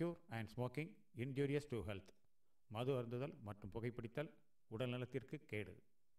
Impure and smoking injurious to health மது அருந்துதல் மற்றும் புகைப்பிடித்தல் உடல்நலத்திற்கு கேடு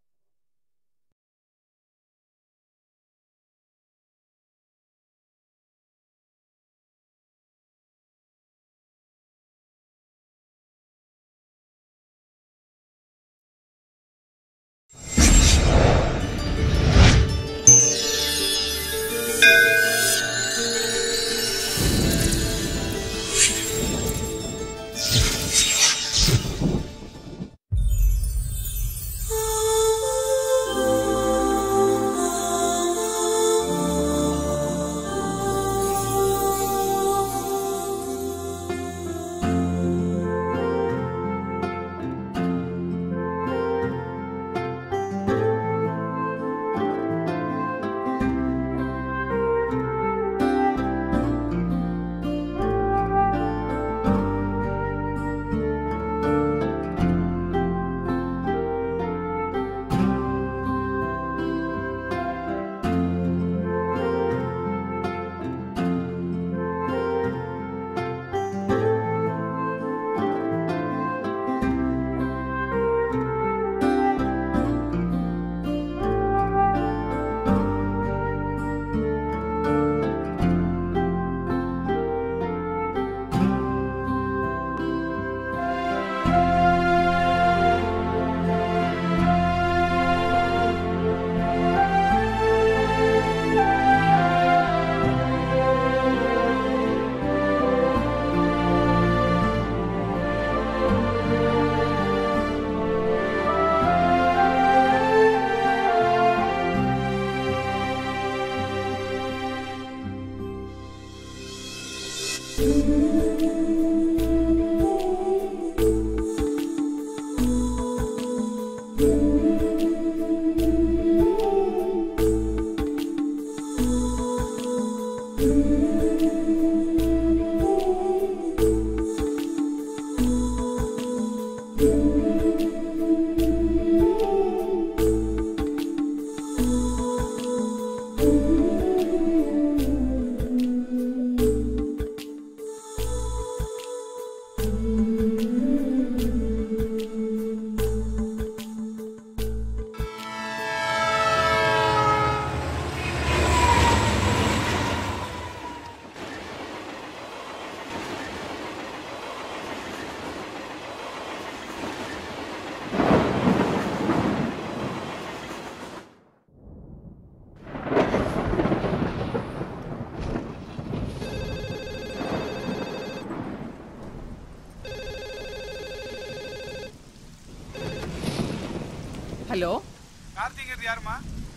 ஹலோ கார்த்திகிறது யாருமா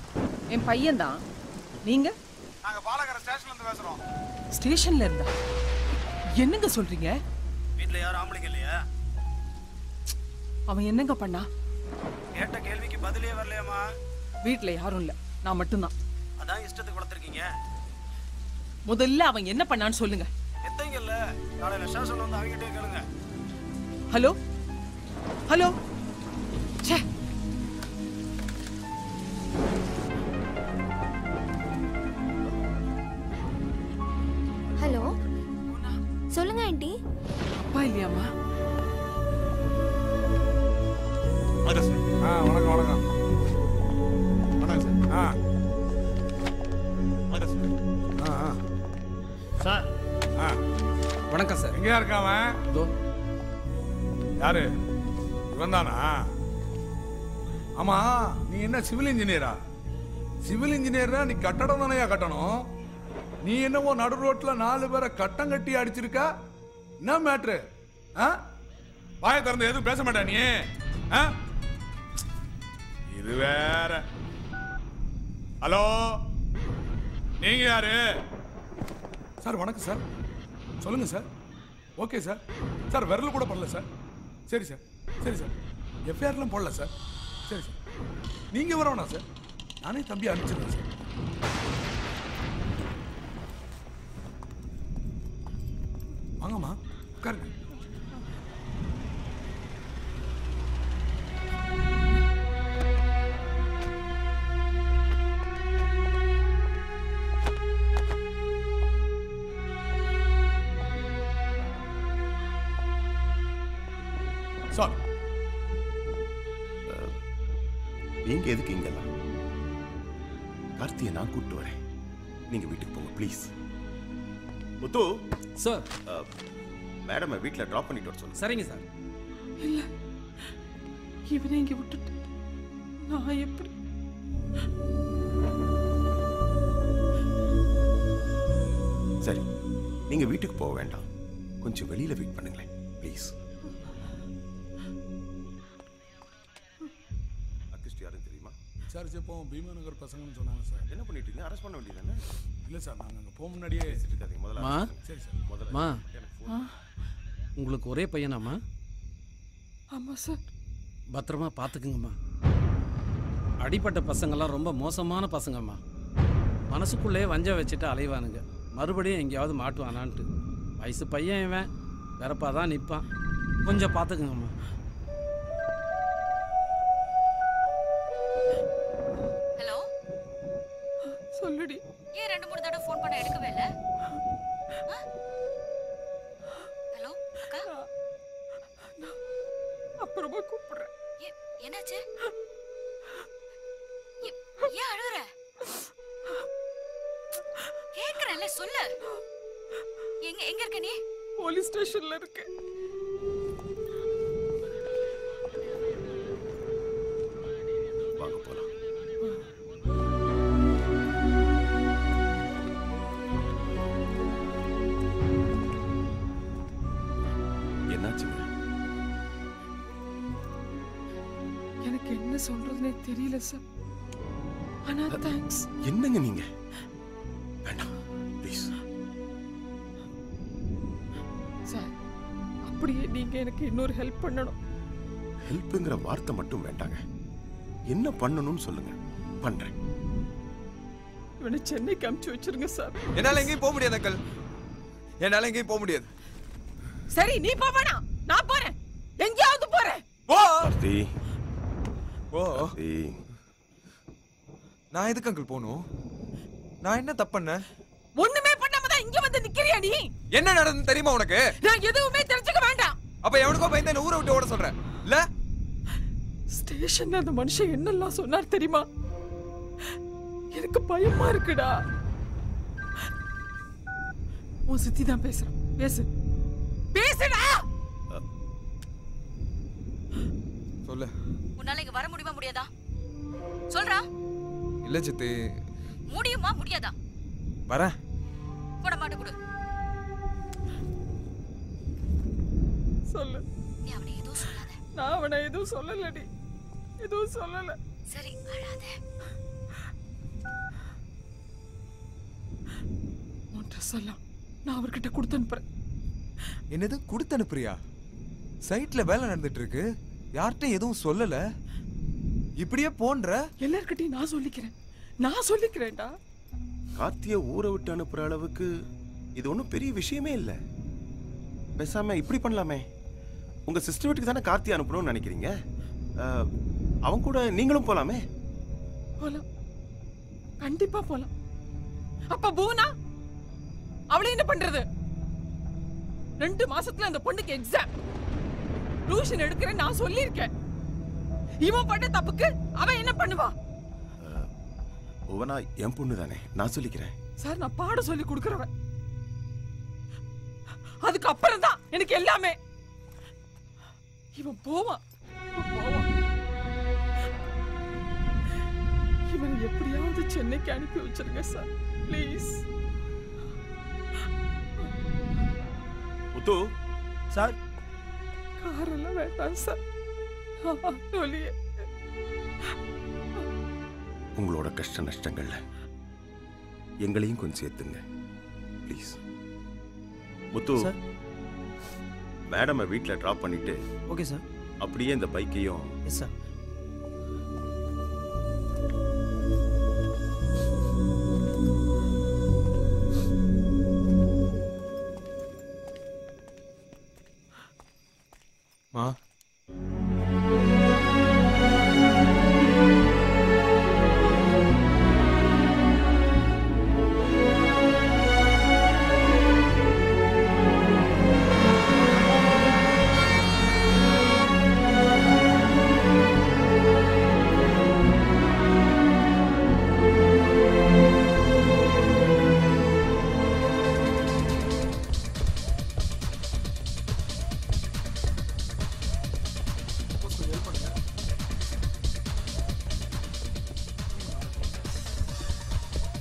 என் பையன்தான் நீங்க நாங்க பாலகர ஸ்டேஷன்ல இருந்து பேசுறோம் ஸ்டேஷன்ல இருந்தா என்னங்க சொல்றீங்க வீட்ல யாரும் ஆம்பளைங்க இல்லையா அவன் என்னங்க பண்ணா கேட்ட கேள்விக்கு பதிலே வரலையாமா வீட்ல யாரும் இல்ல நான் மட்டும்தான் அதான் இஷ்டத்துக்கு வளர்த்துருக்கீங்க முதல்ல அவன் என்ன பண்ணான்னு சொல்லுங்க எத்தைங்க இல்ல நாளையில ஸ்டேஷன்ல வந்து அவங்ககிட்டே கேளுங்க ஹலோ ஹலோ ச்சே ஹலோ சொல்லுங்க ஆண்டி அப்பா இல்லையாம்மா ஆ வணக்கம் வணக்கம் வணக்கம் சார் ஆ ஆ ஆ சார் ஆ வணக்கம் சார் எங்கேயா இருக்கான் அவன் இதோ யாரு இவன் தானா ஆமா நீ என்ன சிவில் இன்ஜினியரா சிவில் இன்ஜினியர்னா நீ கட்டடம் தானையா கட்டணும் நீ என்னவோ நடு ரோட்ல நாலு பேரை கட்டம் கட்டி அடிச்சிருக்க என்ன மேட்ரு ஆ வாய திறந்து எதுவும் பேச மாட்டா நீ ஆ இது வேற ஹலோ நீங்க யாரு சார் வணக்கம் சார் சொல்லுங்க சார் ஓகே சார் சார் விரல் கூட பண்ணல சார் சரி சார் சரி சார் எஃப்ஐஆர்லாம் போடல சார் சரி சார் நீங்க வர வேணாம் சார் நானே தம்பி அனுப்பிச்சிடுறேன் சார் வாங்கம்மா உட்காருங்க சார் நீங்க எதுக்கு இங்கெல்லாம் கார்த்தியை நான் கூப்பிட்டு வரேன் நீங்க வீட்டுக்கு போங்க ப்ளீஸ் முத்து சார் மேடம் வீட்டில் ட்ராப் பண்ணிட்டு வர சொல்லுங்க சரிங்க சார் இல்ல இவனை இங்க விட்டுட்டு நான் எப்படி சரி நீங்க வீட்டுக்கு போக வேண்டாம் கொஞ்சம் வெளியில வெயிட் பண்ணுங்களேன் ப்ளீஸ் அக்கிஸ்ட் யாரும் தெரியுமா விசாரிச்சப்போ பீமா நகர் பசங்கன்னு சொன்னாங்க சார் என்ன பண்ணிட்டு இருக்கீங்க அரெஸ்ட் பண்ண வேண்டியதானே இல்லை சார் நாங்கள் அங்கே போக முன்னாடியே இருக்காதீங்க முதல்ல மா சரி சார் முதல்ல மா எனக்கு phone உங்களுக்கு ஒரே பையனாம்மா ஆமா சார் பத்திரமா பார்த்துக்குங்கம்மா அடிப்பட்ட பசங்கெல்லாம் ரொம்ப மோசமான பசங்கம்மா மனசுக்குள்ளே வஞ்சம் வச்சுட்டு அலைவானுங்க மறுபடியும் எங்கேயாவது மாட்டுவானான்ட்டு வயசு பையன் இவன் வெறப்பா தான் நிற்பான் கொஞ்சம் பார்த்துக்குங்கம்மா ஹலோ சொல்லுடி ஏன் ரெண்டு மூணு தடவை ஃபோன் பண்ண எடுக்கவே இல்ல ஆ? ஹலோ அக்கா அப்புறமா கூப்பிடுறேன் ஏ- என்னாச்சு ஏ- ஏன் அழுகுற கேக்குறேன்ல சொல்லு எங்க எங்க இருக்க நீ போலீஸ் ஸ்டேஷன்ல இருக்கேன் வாங்க போலாம் என்னாச்சுங்க எனக்கு என்ன சொல்றதுனே தெரியல சார் ஆனா தேங்க்ஸ் என்னங்க நீங்க வேண்டாம் ப்ளீஸ் சார் அப்படியே நீங்க எனக்கு இன்னொரு ஹெல்ப் பண்ணணும் ஹெல்ப்புங்கிற வார்த்தை மட்டும் வேண்டாங்க என்ன பண்ணணும்னு சொல்லுங்க பண்றேன் இவனை சென்னைக்கு அமுச்சு வச்சிருங்க சார் என்னால எங்கேயும் போக முடியாது அக்கல் என்னால எங்கேயும் போக முடியாது சரி நீ போ வேணாம் நான் போறேன் எங்கேயாவது போறேன் போ கார்த்தி ஓ கார்த்தி நான் எதுக்கு அங்கிள் போகணும் நான் என்ன தப்பு பண்ணேன் ஒண்ணுமே பண்ணாம தான் இங்க வந்து நிக்கிறியா நீ என்ன நடந்து தெரியுமா உனக்கு நான் எதுவுமே தெரிஞ்சுக்க வேண்டாம் அப்ப எவனுக்கோ பயந்து என்ன ஊரை விட்டு ஓட சொல்றேன் இல்ல ஸ்டேஷன்ல அந்த மனுஷன் என்னெல்லாம் சொன்னார் தெரியுமா எனக்கு பயமா இருக்குடா உன் சித்தி தான் பேசுறான் பேசு பேசுடா சொல்லு உன்னால இங்க வர முடியுமா முடியாதா சொல்றா இல்ல சித்தி முடியுமா முடியாதா வரேன் போட மாட்டு கொடு சொல்லு நீ அவனை எதுவும் சொல்லாத நான் அவனை எதுவும் சொல்லலடி எதுவும் சொல்லல சரி அழாத உன் ட்ரெஸ் எல்லாம் நான் அவர்கிட்ட கொடுத்து அனுப்புறேன் என்னது கொடுத்து அனுப்புறியா சைட்ல வேலை நடந்துட்டு இருக்கு யார்கிட்ட எதுவும் சொல்லல இப்படியே போன்ற எல்லார்கிட்டயும் நான் சொல்லிக்கிறேன் நான் சொல்லிக்கிறேன்டா கார்த்திய ஊரை விட்டு அனுப்புற அளவுக்கு இது ஒன்றும் பெரிய விஷயமே இல்லை பேசாம இப்படி பண்ணலாமே உங்க சிஸ்டர் வீட்டுக்கு தானே கார்த்தி அனுப்பணும்னு நினைக்கிறீங்க அஹ், அவன் கூட நீங்களும் போலாமே போலாம் கண்டிப்பா போலாம் அப்ப பூனா அவளை என்ன பண்றது ரெண்டு மாசத்துல அந்த பொண்ணுக்கு எக்ஸாம் டியூஷன் எடுக்கிறேன் நான் சொல்லியிருக்கேன் இவன் பண்ண தப்புக்கு அவன் என்ன பண்ணுவா புவனா என் பொண்ணு தானே நான் சொல்லிக்கிறேன் சார் நான் பாடம் சொல்லி கொடுக்கறவன் அதுக்கு அப்புறம் தான் எனக்கு எல்லாமே இவன் போவான் இவன் போவான் இவனை எப்படியாவது சென்னைக்கு அனுப்பி வச்சிருங்க சார் ப்ளீஸ் முத்து சார் காரெல்லாம் வேண்டாம் சார் ஆட்டோலயே உங்களோட கஷ்ட நஷ்டங்கள்ல எங்களையும் கொஞ்சம் சேர்த்துங்க ப்ளீஸ் முத்து சார். மேடமை வீட்டில் ட்ராப் பண்ணிட்டு ஓகே சார் அப்படியே இந்த பைக்கையும் எஸ் சார் மா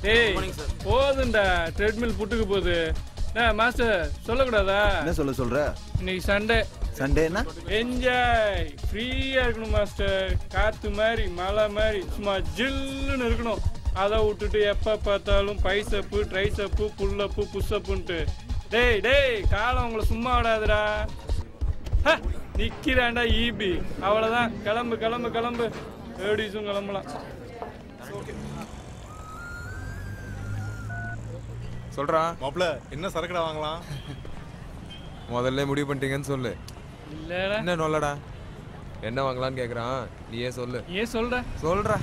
டேய் போதும்டா ட்ரெட்மில் புட்டுக்கு போகுது என்ன மாஸ்டர் சொல்லக்கூடாதா என்ன சொல்ல சொல்ற இன்னைக்கு சண்டே சண்டேனா என்ஜாய் ஃப்ரீயா இருக்கணும் மாஸ்டர் காத்து மாதிரி மழை மாதிரி சும்மா ஜில்லுன்னு இருக்கணும் அதை விட்டுட்டு எப்ப பார்த்தாலும் பைசப்பு ட்ரைசப்பு புல்லப்பு புஷ்அப்புன்ட்டு டேய் டேய் காலம் உங்களை சும்மா விடாதுடா ஹ, நிக்கிறான்டா ஈபி அவ்வளவுதான் கிளம்பு கிளம்பு கிளம்பு லேடிஸும் கிளம்பலாம் சொல்றா மாப்ள என்ன சரக்குடா வாங்கலாம் முதல்ல முடிவு பண்ணிட்டீங்கன்னு சொல்லு இல்லடா என்ன நொல்லடா என்ன வாங்கலாம்னு கேக்குறான் நீயே சொல்லு ஏன் சொல்ற சொல்ற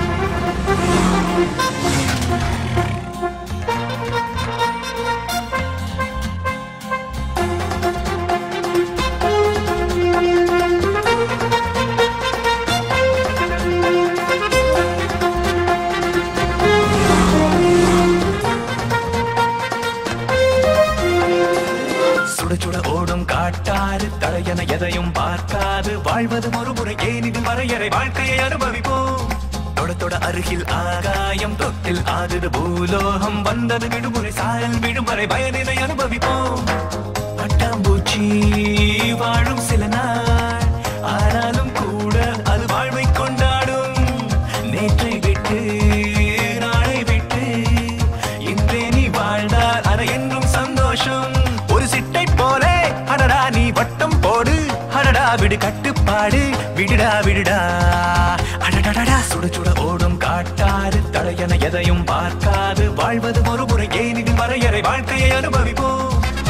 சுட சுட ஓடும் காட்டாறு தலையன எதையும் பார்க்காது வாழ்வது ஒரு முறை ஏன் இது வரையறை வாழ்க்கையை அனுபவிப்போம் தொட தொட அருகில் ஆகாயம் தொட்டில் ஆகுது பூலோகம் வந்தது விடுமுறை சாயல் விடுமுறை பயனினை அனுபவிப்போம் பட்டாம்பூச்சி வாழும் சில நாள் ஆனாலும் கூட அது வாழ்வை கொண்டாடும் நேற்றை விட்டு நாளை விட்டு இன்றே நீ வாழ்ந்தால் அது என்றும் சந்தோஷம் ஒரு சிட்டை போலே அடடா நீ வட்டம் போடு அடடா விடு கட்டுப்பாடு விடுடா விடுடா அடடடடா சுட சுட ஓடும் காட்டாறு தடையன எதையும் பார்க்காது வாழ்வது ஒரு முறை ஏன் இது வரையறை வாழ்க்கையை அனுபவிப்போம்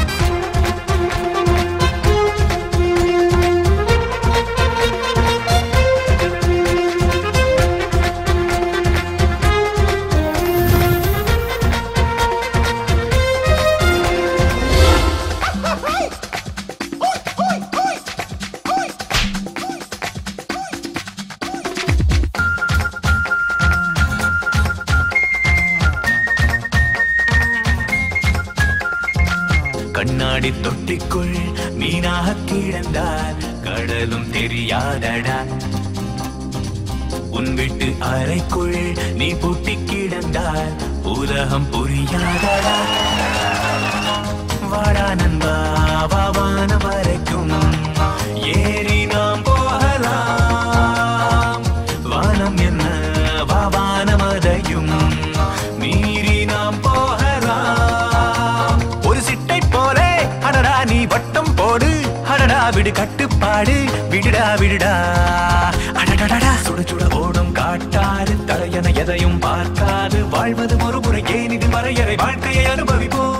கண்ணாடி தொட்டிக்குள் மீனாக கிடந்தால் கடலும் தெரியாதடா உன் வீட்டு அறைக்குள் நீ பூட்டி கிடந்தால் உலகம் புரியாதடா வாடா நண்பா வாவான வரைக்கும் ஏறி நாம் போகலாம் வானம் என்ன வாவான மதையும் மீறி நாம் போகலாம் ஒரு சிட்டை போலே அடடா நீ வட்டம் போடு அடடா விடு கட்டுப்பாடு விடுடா விடுடா அடடடடா சுட சுட ஓடும் காட்டாறு தலையன எதையும் பார்க்காது வாழ்வது ஒரு முறை ஏன் இது வரையறை வாழ்க்கையை அனுபவிப்போம்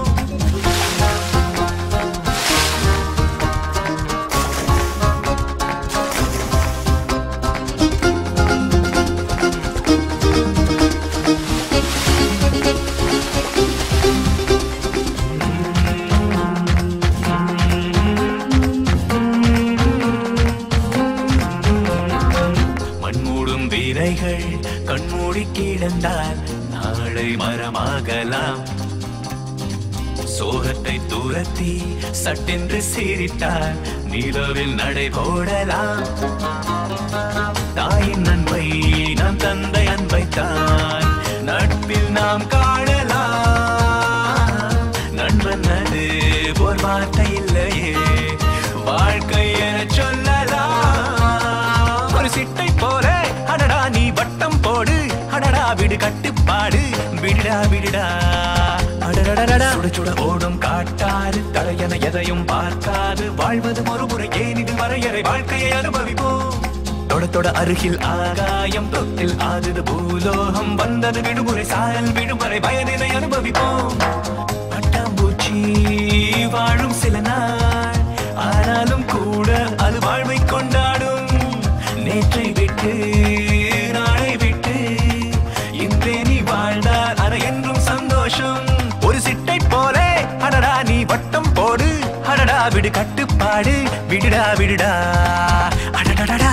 மண்மூடும் வீரைகள் கண்மூடி கிடந்தால் நாளை மரமாகலாம் சோகத்தை தூரத்தி சட்டென்று சீரிட்டால் நிலவில் நடை போடலாம் தாயின் அன்பை நாம் தந்தை அன்பை தான் நட்பில் நாம் காணலாம் நண்பன் அது போர் வார்த்தை இல்லையே வாழ்க்கை என சொல்லலாம் ஒரு சிட்டை போல அடடா நீ வட்டம் போடு அடடா விடு கட்டுப்பாடு விடுடா விடுடா அடடடடடா சுட சுட ஓடும் காட்டாறு தலையன எதையும் பார்க்காது வாழ்வது ஒரு முறை ஏன் இது வரையறை வாழ்க்கையை அனுபவிப்போம் தொட தொட அருகில் ஆகாயம் தொட்டில் ஆகுது பூலோகம் வந்தது விடுமுறை சாயல் விடுமுறை பயனினை அனுபவிப்போம் பட்டாம்பூச்சி வாழும் சில நாள் ஆனாலும் கூட அது வாழ்வை கொண்டாடும் நேற்றை விட்டு நாளை விட்டு இன்றே நீ வாழ்ந்தால் அது என்றும் சந்தோஷம் ஒரு சிட்டை போலே அடடா நீ வட்டம் போடு அடடா விடு கட்டுப்பாடு விடுடா விடுடா அடடடடா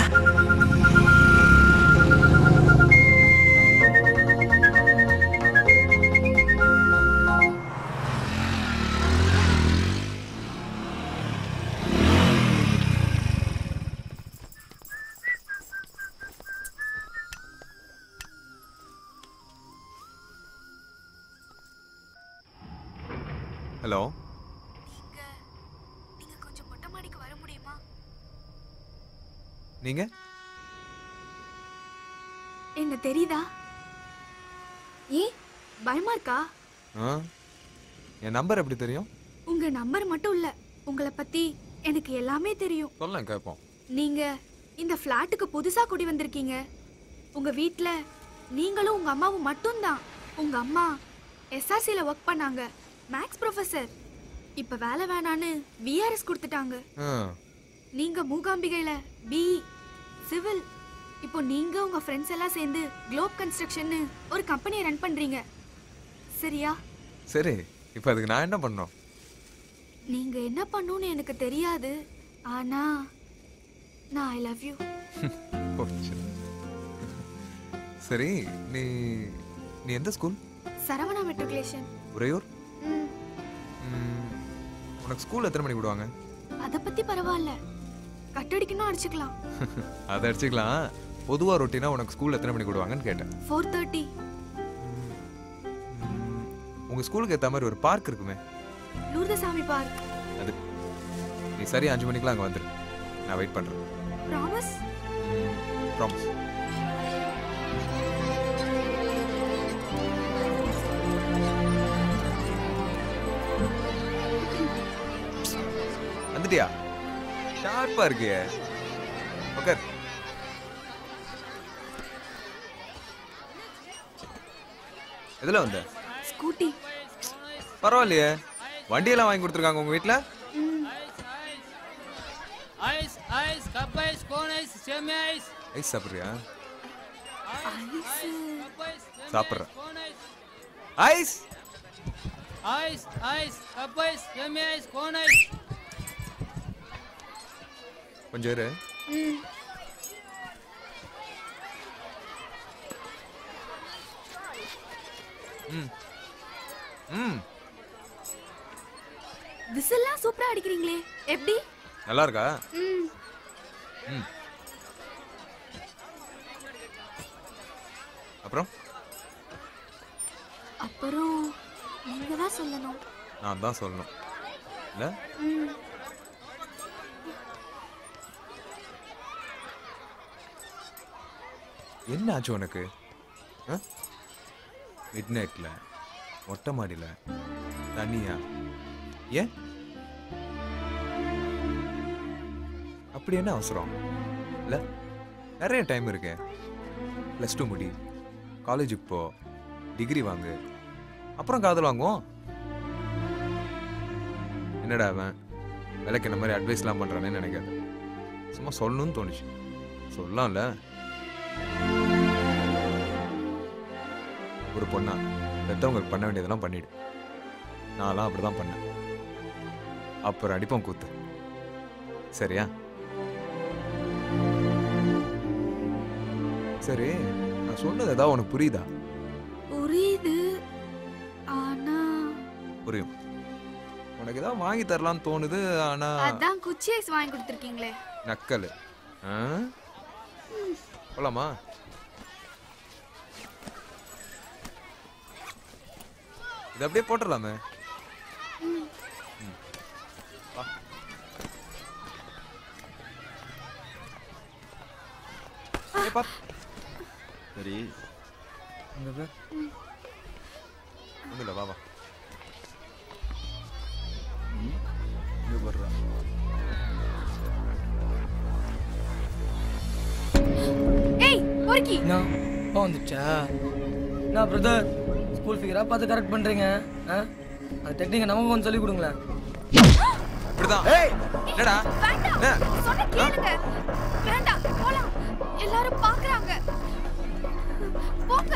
ஹலோ நீங்க கொஞ்சம் மொட்டை மாடிக்கு வர முடியுமா நீங்க என்ன தெரியுதா ஏ பயமா இருக்கா ஆ என் நம்பர் எப்படி தெரியும் உங்க நம்பர் மட்டும் இல்ல உங்களை பத்தி எனக்கு எல்லாமே தெரியும் சொல்ல கேட்போம் நீங்க இந்த ஃப்ளாட்டுக்கு புதுசா குடி வந்திருக்கீங்க உங்க வீட்ல நீங்களும் உங்க அம்மாவும் மட்டும்தான் உங்க அம்மா எஸ்ஆர்சில ஒர்க் பண்ணாங்க மேக்ஸ் ப்ரொஃபசர் இப்ப வேலை வேணான்னு விஆர்எஸ் கொடுத்துட்டாங்க ஆ நீங்க மூகாம்பிகையில பி சிவில் இப்போ நீங்க உங்க ஃப்ரெண்ட்ஸ் எல்லாம் சேர்ந்து குளோப் கன்ஸ்ட்ரக்ஷன் ஒரு கம்பெனியை ரன் பண்றீங்க சரியா சரி இப்போ அதுக்கு நான் என்ன பண்ணோம் நீங்க என்ன பண்ணணும்னு எனக்கு தெரியாது ஆனா நான் ஐ லவ் யூ போச்சு சரி நீ நீ எந்த ஸ்கூல் சரவணா மெட்ரிகுலேஷன் உறையூர் ம், உனக்கு ஸ்கூல் எத்தனை மணிக்கு விடுவாங்க அத பத்தி பரவாயில்ல கட்டடிக்கணும் அடிச்சுக்கலாம் அதை அடிச்சுக்கலாம் பொதுவாக ரொட்டீனா உனக்கு ஸ்கூல் எத்தனை மணிக்கு விடுவாங்கன்னு கேட்டேன் ஃபோர் தேர்ட்டி உங்கள் ஸ்கூலுக்கு ஏற்ற மாதிரி ஒரு பார்க் இருக்குமே லூர்தசாமி பார்க் அது நீ சரி அஞ்சு மணிக்கெலாம் அங்கே வந்துடு நான் வெயிட் பண்ணுறேன் ப்ராமிஸ் ப்ராமிஸ் வந்துட்டியா ஷார்ப்பா இருக்கியே உட்கார் எதுல வந்த ஸ்கூட்டி பரவாயில்லையே வண்டியெல்லாம் வாங்கி கொடுத்துருக்காங்க உங்க வீட்ல ice ice cup ice cone ice சேமி ஐஸ் ஐஸ் சாப்பிட்றியா கப் ஐஸ் சாப்பிட்றேன் ice ice ice cup ice சேமி ஐஸ் கோன் ஐஸ் கொஞ்சம் இரு ம் ம் விசில்லாம் சூப்பரா அடிக்கிறீங்களே எப்படி நல்லா இருக்கா ம் ம் அப்புறம் அப்புறம் நீங்க தான் சொல்லணும் நான் தான் சொல்லணும் இல்லை ம் என்ன ஆச்சு உனக்கு மிட் நைட்டில் மொட்டை மாடியில் தனியா ஏன் அப்படி என்ன அவசரம் இல்லை நிறைய டைம் இருக்கு ப்ளஸ் டூ முடி காலேஜுக்கு போ டிகிரி வாங்கு அப்புறம் காதல் வாங்குவோம் என்னடா அவன் விலைக்கு இந்த மாதிரி அட்வைஸ்லாம் பண்ணுறானேன்னு நினைக்காது சும்மா சொல்லணும்னு தோணுச்சு சொல்லலாம்ல ஒரு பொண்ணா பெற்றவங்களுக்கு பண்ண வேண்டியதெல்லாம் பண்ணிடு நான்லாம் அப்படி தான் பண்ணேன் அப்புறம் அடிப்போம் கூத்து சரியா சரி நான் சொன்னது ஏதாவது உனக்கு புரியுதா புரியுது ஆனா புரியும் உனக்கு ஏதாவது வாங்கி தரலாம்னு தோணுது ஆனா அதான் குச்சி ஐஸ் வாங்கி கொடுத்துருக்கீங்களே நக்கல் ஆ போலாமா இது அப்படியே போட்டுடலாமே ம். வா. ஏய், பாத்து. சரி ஒன்றும் இல்லை வா வா இங்கே போடுறா ஏய் பொறுக்கி என்ன அப்பா வந்துச்சா என்ன பிரதர் ஸ்கூல் ஃபிகரா பார்த்து கரெக்ட் பண்றீங்க ஆ அந்த டெக்னிக்கை நமக்கு கொஞ்சம் சொல்லி கொடுங்களேன் இப்படிதான் என்னடா வேண்டாம் சொன்ன கேளுங்க வேண்டாம் போலாம் எல்லாரும் பாக்குறாங்க போங்க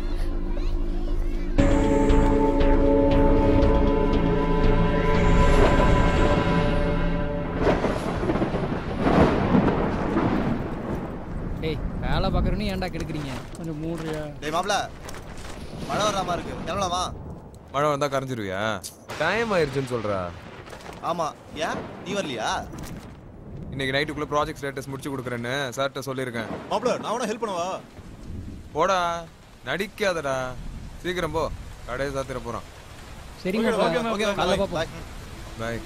டேய் வேலை பார்க்குறேன்னு ஏன்டா கெடுக்குறீங்க கொஞ்சம் மூடுறியா டேய் மாப்ள மழை வர்ற மாதிரி இருக்கு கிளம்பலாமா மழை வந்தா கரைஞ்சிருவியா டைம் ஆயிருச்சுன்னு சொல்றா ஆமா ஏன் நீ வரலையா இன்னைக்கு நைட்டுக்குள்ள ப்ராஜெக்ட் ஸ்டேட்டஸ் முடிச்சு கொடுக்குறேன்னு சார்கிட்ட சொல்லியிருக்கேன் மாப்ள நான் உன ஹெல்ப் பண்ணவா போடா நடிக்காதடா சீக்கிரம் போ கடையை சாத்திர போறான் சரிங்க Okay, okay, okay, காலைல bye. பார்ப்போம் பாய்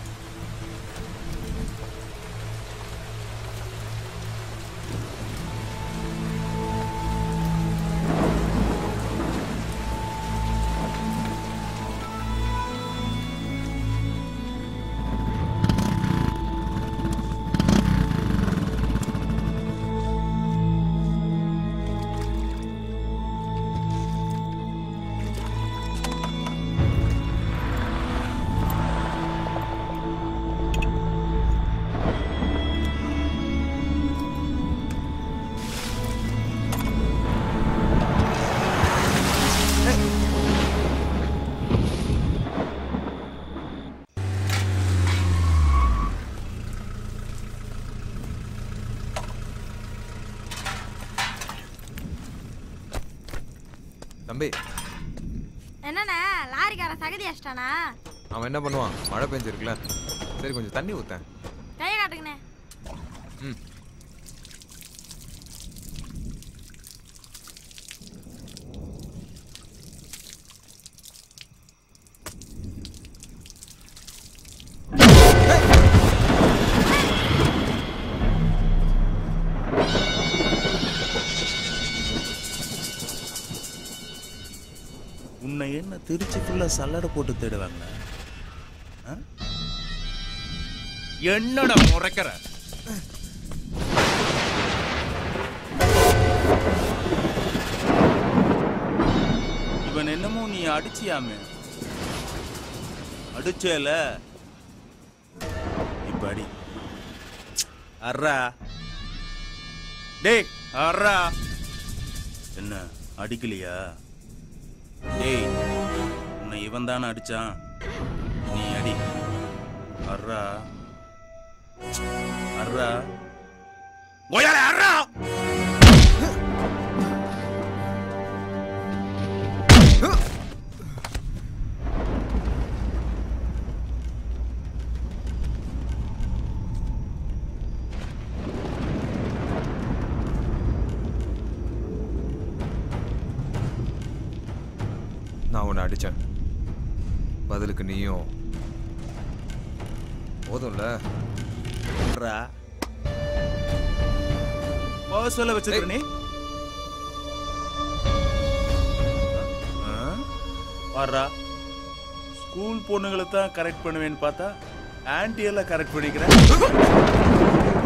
தம்பி என்னண்ணே லாரிக்காரன் சகதி அடிச்சிட்டானா அவன் என்ன பண்ணுவான் மழை பெஞ்சிருக்குல சரி கொஞ்சம் தண்ணி ஊத்தேன் கையை காட்டுங்கண்ணே ம் உன்னை என்ன திருச்சி ஃபுல்லா சல்லடை போட்டு தேடுவாங்க ஆ? என்னடா முறைக்கிற இவன் என்னமோ நீ அடிச்சியாமே அடிச்சேல இப்ப அடி அர்ரா டேய் அர்ரா என்ன அடிக்கலையா டேய் உன்னை இவன் தானே அடிச்சான் நீ அடி அர்ரா அர்ரா கொய்யால அர்ரா நான் உன்னை அடிச்சேன் பதிலுக்கு நீயும் போதும்ல அர்ரா போக சொல்ல வச்சிருக்க நீ ஆ? வர்றா ஸ்கூல் பொண்ணுங்களை தான் கரெக்ட் பண்ணுவேன்னு பார்த்தா ஆன்டி எல்லாம் கரெக்ட் பண்ணிக்கிறேன்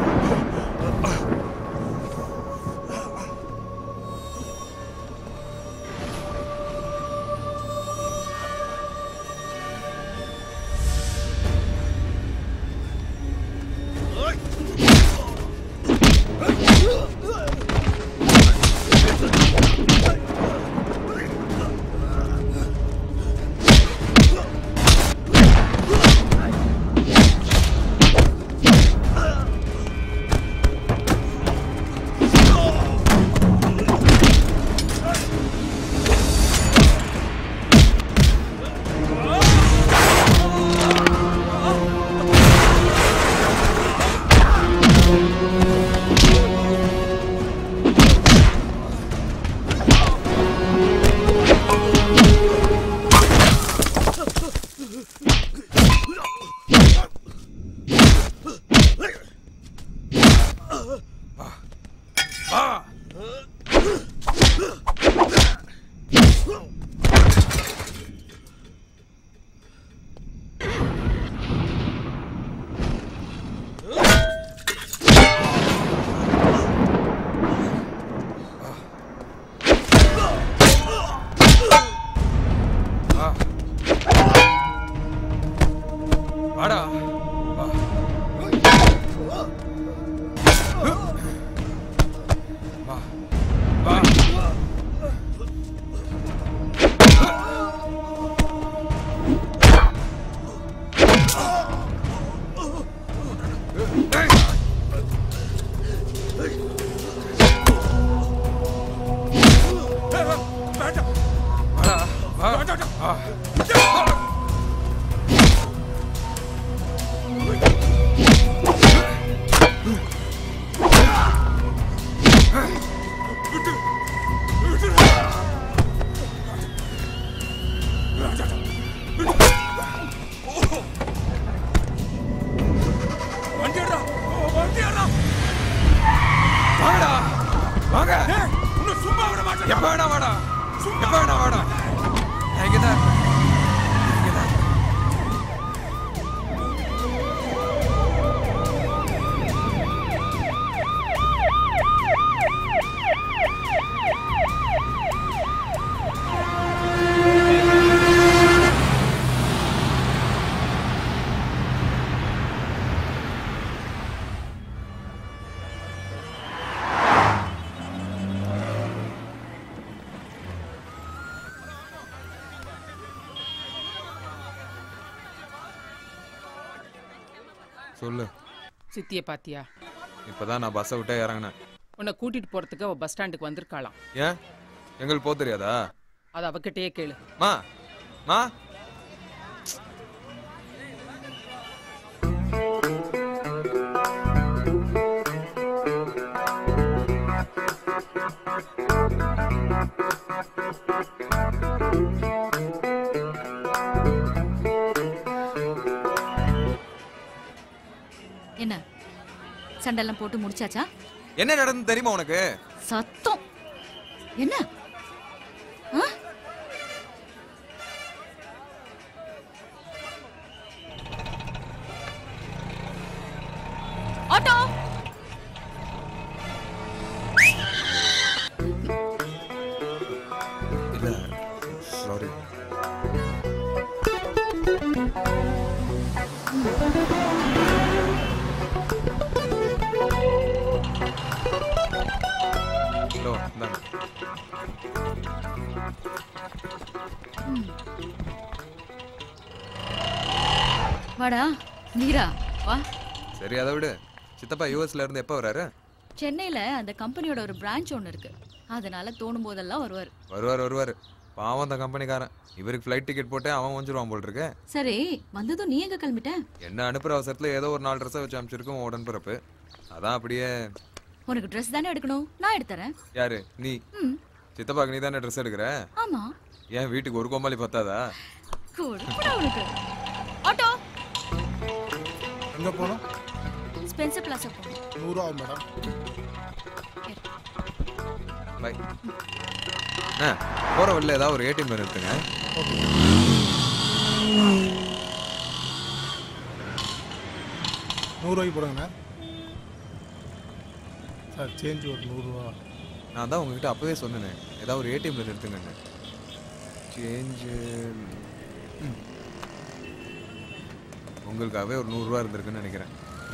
வாடா வா வா விட்டு எப்ப வேணா வாடா எப்ப வேணா வாடா நான் இங்கதான் இருப்பேன். இங்கதான் இருப்பேன். சொல்லு சித்திய பாத்தியா இப்பதான் நான் பஸ்ஸை விட்டே இறங்கினேன் உன்னை கூட்டிட்டு போறதுக்கு அவ பஸ் ஸ்டாண்டுக்கு வந்திருக்காளாம் ஏன் எங்களுக்கு போக தெரியாதா அது அவகிட்டயே கேளு மா மா என்ன சண்டெல்லாம் போட்டு முடிச்சாச்சா என்ன நடந்து தெரியுமா உனக்கு சத்தம் என்ன ஆ? ஆட்டோ இல்ல சாரி ஹலோ இந்தாங்க வாடா நீரா வா சரி அதை விடு சித்தப்பா யூஎஸ்ல இருந்து எப்போ வராரு சென்னையில அந்த கம்பெனியோட ஒரு பிரான்ச் ஒன்று இருக்கு அதனால தோணும் போதெல்லாம் வருவார் வருவார் வருவார் பாவம் அந்த கம்பெனிக்காரன் இவருக்கு ஃப்ளைட் டிக்கெட் போட்டு அவன் வந்துருவான் போல் இருக்கு சரி வந்ததும் நீ எங்க கிளம்பிட்ட என்ன அனுப்புற அவசரத்துல ஏதோ ஒரு நாலு ட்ரெஸ்ஸை வச்சு அமைச்சிருக்கோம் உடன்பிறப்பு அதான் அப்படியே உனக்கு ட்ரெஸ் தானே எடுக்கணும் நான் எடுத்துறேன் யாரு நீ ம் சித்தப்பாக்கு நீ தானே ட்ரெஸ் எடுக்கிற ஆமா ஏன் வீட்டுக்கு ஒரு கோமாளி பத்தாதா கொடுப்படா உனக்கு ஆட்டோ எங்க போனோம் ஸ்பென்சர் பிளாசா போ நூறுரூவா மேடம் பை ஆ போகிற வழியில் ஏதாவது ஒரு ஏடிஎம் நிறுத்துங்க நூறுரூவாய்க்கு போடுங்கண்ணா சார் சேஞ்ச் ஒரு நூறுரூவா நான் தான் உங்ககிட்ட அப்பவே சொன்னேனே ஏதாவது ஒரு ஏடிஎம்ல நிறுத்துங்க சேஞ்சு உங்களுக்காகவே ஒரு நூறுரூவா இருந்திருக்குன்னு நினைக்கிறேன்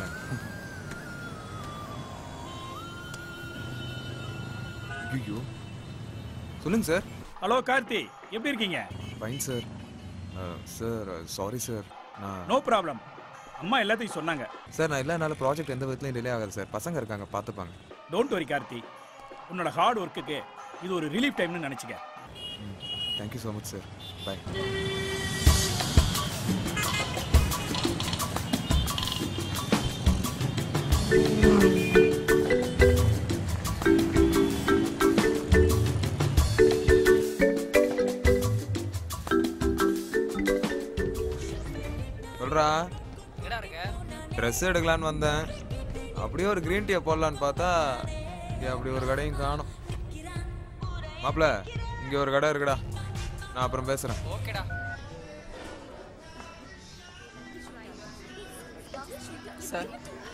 ஐயோ சொல்லுங்க சார் ஹலோ கார்த்தி எப்படி இருக்கீங்க fine sir sir sorry sir நான் நோ ப்ராப்ளம் அம்மா எல்லாத்தையும் சொன்னாங்க சார் நான் இல்லைனால ப்ராஜெக்ட் எந்த விதத்துலையும் டிலே ஆகாது சார் பசங்க இருக்காங்க பார்த்துப்பாங்க டோன்ட் வரி கார்த்தி உன்னோட ஹார்ட் ஒர்க்குக்கு இது ஒரு ரிலீஃப் டைம்னு நினச்சிக்க thank you so much sir bye சொல்றா எங்கடா இருக்க ட்ரெஸ் எடுக்கலான்னு வந்தேன் அப்படியே ஒரு க்ரீன் டீயை போடலான்னு பார்த்தா இங்கே அப்படி ஒரு கடையும் காணும் மாப்பிள இங்கே ஒரு கடை இருக்குடா நான் அப்புறம் பேசுகிறேன் ஓகேடா sir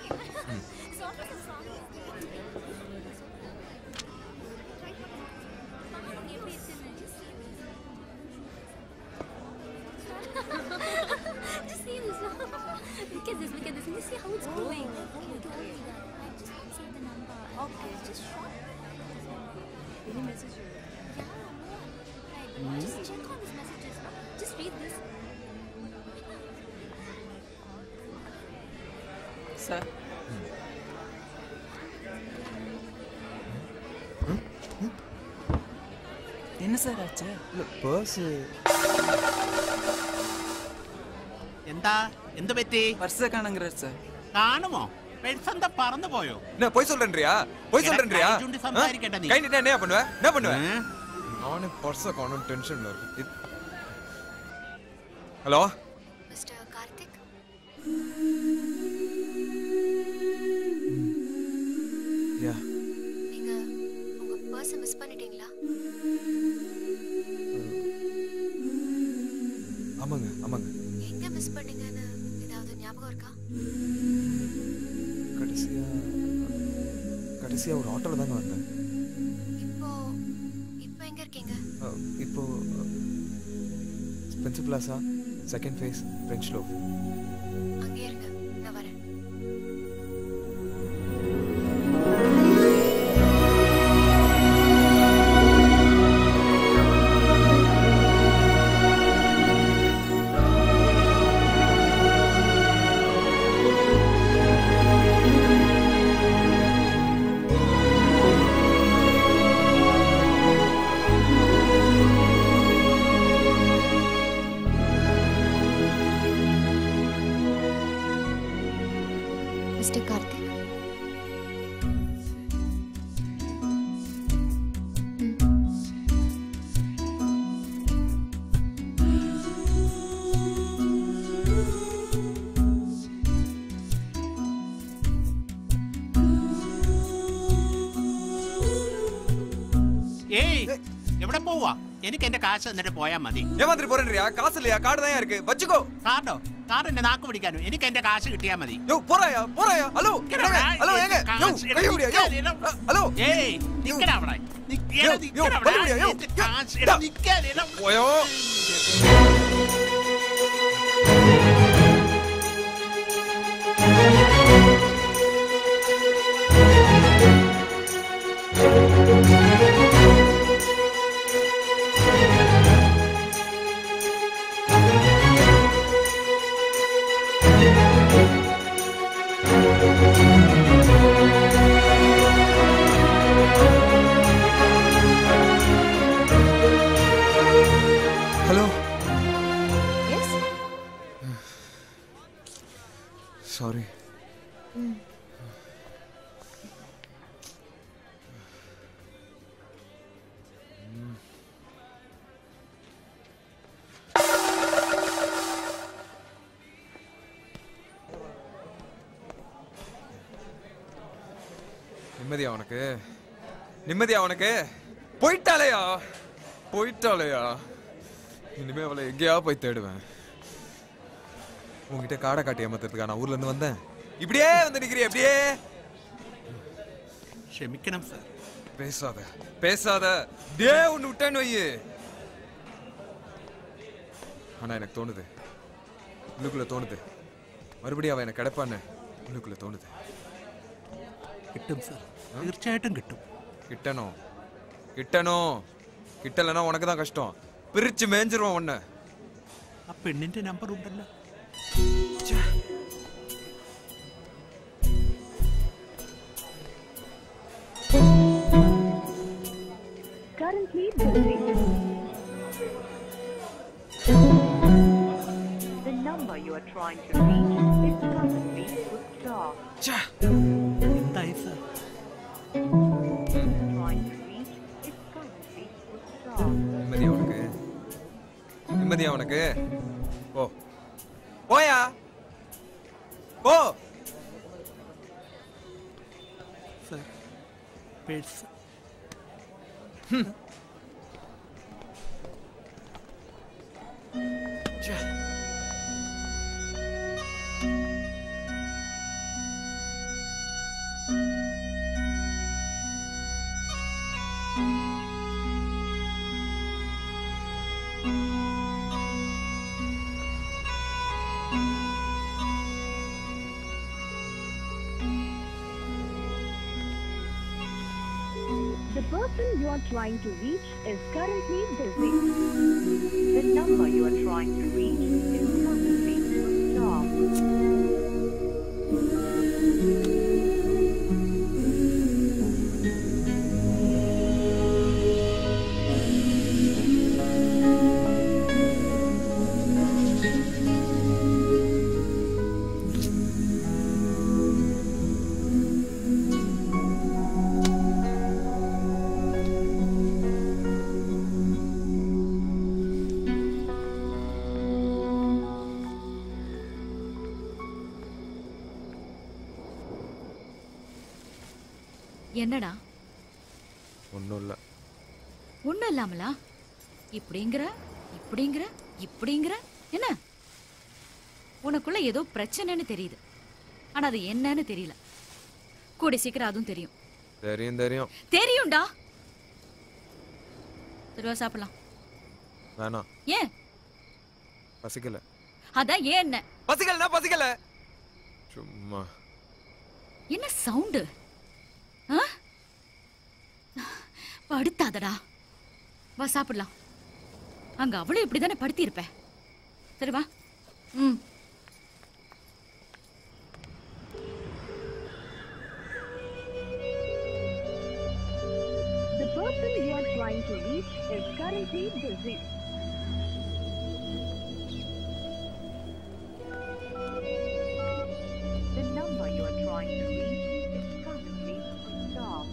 Just see this. look at this, look at this. And just see how it's going. Okay, okay. I just can't save the number. Okay. I just shot. Did he message you? Yeah, no. Right, but just check on his messages. no? Just read this. Sir என்ன sir ஆச்சு இல்லை purse എന്താ എന്ത് പറ്റി பர்ஸை காணுங்கிற sir കാണുമോ പെട്ടെന്ന് പറന്നു പോയോ என்ன போய் சொல்றேன்றியா போய் എടാ, சொல்றேன்றியா கை சுண்டி சம்பாதிக்கட்ட நீ. கை நீட்டா என்ன பண்ணுவ என்ன பண்ணுவ நானே பர்ஸை காணும் டென்ஷன்ல இருக்கு ஹலோ மிஸ்டர் கார்த்திக் யா நீங்க உங்க பர்ஸை மிஸ் பண்ணிட்டீங்களா ஞாபகம் இருக்கா கடைசியா கடைசியா ஒரு ஆட்டோல தாங்க வந்தேன் இப்போ இப்போ எங்க இருக்கீங்க அஹ், இப்போ Spencer plaza second phase French loaf அங்கே இருங்க நான் வரேன் மிஸ்டர் கார்த்திக் ഏയ് എവിടെ പോവാ എനിക്ക് എന്റെ കാശ് എന്നിട്ട് പോയാ മതി ஏமாத்திரி போறேன்றியா காசு இல்லையா கார்டு தான் இருக்கு வச்சுக்கோ കാർഡോ കാർഡ് എന്റെ നാക്ക് പിടിക്കാനും എനിക്ക് എന്റെ കാശ് കിട്ടിയാ മതി யோ போறாயா போறாயா ஹலோ നിക്കടാ, ஹலோ ஏங்க யோ കാശ് கை முடியா யோ നിക്കാ, ஹலோ ഏയ് നിക്കടാ അവിടെ നിക്കടാ, யோ, யோ, നിക്കടാ வழி അവിടെ. விடுயா, யோ, എന്റെ யோ, കാശ് இந்தா. നിക്കാ, നില്ല. போயோ ஹலோ எஸ் சாரி நிம்மதியா உனக்கு நிம்மதியா உனக்கு போயிட்டாலையா போயிட்டாலையா இனிமே அவளை எங்கேயா போய் தேடுவேன் உங்ககிட்ட காடை காட்டி ஏமாத்துறதுக்கா நான் ஊர்ல இருந்து வந்தேன் இப்படியே வந்து நிக்கிறிய அப்படியே ക്ഷമിക്കണം സാർ பேசாத பேசாத டே ஒன்னு விட்டேன்னு வையு ஆனா எனக்கு தோணுது உள்ளுக்குள்ள தோணுது மறுபடியும் அவன் எனக்கு கிடைப்பான்னு உள்ளுக்குள்ள தோணுது കിട്ടും സാർ തീർച്ചയായിട്ടും കിട്ടും கிட்டணும் கிட்டணும் கிட்டலைன்னா உனக்கு தான் கஷ்டம் பிரிச்சு மேஞ்சிருவான் உன்னை ആ പെണ്ണിന്റെ നമ്പർ ഉണ്ടല്ലോ Currently busy. The number you are trying to reach is currently switched off. എന്തായി sir Trying to reach is currently switched off. நிம்மதியா உனக்கு நிம்மதியா உனக்கு போ போயா போ sir purse The person you are trying to reach is currently busy. The number you are trying to reach is currently switched off. என்னடா ஒன்றும் இல்லை ஒண்ணும் இல்லாமலா இப்படிங்கிற இப்படிங்கிற இப்படிங்கிற என்ன உனக்குள்ள ஏதோ பிரச்சனைன்னு தெரியுது ஆனா அது என்னன்னு தெரியல கூடி சீக்கிரம் அதுவும் தெரியும் தெரியும் தெரியும் தெரியும்டா சரிவா சாப்பிடலாம் வேணாம் ஏன் பசிக்கல அதான் ஏன் என்ன பசிக்கலனா பசிக்கல சும்மா என்ன சவுண்டு படுத்தாதடா வா சாப்பிடலாம் அங்க அவளும் இப்படிதானே படுத்தி இருப்ப சரி வா ம் The person you are trying to reach is currently busy. The number you are trying to reach is currently switched off.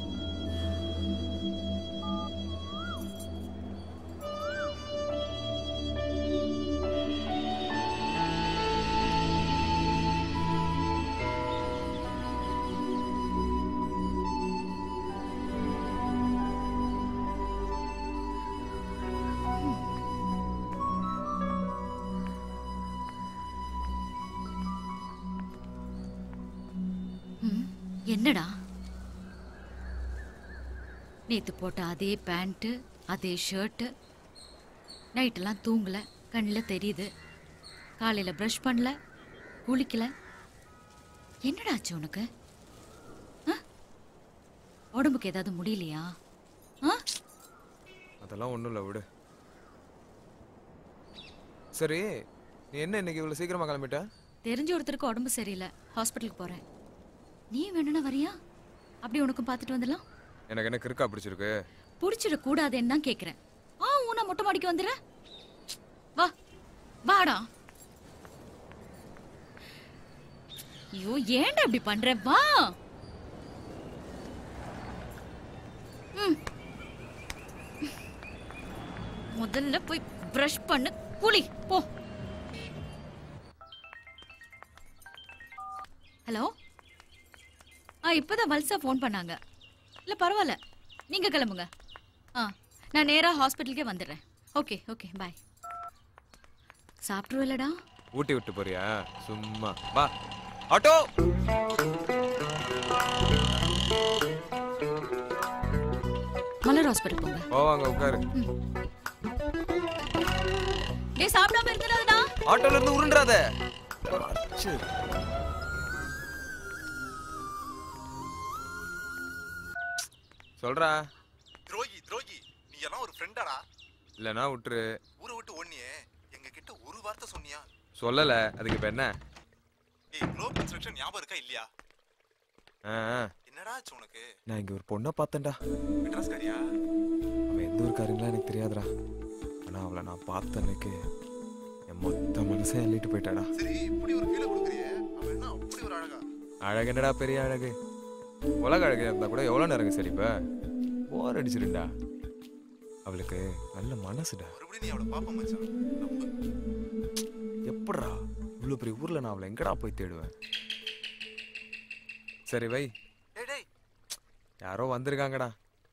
ம், என்னடா நேத்து போட்ட அதே பேண்ட்டு அதே ஷர்ட்டு நைட்டெல்லாம் தூங்கல கண்ணில் தெரியுது காலையில் ப்ரஷ் பண்ணல குளிக்கல என்னடா ஆச்சு உனக்கு ஆ? உடம்புக்கு ஏதாவது முடியலையா ஆ அதெல்லாம் ஒன்றும் இல்லை விடு சரி நீ என்ன இன்னைக்கு இவ்வளோ சீக்கிரமா கிளம்பிட்ட தெரிஞ்ச ஒருத்தருக்கு உடம்பு சரியில்லை ஹாஸ்பிட்டலுக்கு போகிறேன் நீ வேணும்னா வரியா அப்படி உனக்கும் பார்த்துட்டு வந்துடலாம் எனக்கு என்ன கிறுக்கா பிடிச்சிருக்கு பிடிச்சிடக்கூடாதுன்னு தான் கேட்குறேன் ஆ ஊனா மொட்டை மாடிக்கு வந்துடுற வா வாடா ஐயோ ஏன்டா இப்படி பண்ற வா ம். முதல்ல போய் பிரஷ் பண்ணு குளி போ ஹலோ ஆ இப்போதான் வல்சா ஃபோன் பண்ணாங்க இல்லை பரவாயில்ல நீங்கள் கிளம்புங்க ஆ நான் நேராக ஹாஸ்பிட்டலுக்கே வந்துடுறேன் ஓகே ஓகே பாய் சாப்பிட்ருவில்லடா ஊட்டி விட்டு போறியா சும்மா வா ஆட்டோ மலர் ஹாஸ்பிட்டல் போங்க போவாங்க உட்காரு டேய் சாப்பிடாம இருந்துடாதடா ஆட்டோல இருந்து உருண்டாத சொல்றா துரோகி துரோகி நீ எல்லாம் ஒரு ஃப்ரெண்டாடா இல்லைன்னா விட்டுரு ஊரை விட்டு ஓடனியே எங்க கிட்ட ஒரு வார்த்தை சொன்னியா சொல்லல அதுக்கு இப்ப என்ன ஏய் க்ளோப் கன்ஸ்ட்ரக்ஷன் ஞாபகம் இருக்கா இல்லையா ஆ, ஆ. என்னடா ஆச்சு உனக்கு நான் இங்க ஒரு பொண்ணை பார்த்தேன்டா மெட்ராஸ் காரியா அவன் எந்த ஒரு காரியங்களா எனக்கு தெரியாதுடா ஆனா அவளை நான் பார்த்த அன்னைக்கு என் மொத்த மனசே அள்ளிட்டு போயிட்டாடா சரி இப்படி ஒரு ஃபீலை கொடுக்குறியே அவன் என்ன அப்படி ஒரு அழகா அழகு என்னடா பெரிய அழகு உலக அழகு இருந்தா கூட எவ்வளோ நேரங்க சரி இப்ப போர் அடிச்சிருண்டா அவளுக்கு நல்ல மனசுடா மறுபடியும் நீ அவளை பாப்ப மச்சான் நம்பு எப்படிடா இவ்வளோ பெரிய ஊர்ல நான் அவளை எங்கடா போய் தேடுவேன் சரி வை டேய் டேய் யாரோ வந்திருக்காங்கடா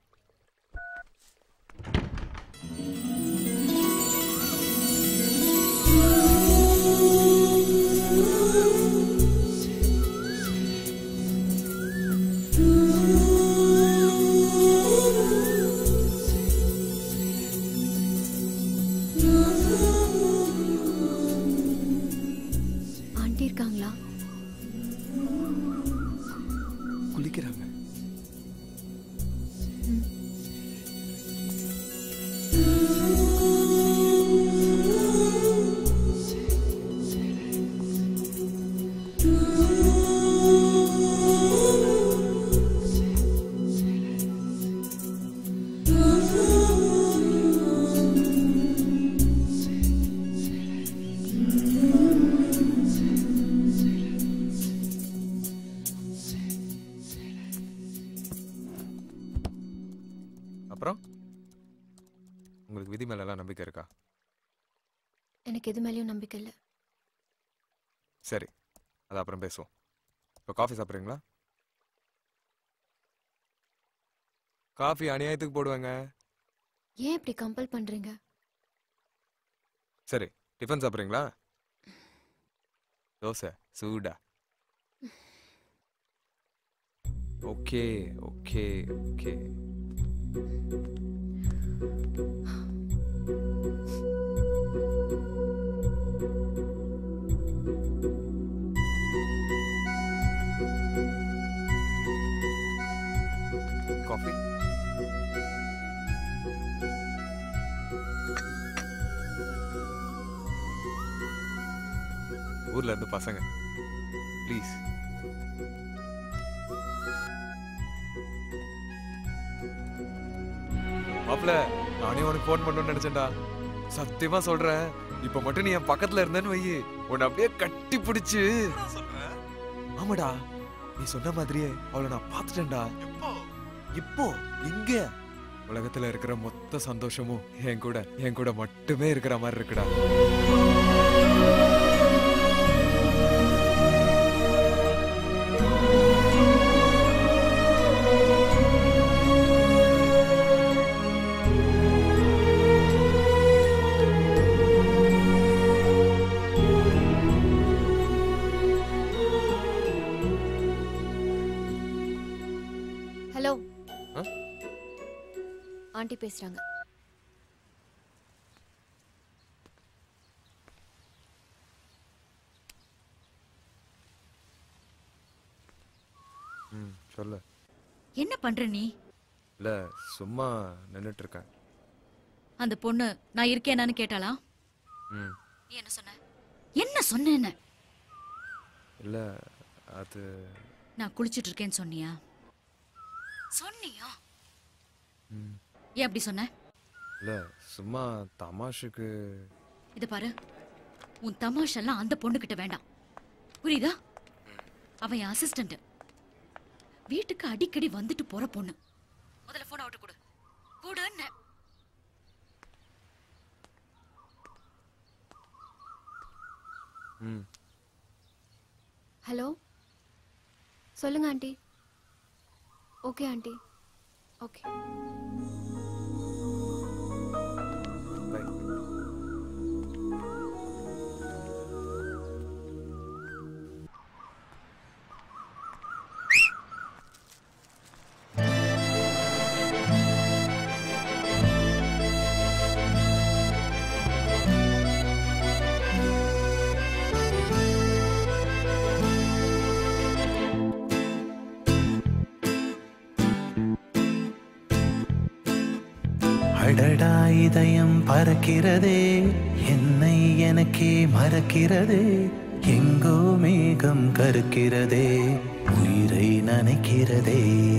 ஆண்டி இருக்காங்களா குளிக்கிறாங்க அப்புறம் உங்களுக்கு விதி மேலெல்லாம் நம்பிக்கை இருக்கா எனக்கு எது மேலேயும் நம்பிக்கை இல்லை சரி அது அப்புறம் பேசுவோம் இப்போ காஃபி சாப்பிட்றீங்களா காஃபி அநியாயத்துக்கு போடுவாங்க ஏன் இப்படி கம்பல் பண்றீங்க சரி டிஃபன் சாப்பிட்றீங்களா தோசை சூடா ஓகே ஓகே ஓகே காஃபி ஊர்ல இருந்து பசங்க ப்ளீஸ் மாப்ள நானே உனக்கு ஃபோன் பண்ணணும்னு நினைச்சேன்டா சத்தியமா சொல்றேன் இப்ப மட்டும் நீ என் பக்கத்துல இருந்தேன்னு வை உன்னை அப்படியே கட்டி பிடிச்சு ஆமாடா நீ சொன்ன மாதிரியே அவளை நான் பார்த்துட்டேன்டா இப்போ இங்க உலகத்துல இருக்கிற மொத்த சந்தோஷமும் என் கூட என் கூட மட்டுமே இருக்கிற மாதிரி இருக்குடா ஹலோ ஆ? ஆண்டி பேசுறாங்க ம் சொல்லு என்ன பண்ற நீ இல்ல சும்மா நின்னுட்டு இருக்கேன் அந்த பொண்ணு நான் இருக்கேனான்னு கேட்டாளா ம் நீ என்ன சொன்ன என்ன சொன்னேன்னு இல்ல அது நான் குளிச்சிட்டு இருக்கேன்னு சொன்னியா சொன்னியா ம் ஏன் அப்படி சொன்ன இல்ல சும்மா தமாஷுக்கு இத பாரு உன் தமாஷெல்லாம் அந்த பொண்ணு கிட்ட வேண்டாம் புரியுதா அவன் என் அசிஸ்டன்ட் வீட்டுக்கு அடிக்கடி வந்துட்டு போற பொண்ணு முதல்ல போன் அவுட்டு கொடு கொடுன்னு ம் ஹலோ சொல்லுங்க aunty okay aunty okay bye அடடா இதயம் பறக்கிறதே என்னை எனக்கே மறக்கிறதே எங்கோ மேகம் கருக்கிறதே உயிரை நனைக்கிறதே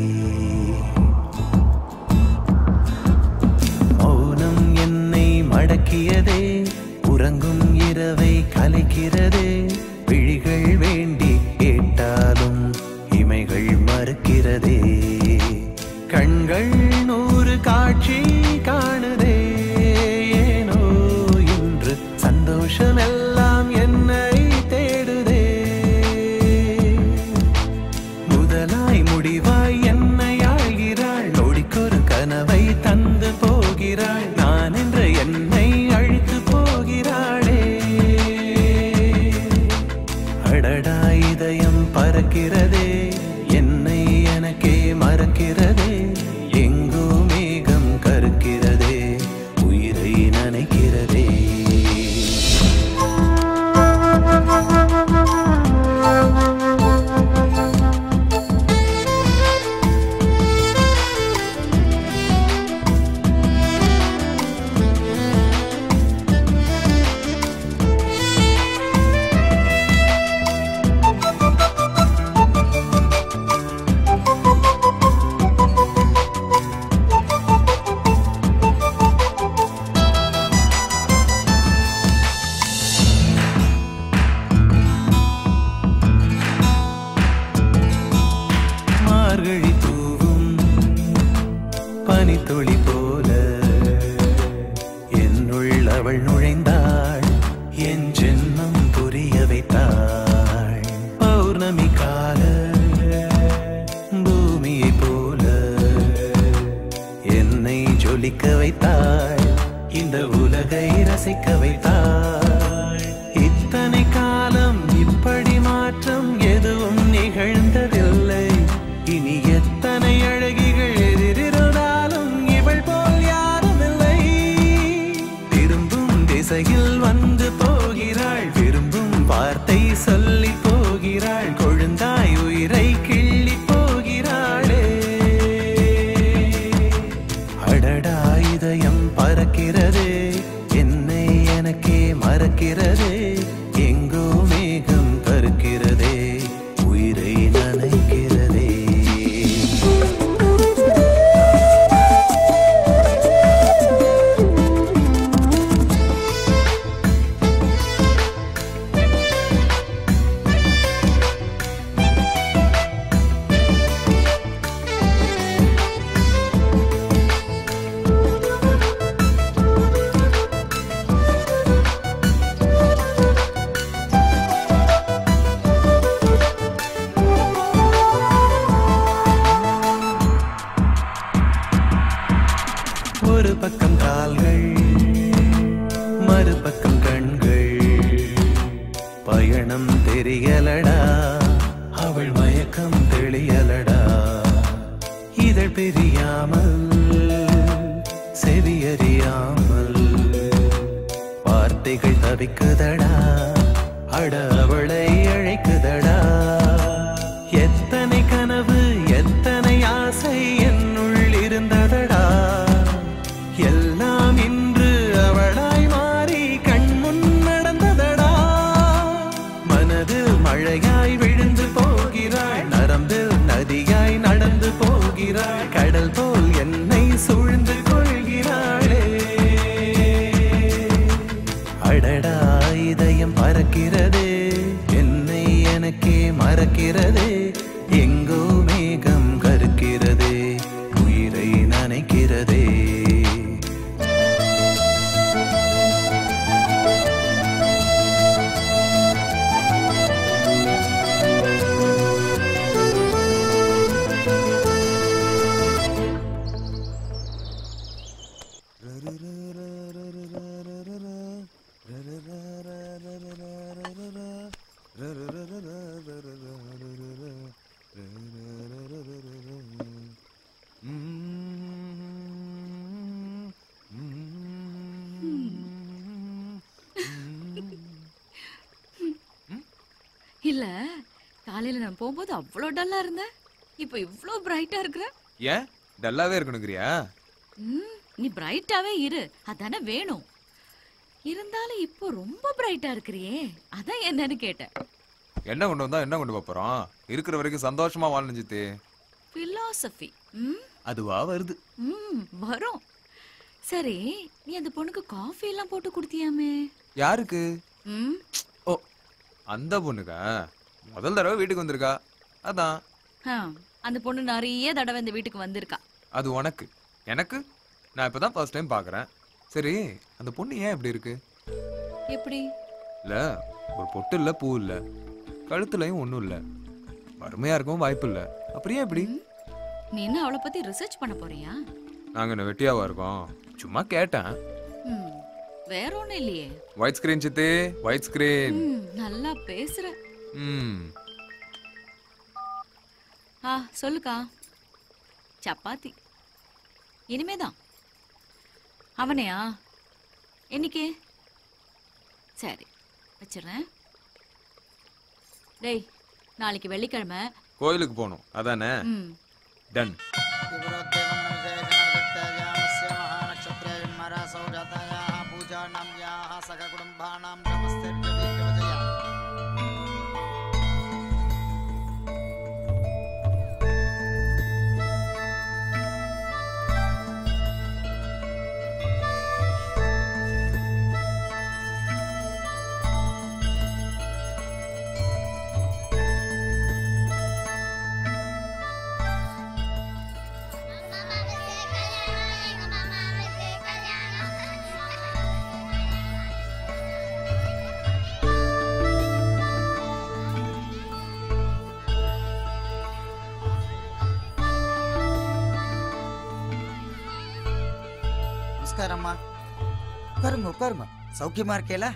மௌனம் என்னை மடக்கியதே உறங்கும் இரவை கலைக்கிறதே விழிகள் வேண்டி கேட்டாலும் இமைகள் மறுக்கிறதே கண்கள் நூறு காட்சி காணுதே ஏனோ இன்று சந்தோஷமெல்லாம் என்னை தேடுதே முதலாய் முடிவாய் என்னை ஆழ்கிறாள் நொடிக்கொரு கனவை தந்து போகிறாள் நான் என்ற என்னை அழித்து போகிறாளே அடடா இதயம் பறக்கிறதே என்னை எனக்கே மறக்கிறதே எங்கோ மேகம் கருக்கிறதே உயிரை நனைக்கிறதே மார்கழி தூவும் பனித்துளி போல என்னுள் அவள் நுழைந்தாள் என் ஜென்மம் புரிய வைத்தாள் பௌர்ணமி கால பூமியை போல என்னை ஜொலிக்க வைத்தாள் இந்த உலகை ரசிக்க வைத்தாள் இத்தனை காலம் இப்படி ஆசையில் வந்து போகிறாள் விரும்பும் வார்த்தை சொல்லி போகிறாள் கொழுந்தாய் உயிரை கிள்ளி போகிறாளே அடடா இதயம் பறக்கிறதே என்னை எனக்கே மறக்கிறதே எங்கோ மேகம் கருக்கிறதே உயிரை நனைக்கிறதே ஒரு பக்கம் கால்கள் மறுபக்கம் கண்கள் பயணம் தெரியலடா அவள் மயக்கம் தெளியலடா இதழ் பிரியாமல் செவியறியாமல் வார்த்தைகள் தவிக்குதடா அட அவளை அழைக்குதடா எத்தனை கனவு எத்தனை ஆசை என்னுள் இருந்ததடா எல்லாம் இன்று அவளாய் மாறி கண்முன் நடந்ததடா மனதில் மழையாய் விழுந்து போகிறாள் நரம்பில் நதியாய் நடந்து போகிறாள் கடல் போல் என்னை சூழ்ந்து கொள்கிறாளே அடடா இதயம் பறக்கிறதே என்னை எனக்கே மறக்கிறதே எங்கோ மேகம் கருக்கிறதே உயிரை நனைக்கிறதே இல்ல காலையில நான் போகும்போது அவ்வளோ டல்லா இருந்தேன் இப்போ இவ்வளோ பிரைட்டா இருக்கிற ஏன் டல்லாவே இருக்கணுங்கிறியா ம், நீ பிரைட்டாவே இரு அதானே வேணும் இருந்தாலும் இப்போ ரொம்ப பிரைட்டா இருக்கிறியே அதான் என்னன்னு கேட்டேன் என்ன கொண்டு வந்தா என்ன கொண்டு போப் போறோம் இருக்கிற வரைக்கும் சந்தோஷமா வாழணும் சித்தி பிலாசபி ம் அதுவா வருது ம் வரும் சரி நீ அந்த பொண்ணுக்கு காஃபி எல்லாம் போட்டு கொடுத்தியாமே யாருக்கு ம் ஓ அந்த பொண்ணுக்கா முதல் தடவை வீட்டுக்கு வந்திருக்கா அதான் ஆ, அந்த பொண்ணு நிறைய தடவை இந்த வீட்டுக்கு வந்திருக்கா அது உனக்கு எனக்கு நான் இப்பதான் ஃபர்ஸ்ட் டைம் பார்க்கறேன் சரி அந்த பொண்ணு ஏன் இப்படி இருக்கு எப்படி இல்ல ஒரு பொட்டு இல்ல பூ இல்ல கழுத்துலயும் ஒண்ணும் இல்ல வறுமையா இருக்கவும் வாய்ப்பு இல்ல அப்படியே எப்படி நீ என்ன அவளை பத்தி ரிசர்ச் பண்ண போறியா நாங்க என்ன வெட்டியாவா இருக்கோம் சும்மா கேட்டேன் ம் வேற ஒண்ணும் இல்லையே ஒயிட் ஸ்கிரீன் சித்தி ஒயிட் ஸ்கிரீன் ம் நல்லா பேசுற ம் ஆ சொல்லுக்கா சப்பாத்தி இனிமேதான் அவனையா என்னைக்கு சரி வச்சிடுறேன் டேய் நாளைக்கு வெள்ளிக்கிழமை கோயிலுக்கு போகணும் அதானே ம் டன் நமஸ்காரம்மா உட்காருங்க உட்காருங்க சௌக்கியமா இருக்கேல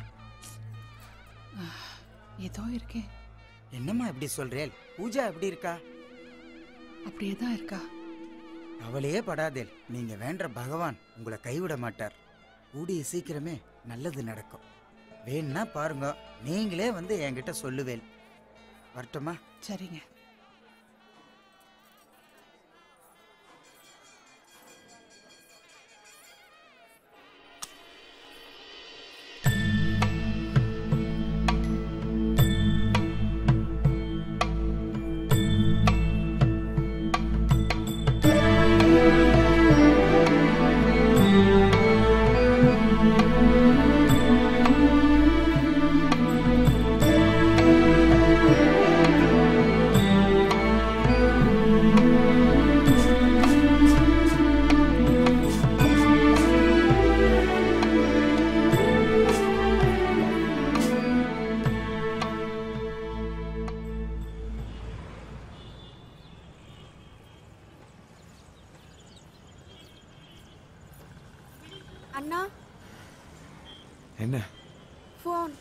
ஏதோ இருக்கேன் என்னம்மா இப்படி சொல்றேன் பூஜா எப்படி இருக்கா அப்படியே தான் இருக்கா கவலையே படாதேல் நீங்க வேண்ட பகவான் உங்களை கைவிட மாட்டார் கூடிய சீக்கிரமே நல்லது நடக்கும் வேணும்னா பாருங்க நீங்களே வந்து என்கிட்ட சொல்லுவேல் வரட்டுமா சரிங்க அண்ணா என்ன ஃபோன்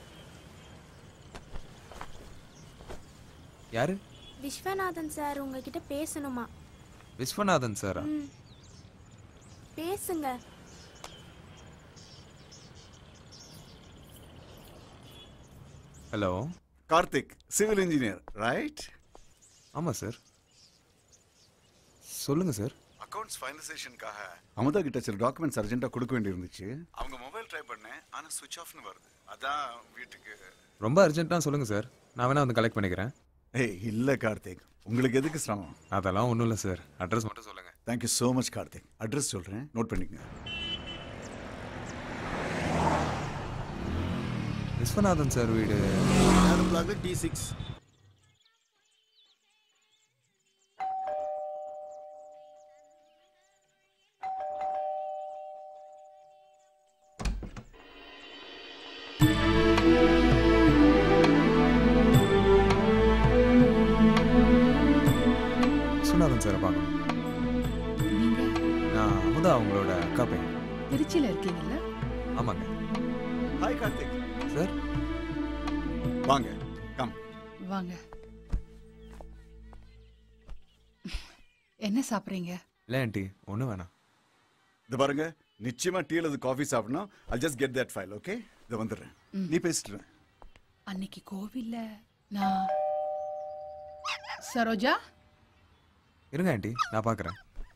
யாரு விஸ்வநாதன் சார் உங்ககிட்ட பேசணுமா விஸ்வநாதன் சாரா ம். பேசுங்க hello Karthik civil engineer right ஆமா சார் சொல்லுங்க சார் அக்கவுண்ட்ஸ் ஃபைனலைசேஷனுக்காக அமுதா கிட்ட சில டாக்குமெண்ட்ஸ் அர்ஜென்ட்டாக கொடுக்க வேண்டியிருந்துச்சு அவங்க மொபைல் ட்ரை பண்ணேன் ஆனால் சுவிட்ச் ஆஃப்னு வருது அதான் வீட்டுக்கு ரொம்ப அர்ஜென்ட்டாக சொல்லுங்க சார் நான் வேணா வந்து கலெக்ட் பண்ணிக்கிறேன் ஏய் இல்லை கார்த்திக் உங்களுக்கு எதுக்கு சிரமம் அதெல்லாம் ஒன்றும் இல்லை சார் அட்ரஸ் மட்டும் சொல்லுங்க thank you so much Karthik address சொல்கிறேன் நோட் பண்ணிக்கங்க விஸ்வநாதன் சார் வீடு பிளாக் டி சிக்ஸ் விஸ்வநாதன் சாரை பார்க்கணும் நீங்க நான் அமுதா அவங்களோட அக்கா பையன் திருச்சியில இருக்கீங்கல்ல ஆமாங்க ஹாய் கார்த்திக் சார் வாங்க கம் வாங்க என்ன சாப்பிட்றீங்க இல்லை ஆண்டி ஒன்றும் வேணாம் இது பாருங்க நிச்சயமா டீ அல்லது காஃபி சாப்பிடணும் I just get that file okay இது வந்துடுறேன் ம். நீ பேசிட்டு இரு. அன்னைக்கு கோவில்ல நான் சரோஜா இருங்க ஆண்டி நான் பார்க்குறேன்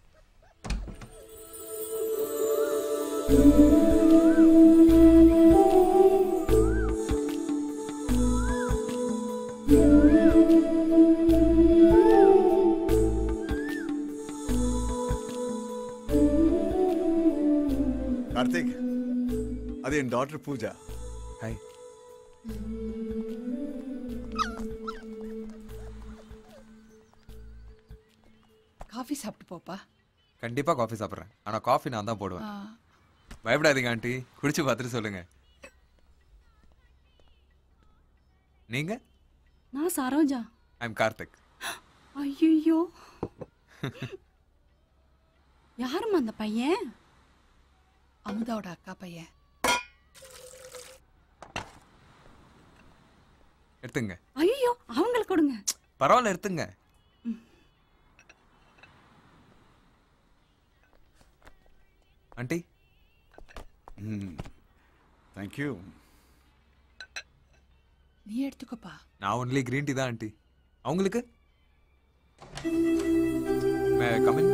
கார்த்திக் அது என் டாட்டர் பூஜா ஹாய் காஃபி சாப்பிட்டு போப்பா கண்டிப்பாக காஃபி சாப்பிட்றேன் ஆனால் காஃபி நான் தான் போடுவேன் ஆ, பயப்படாதீங்க ஆண்டி குடிச்சு பார்த்துட்டு சொல்லுங்க நீங்க நான் சரோஜா ஐம் கார்த்திக் ஐயோ யாரும்மா அந்த பையன் அமுதாவோட அக்கா பையன் எடுத்துங்க ஐயோ அவங்களுக்கு கொடுங்க பரவாயில்ல எடுத்துங்க ஆண்டி ம் தேங்க்யூ நீ எடுத்துக்கோப்பா நான் ஒன்லி கிரீன் டீ தான் ஆண்டி அவங்களுக்கு கமின்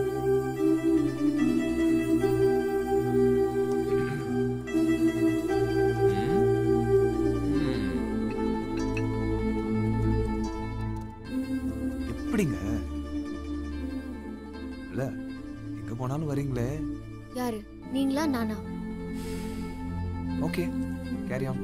எப்படிங்க இல்ல எங்க போனாலும் வரீங்களே யாரு நீங்களா நானா okay carry on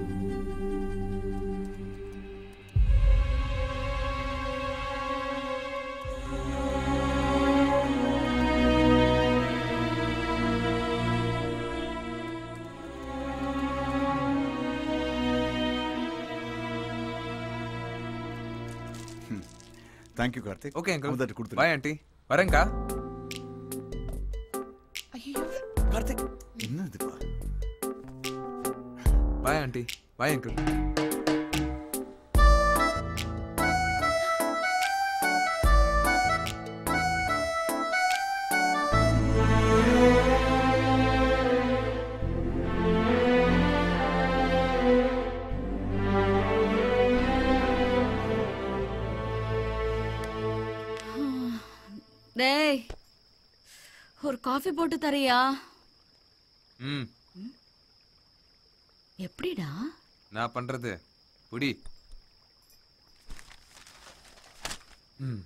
thank you Karthik okay uncle அமுதாட்ட கொடுத்துரு பாய் ஆண்டி வரேங்க்கா கார்த்திக் என்ன இதுப்பா பாய் ஆண்டி பாய் அங்கிள் ஒரு காஃபி போட்டு தரியா ம் எப்படிடா நான் பண்றது புடி ம்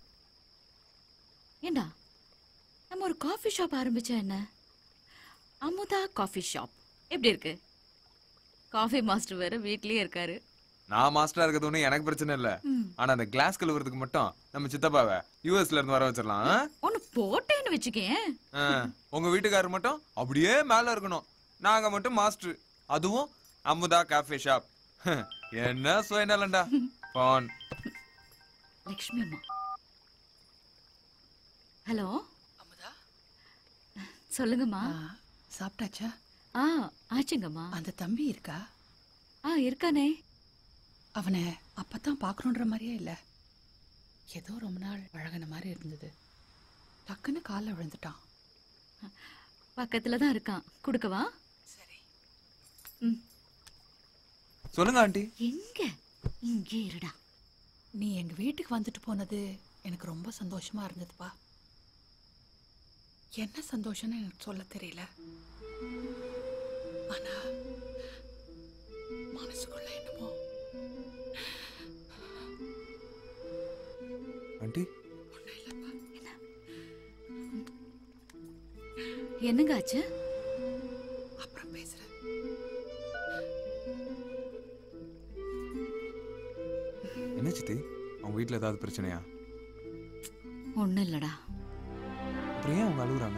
ஏண்டா நம்ம ஒரு காஃபி ஷாப் ஆரம்பிச்சா என்ன அமுதா காஃபி ஷாப் எப்படி இருக்கு காஃபி மாஸ்டர் வேற வீட்லயே இருக்காரு நான் மாஸ்டரா இருக்கிறது ஒன்றும் எனக்கு பிரச்சனை இல்ல ம். ஆனா அந்த கிளாஸ் கழுவுறதுக்கு மட்டும் நம்ம சித்தப்பாவை யூஎஸ்ல இருந்து வர வச்சிடலாம் ஆ? ஒன்னு போட்டேன்னு வச்சுக்கேன் ஆ, உங்க வீட்டுக்காரர் மட்டும் அப்படியே மேல இருக்கணும் நாங்க மட்டும் மாஸ்டர் அதுவும் அமுதா காஃபே ஷாப் என்ன சுயநலண்டா பான் லக்ஷ்மி அம்மா ஹலோ அமுதா சொல்லுங்கம்மா சாப்பிட்டாச்சா ஆ ஆச்சுங்கம்மா அந்த தம்பி இருக்கா ஆ இருக்கானே அவனை அப்பதான் பார்க்கணுன்ற மாதிரியே இல்லை ஏதோ ரொம்ப நாள் பழகின மாதிரி இருந்தது டக்குன்னு காலில் விழுந்துட்டான் பக்கத்துல தான் இருக்கான் கொடுக்கவா சொல்லுங்க ஆண்டி எங்க இங்கே இருடா நீ எங்க வீட்டுக்கு வந்துட்டு போனது எனக்கு ரொம்ப சந்தோஷமா இருந்ததுப்பா என்ன சந்தோஷம்னு எனக்கு சொல்ல தெரியல ஆனா மனசுக்குள்ள என்னமோ ஆண்டி என்னங்க ஆச்சு அப்புறம் பேசுறேன் என்ன சித்தி அவங்க வீட்ல ஏதாவது பிரச்சனையா ஒண்ணும் இல்லடா அப்புறம் ஏன் அவங்க அழுகுறாங்க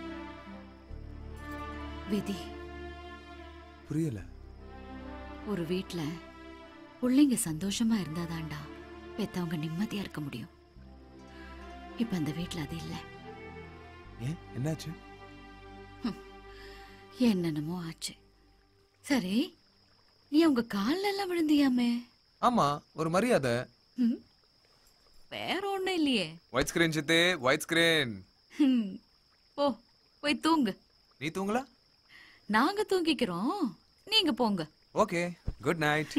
விதி புரியல ஒரு வீட்ல பிள்ளைங்க சந்தோஷமா இருந்தாதான்டா பெத்தவங்க நிம்மதியா இருக்க முடியும் இப்ப அந்த வீட்ல அது இல்ல ஏன் என்னாச்சு என்னென்னமோ ஆச்சு சரி நீ அவங்க கால்ல எல்லாம் விழுந்தியாமே ஆமா ஒரு மரியாதை ம், வேற ஒண்ணும் இல்லையே ஒயிட் ஸ்கிரீன் சித்தி ஒயிட் ஸ்கிரீன் ம், போ போய் தூங்கு நீ தூங்கல நாங்க தூங்கிக்கிறோம் நீங்க போங்க ஓகே குட் நைட்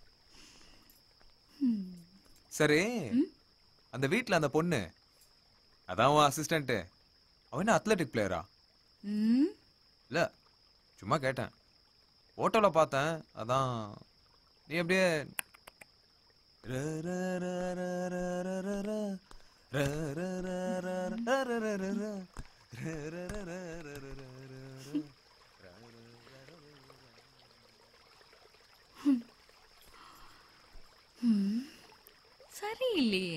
சரி அந்த வீட்ல அந்த பொண்ணு அதான் உன் அசிஸ்டன்ட் அவன் என்ன அத்லெட்டிக் பிளேயரா ம் இல்ல சும்மா கேட்டேன் போட்டோல பார்த்தேன் அதான் நீ அப்படியே ர ர ர ர ர ர ர ர. ர ர ர ர ர ர ர ர ர. ர ர ர ர ர ர ர ர ர. ம், சரியில்லையே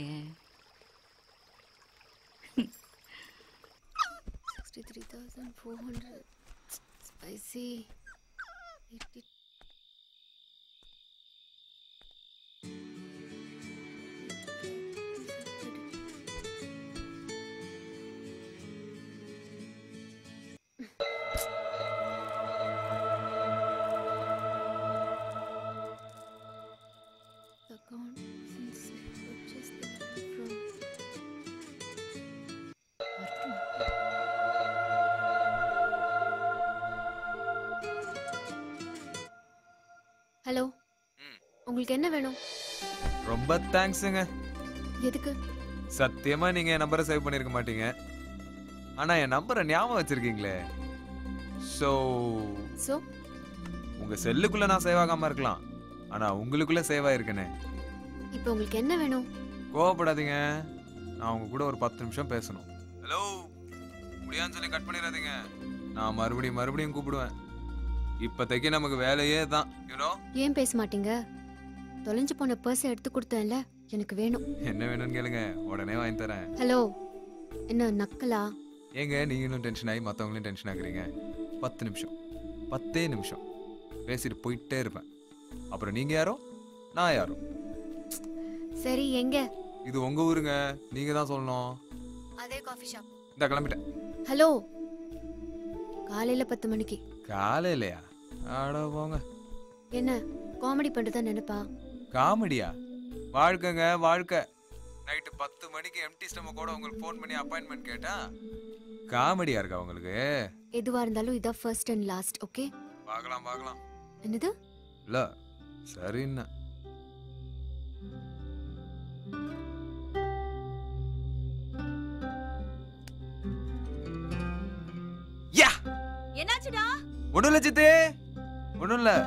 sixty three thousand four hundred ஸ்பைசி eighty account since I purchased the from hello உங்களுக்கு என்ன வேணும் ரொம்ப தேங்க்ஸுங்க எதுக்கு சத்தியமா நீங்க என் நம்பரை சேவ் பண்ணிருக்க மாட்டீங்க ஆனா என் நம்பரை ஞாபகம் வச்சிருக்கீங்களே ஸோ ஸோ உங்க செல்லுக்குள்ள நான் சேவ் ஆகாம இருக்கலாம் ஆனா உங்களுக்குள்ள சேவ் ஆயிருக்கேனே இப்போ உங்களுக்கு என்ன வேணும் கோவப்படாதீங்க நான் உங்க கூட ஒரு பத்து நிமிஷம் பேசணும் ஹலோ முடியான்னு சொல்லி கட் பண்ணிடாதீங்க நான் மறுபடியும் மறுபடியும் கூப்பிடுவேன் இப்போதைக்கு நமக்கு வேலையே தான் யூனோ ஏன் பேச மாட்டீங்க தொலைஞ்சு போன பர்ஸை எடுத்து கொடுத்தேன்ல எனக்கு வேணும் என்ன வேணும்னு கேளுங்க உடனே வாங்கி தரேன் ஹலோ என்ன நக்கலா ஏங்க நீங்களும் டென்ஷன் ஆகி மற்றவங்களையும் டென்ஷன் ஆகுறீங்க பத்து நிமிஷம் பத்தே நிமிஷம் பேசிட்டு போயிட்டே இருப்பேன் அப்புறம் நீங்க யாரோ நான் யாரோ சரி எங்க இது உங்க ஊருங்க நீங்க தான் சொல்லணும் அதே காஃபி ஷாப் இந்த கிளம்பிட்டேன் ஹலோ காலையில பத்து மணிக்கு காலையிலையா ஆட போங்க என்ன காமெடி பண்றதா நினைப்பா காமெடியா வாழ்க்கைங்க வாழ்க்கை நைட்டு பத்து மணிக்கு எம்டி ஸ்டமக்கோட உங்களுக்கு ஃபோன் பண்ணி அப்பாயின்மெண்ட் கேட்டா காமெடியா இருக்கா உங்களுக்கு எதுவா இருந்தாலும் இதான் ஃபர்ஸ்ட் அண்ட் லாஸ்ட் ஓகே பார்க்கலாம் பார்க்கலாம் என்னது இல்ல சரிண்ணா என்னாச்சுடா ஒண்ணும் இல்ல சித்தே ஒண்ணும் இல்ல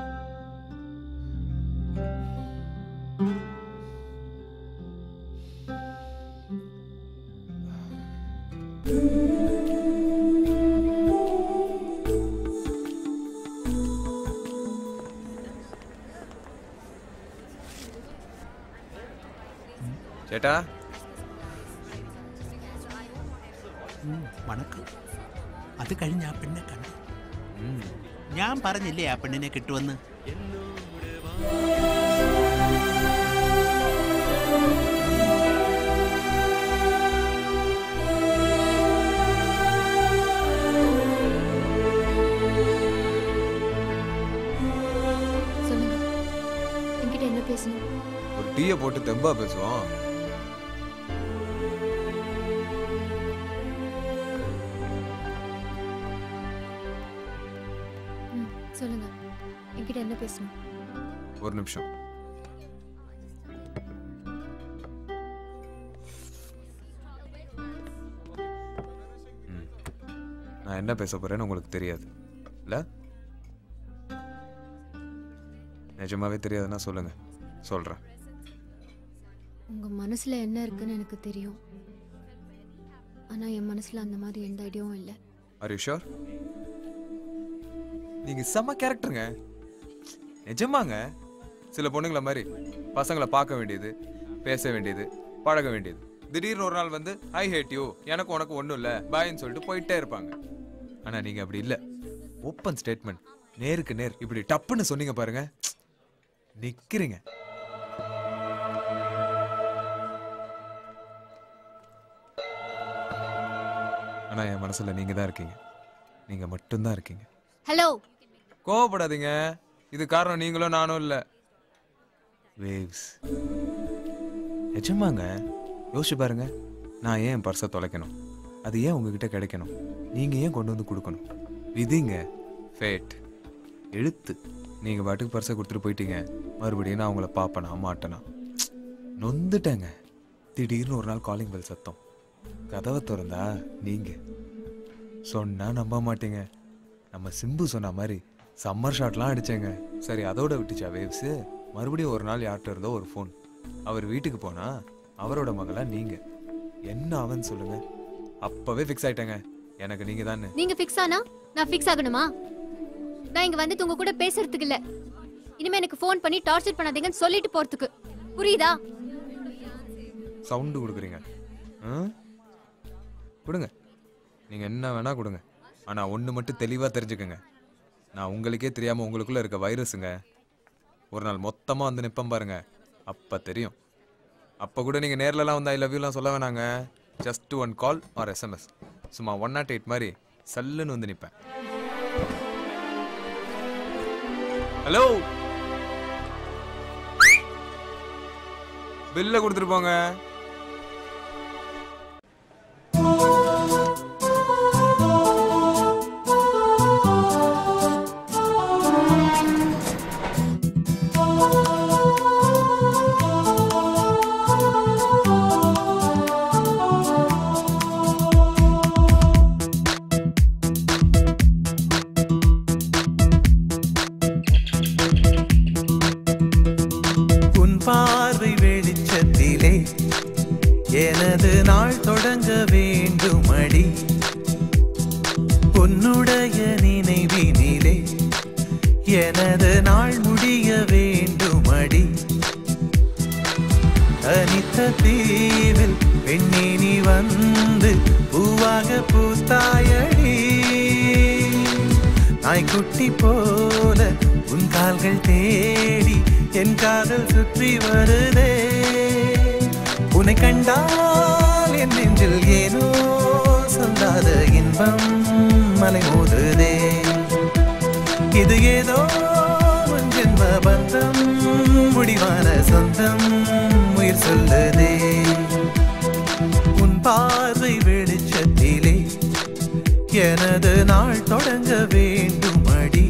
ചേട്ടാ ഉം, വണക്കം അത് കഴിഞ്ഞ് ആ പെണ്ണെ കണ്ടു ഞാൻ പറഞ്ഞില്ലേ ആ പെണ്ണിനെ കിട്ടുമെന്ന് சொல்லுங்க என்கிட்ட என்ன பேசணும் ஒரு டீயை போட்டு தெம்பா பேசுவோம் ம் சொல்லுங்க என்கிட்ட என்ன பேசணும் ஒரு நிமிஷம் ம். நான் என்ன பேச போறேன்னு உங்களுக்கு தெரியாது இல்ல நிஜமாவே தெரியாதுன்னா சொல்லுங்க சொல்றேன் உங்க மனசுல என்ன இருக்குன்னு எனக்கு தெரியும் ஆனா என் மனசுல அந்த மாதிரி எந்த ஐடியாவும் இல்லை ஆர் யூ ஷோர் நீங்க செம்ம கேரக்டருங்க நிஜமாங்க சில பொண்ணுங்கள மாதிரி பசங்களை பார்க்க வேண்டியது பேச வேண்டியது பழக வேண்டியது திடீர்னு ஒரு நாள் வந்து ஐ ஹேட் யூ எனக்கு உனக்கு ஒன்றும் இல்லை பாயின்னு சொல்லிட்டு போயிட்டே இருப்பாங்க ஆனால் நீங்கள் அப்படி இல்லை ஓப்பன் ஸ்டேட்மெண்ட் நேருக்கு நேர் இப்படி டப்புன்னு சொன்னீங்க பாருங்க நிற்கிறீங்க ஆனால் என் மனசில் நீங்கள் தான் இருக்கீங்க நீங்கள் மட்டும்தான் இருக்கீங்க ஹலோ கோவப்படாதீங்க இது காரணம் நீங்களும் நானும் இல்ல வேவ்ஸ் நிஜமாங்க யோசிச்சு பாருங்க நான் ஏன் என் பர்ஸை தொலைக்கணும் அது ஏன் உங்ககிட்ட கிடைக்கணும் நீங்க ஏன் கொண்டு வந்து கொடுக்கணும் விதிங்க ஃபேட் எழுத்து நீங்க பாட்டுக்கு பர்ஸை கொடுத்துட்டு போயிட்டீங்க மறுபடியும் நான் உங்களை பார்ப்பனா மாட்டேனா நொந்துட்டேங்க திடீர்னு ஒரு நாள் காலிங் பெல் சத்தம் கதவை திறந்தா நீங்க சொன்னா நம்ப மாட்டீங்க நம்ம சிம்பு சொன்ன மாதிரி சம்மர் ஷாட்லாம் அடிச்சேங்க சரி அதோட விட்டுச்சா வேவ்ஸு மறுபடியும் ஒரு நாள் யார்கிட்ட இருந்தோ ஒரு ஃபோன் அவர் வீட்டுக்கு போனா அவரோட மகளா நீங்க என்ன அவன் சொல்லுங்க அப்பவே ஃபிக்ஸ் ஆயிட்டேங்க எனக்கு நீங்க தானே நீங்க ஃபிக்ஸ் ஆனா நான் ஃபிக்ஸ் ஆகணுமா நான் இங்க வந்து உங்க கூட பேசுறதுக்கு இல்ல இனிமே எனக்கு ஃபோன் பண்ணி டார்ச்சர் பண்ணாதீங்கன்னு சொல்லிட்டு போறதுக்கு புரியுதா சவுண்டு கொடுக்குறீங்க ஆ? கொடுங்க நீங்க என்ன வேணா கொடுங்க ஆனா ஒண்ணு மட்டும் தெளிவா தெரிஞ்சுக்கங்க நான் உங்களுக்கே தெரியாம உங்களுக்குள்ள இருக்க வைரஸுங்க ஒரு நாள் மொத்தமா வந்து நிப்பேன் பாருங்க அப்ப தெரியும் அப்ப கூட நீங்க நேர்லலாம் வந்து ஐ லவ் யூலாம் சொல்ல வேணாங்க just one call or SMS சும்மா ஒன் நாட் எயிட் மாதிரி சல்லுன்னு வந்து நிப்பேன் ஹலோ பில்ல கொடுத்துட்டு போங்க உன் பார்வை வெளிச்சத்திலே எனது நாள் தொடங்க வேண்டுமடி உன்னுடைய நினைவினிலே எனது நாள் முடிய வேண்டுமடி தனித்த தீவில் பெண்ணினி வந்து பூவாக பூத்தாயடி நாய்க்குட்டி போல உன் கால்கள் தேடி என் காதல் சுற்றி வருதே உன்னை கண்டால் என் நெஞ்சில் ஏனோ சொல்லாத இன்பம் மலை மோதுதே இது ஏதோ உன் ஜென்ம பந்தம் முடிவான சொந்தம் உயிர் சொல்லுதே உன் பார்வை வெளிச்சத்திலே எனது நாள் தொடங்க வேண்டும் அடி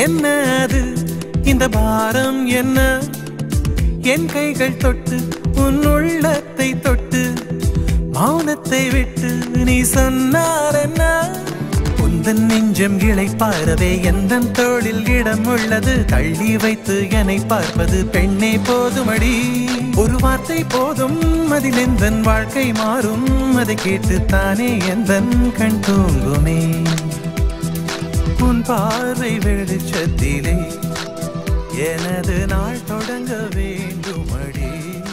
என்ன அது இந்த பாரம் என்ன என் கைகள் தொட்டு உன் உள்ளத்தை தொட்டு மௌனத்தை விட்டு நீ சொன்னார் என்ன உந்தன் நெஞ்சம் இழை பாரவே எந்த தோளில் இடம் உள்ளது தள்ளி வைத்து என்னை பார்ப்பது பெண்ணே போதுமடி ஒரு வார்த்தை போதும் அதில் எந்த வாழ்க்கை மாறும் அதை கேட்டு தானே எந்த கண் தூங்குமே உன் பார்வை வெளிச்சத்திலே எனது நாள் தொடங்க வேண்டுமடி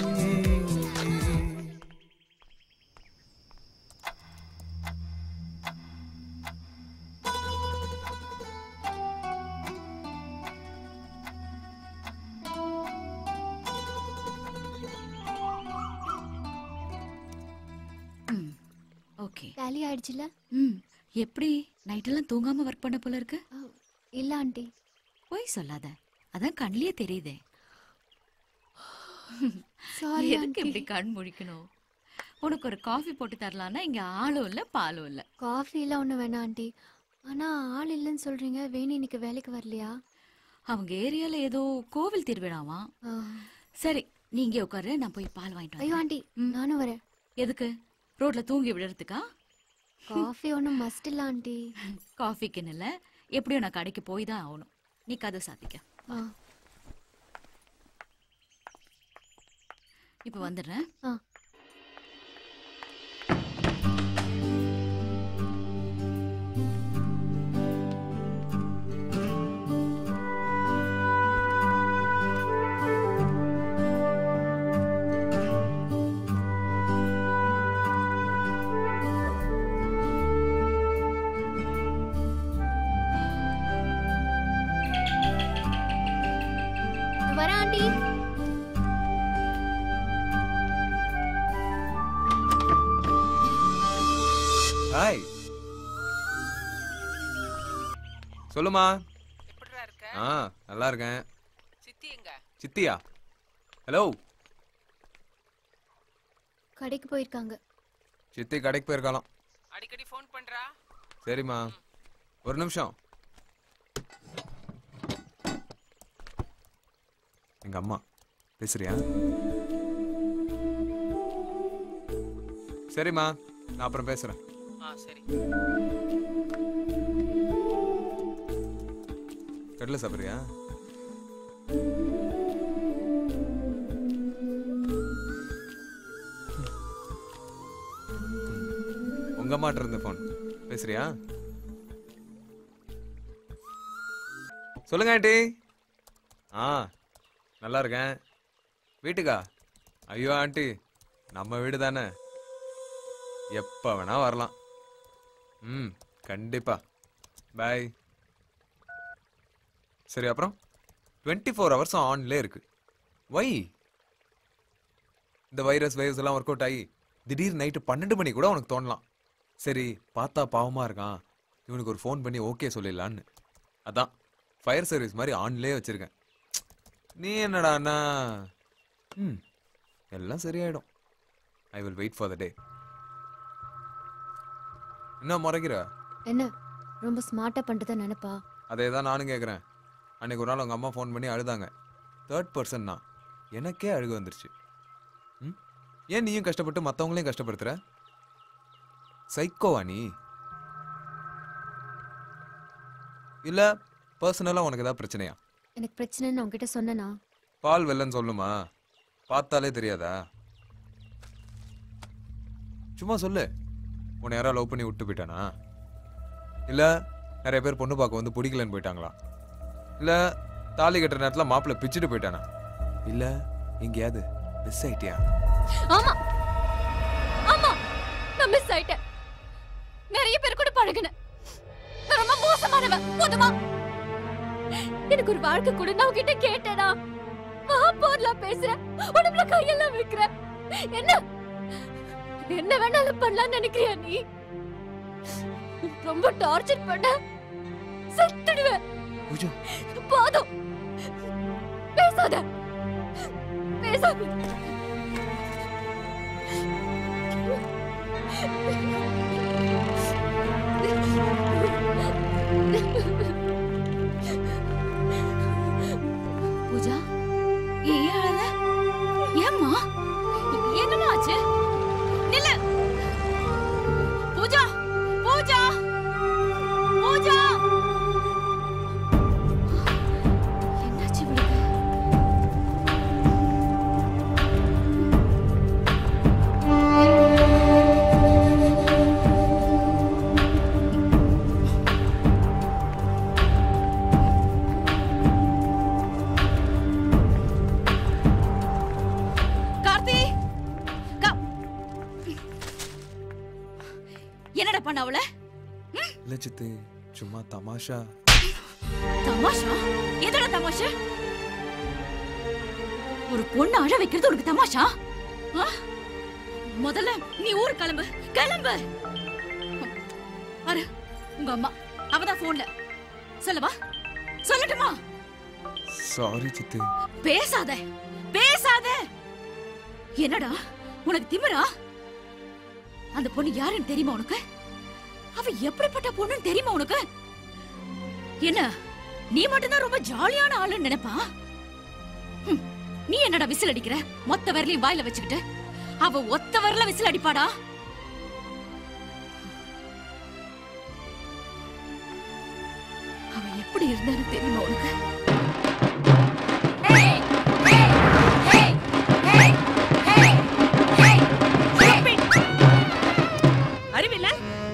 ஓகே டேலி ஆயிடுச்சுல ம் எப்படி நைட்டெல்லாம் தூங்காம ஒர்க் பண்ண போல இருக்கு இல்ல ஆண்டி போய் சொல்லாத அதான் கண்ணிலே தெரியுதே Sorry, எதுக்கு aunty. இப்படி கண் முழிக்கணும் உனக்கு ஒரு காஃபி போட்டு தரலான்னா இங்க ஆளும் இல்ல பாலும் இல்ல காஃபி எல்லாம் ஒண்ணு வேணாம் ஆண்டி ஆனா ஆள் இல்லைன்னு சொல்றீங்க வேணு இன்னைக்கு வேலைக்கு வரலையா அவங்க ஏரியால ஏதோ கோவில் திருவிழாவா சரி நீ இங்கே உட்காரு நான் போய் பால் வாங்கிட்டு ஐயோ வரேன் ஆண்டி நானும் வரேன் எதுக்கு ரோட்ல தூங்கி விடுறதுக்கா காஃபி ஒன்றும் மஸ்ட் இல்ல ஆண்டி காஃபிக்குன்னு இல்ல எப்படியும் நான் கடைக்கு போய் தான் ஆகணும் நீ கதை சாத்திக்க ஆ இப்போ வந்துடுறேன் ஆ வரேன் ஆண்டி ஹாய் சொல்லுமா ஆ நல்லா இருக்கேன் சித்தி எங்க சித்தியா ஹலோ கடைக்கு போயிருக்காங்க சித்தி கடைக்கு போயிருக்கலாம் அடிக்கடி ஃபோன் பண்றா சரிம்மா ஒரு நிமிஷம் எங்க அம்மா பேசுறியா சரிம்மா நான் அப்புறம் பேசுறேன் ஆ சரி கடலை சாப்பிட்றியா உங்க அம்மாட்ட இருந்த ஃபோன் பேசுறியா சொல்லுங்க ஆண்டி ஆ நல்லா இருக்கேன் வீட்டுக்கா ஐயோ ஆண்டி நம்ம வீடு தானே எப்போ வேணா வரலாம் ம் கண்டிப்பா பாய் சரி அப்புறம் டுவெண்ட்டி ஃபோர் ஹவர்ஸும் ஆன்லே இருக்கு வை இந்த வைரஸ் வைரஸ் எல்லாம் ஒர்க் அவுட் ஆகி திடீர் நைட்டு பன்னெண்டு மணி கூட உனக்கு தோணலாம் சரி பார்த்தா பாவமா இருக்கான் இவனுக்கு ஒரு ஃபோன் பண்ணி ஓகே சொல்லிடலான்னு அதான் ஃபயர் சர்வீஸ் மாதிரி ஆன்லேயே வச்சிருக்கேன் நீ என்னடான்னா ம் எல்லாம் சரியாயிடும் I will wait for the day என்ன முறைக்கிற என்ன ரொம்ப ஸ்மார்ட்டா பண்றதா நினைப்பா அதே தான் நானும் கேட்குறேன் அன்னைக்கு ஒரு நாள் உங்கள் அம்மா ஃபோன் பண்ணி அழுதாங்க தேர்ட் பர்சன் தான் எனக்கே அழுக வந்துருச்சு ம் ஏன் நீயும் கஷ்டப்பட்டு மற்றவங்களையும் கஷ்டப்படுத்துற சைக்கோவா நீ இல்லை பர்சனலாக உனக்கு ஏதாவது பிரச்சனையா எனக்கு பிரச்சனைன்னு உன்கிட்ட சொன்னனா பால் வெள்ளன்னு சொல்லுமா பார்த்தாலே தெரியாதா சும்மா சொல்லு உன்னை யாரா லவ் பண்ணி விட்டு போயிட்டானா இல்லை நிறைய பேர் பொண்ணு பார்க்க வந்து பிடிக்கலன்னு போயிட்டாங்களா இல்லை தாலி கட்டுற நேரத்தில் மாப்பிள்ளை பிச்சுட்டு போயிட்டானா இல்லை எங்கேயாவது மிஸ் ஆயிட்டியா ஆமா ஆமா நான் மிஸ் ஆயிட்டேன் நிறைய பேர் கூட பழகுனேன் நான் ரொம்ப மோசமானவன் போதுமா எனக்கு ஒரு வாழ்க்கை கூட நான் உன்கிட்ட கேட்டேனா வா போர்லாம் பேசுறேன் உடம்புல கையெல்லாம் வைக்கிற என்ன என்ன வேணாலும் பண்ணலாம்னு நினைக்கிறியா நீ ரொம்ப டார்ச்சர் பண்ண செத்துடுவேன் பூஜா போதும் பேசாத பேசாத என்னடா பண்ண அவள இல்ல சித்தி சும்மா தமாஷா தமாஷா எதடா தமாஷா ஒரு பொண்ணு அழ வைக்கிறது உனக்கு தமாஷா ஆ? முதல்ல நீ ஊர் கிளம்பு கிளம்பு பாரு உங்க அம்மா அவதான் போன்ல சொல்லவா சொல்லட்டுமா சாரி சித்தி பேசாத பேசாத என்னடா உனக்கு திமிரா அந்த பொண்ணு யாருன்னு தெரியுமா உனக்கு அவ எப்படிப்பட்ட பொண்ணுன்னு தெரியுமா உனக்கு என்ன நீ மட்டும்தான் ரொம்ப ஜாலியான ஆளுன்னு நினைப்பா ஹம், நீ என்னடா விசில் அடிக்கிற மொத்த விரலையும் வாயில வச்சுக்கிட்டு அவ ஒத்த விரல விசில் அடிப்பாடா அவ எப்படி இருந்தான்னு தெரியுமா உனக்கு அறிவில்ல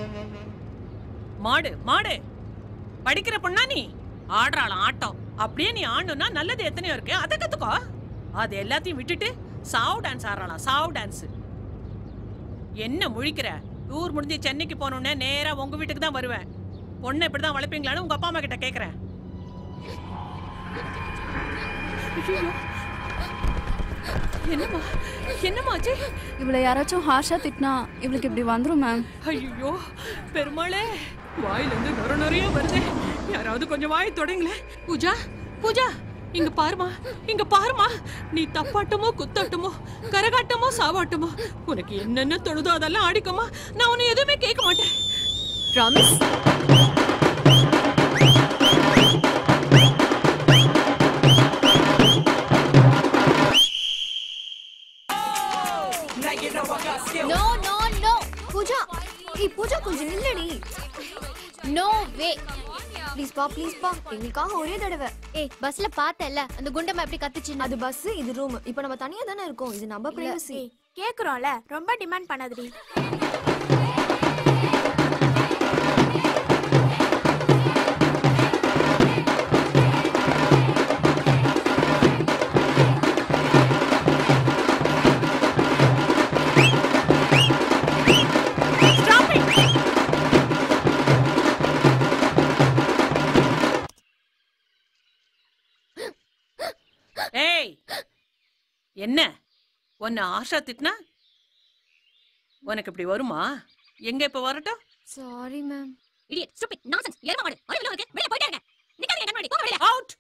மாடு மாடு படிக்கிற பொண்ணா நீ ஆடுறாளாம் ஆட்டம் அப்படியே நீ ஆடணும்னா நல்லது எத்தனையோ இருக்கு அதை கத்துக்கோ அது எல்லாத்தையும் விட்டுட்டு சாவ் டான்ஸ் ஆடுறாளாம் சாவ் டான்ஸ் என்ன முழிக்கிற டூர் முடிஞ்சு சென்னைக்கு போனோடனே நேரா உங்க வீட்டுக்கு தான் வருவேன் பொண்ணை இப்படி தான் வளர்ப்பீங்களான்னு உங்க அப்பா அம்மா கிட்ட கேக்குறேன் என்னம்மா என்னம்மா ஆச்சு இவளை யாராச்சும் ஹார்ஷா திட்டினா இவளுக்கு இப்படி வந்துரும் மேம் ஐயோ பெருமாளே வாயில இருந்து நொர நொறைய வருது யாராவது கொஞ்சம் வாய் தொடங்களேன் பூஜா பூஜா இங்க பாருமா இங்க பாருமா நீ தப்பாட்டமோ குத்தாட்டமோ கரகாட்டமோ சாவாட்டமோ உனக்கு என்னென்ன தொழுதோ அதெல்லாம் ஆடிக்கோமா நான் உன்னை எதுவுமே கேட்க மாட்டேன் promise no no no Pooja ஏய் பூஜா கொஞ்சம் நில்லடி நோ வே ப்ளீஸ் பா ப்ளீஸ் பா எங்களுக்காக ஒரே தடவை ஏய் பஸ்ல பார்த்தல அந்த குண்டம்மா எப்படி கத்துச்சு அது பஸ் இது ரூம் இப்போ நம்ம தனியா தானே இருக்கோம் இது நம்ம பிரைவசி கேக்குறோம்ல ரொம்ப டிமாண்ட் பண்ணாதடி ஏய் என்ன உன்னை ஆஷா திட்டினா உனக்கு இப்படி வருமா எங்க இப்ப வரட்டும் sorry ma'am idiot stupid nonsense எருமை மாடு அறிவில்ல உனக்கு வெளிய போயிட்டே இருங்க நிக்காதீங்க கண்ணு முன்னாடி போங்க வெளிய அவுட்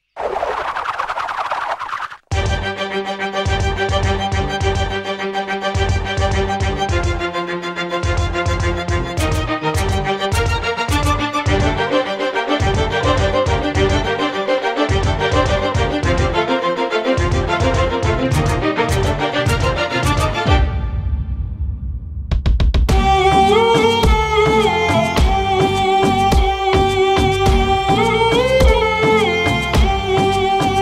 Thank you.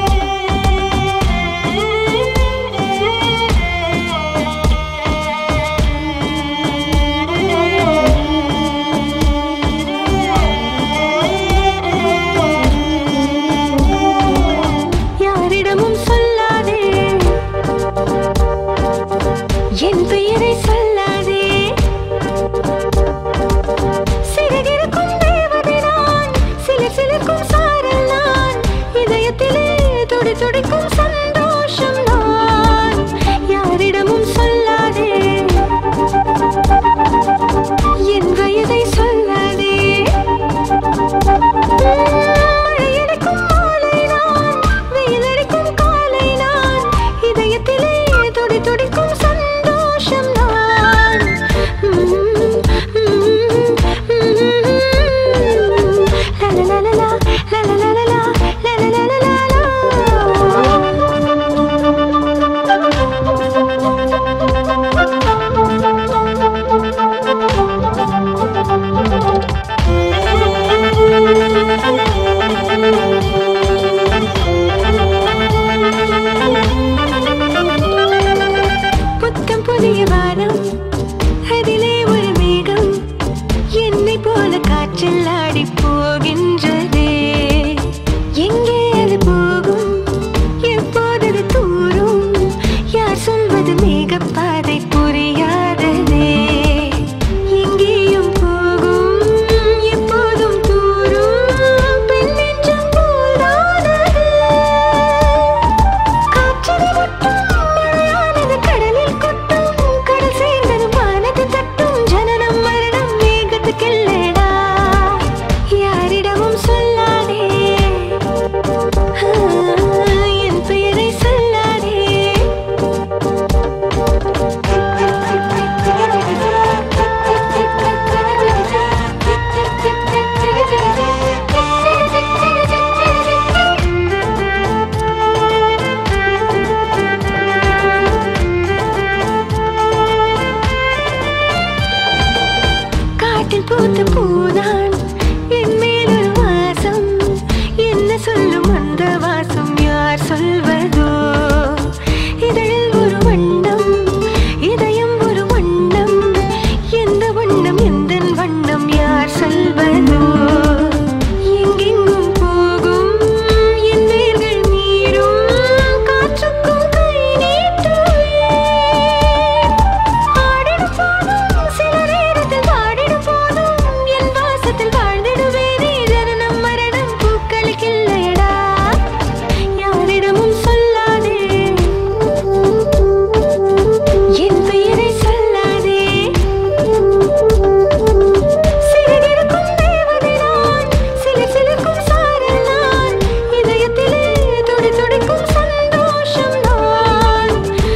காட்டில் பூத்த பூதான் என் மேல் ஒரு வாசம் என்ன சொல்லும் அந்த வாசம் யார் சொல்வதோ இதழில் ஒரு வண்ணம் இதயம் ஒரு வண்ணம் எந்த வண்ணம் எந்த வண்ணம் யார் சொல்வதோ எங்கெங்கும் போகும் என் வேர்கள் நீரும் காற்றுக்கும் கை நீட்டுவேன் ஆடிடும் போதும் சில நேரத்தில் பாடிடும் போதும் என் வாசத்தில் வாழ்ந்திடுவேனே ஜனனம் மரணம் பூக்களுக்கு இல்லையடா யாரிடமும் சொல்லாதே என் பெயரை சொல்லாதே சிறகிருக்கும் தேவதை நான் சில சிலுக்கும் சாரல் நான் இதயத்திலே துடி துடிக்கும் சந்தோஷம் நான்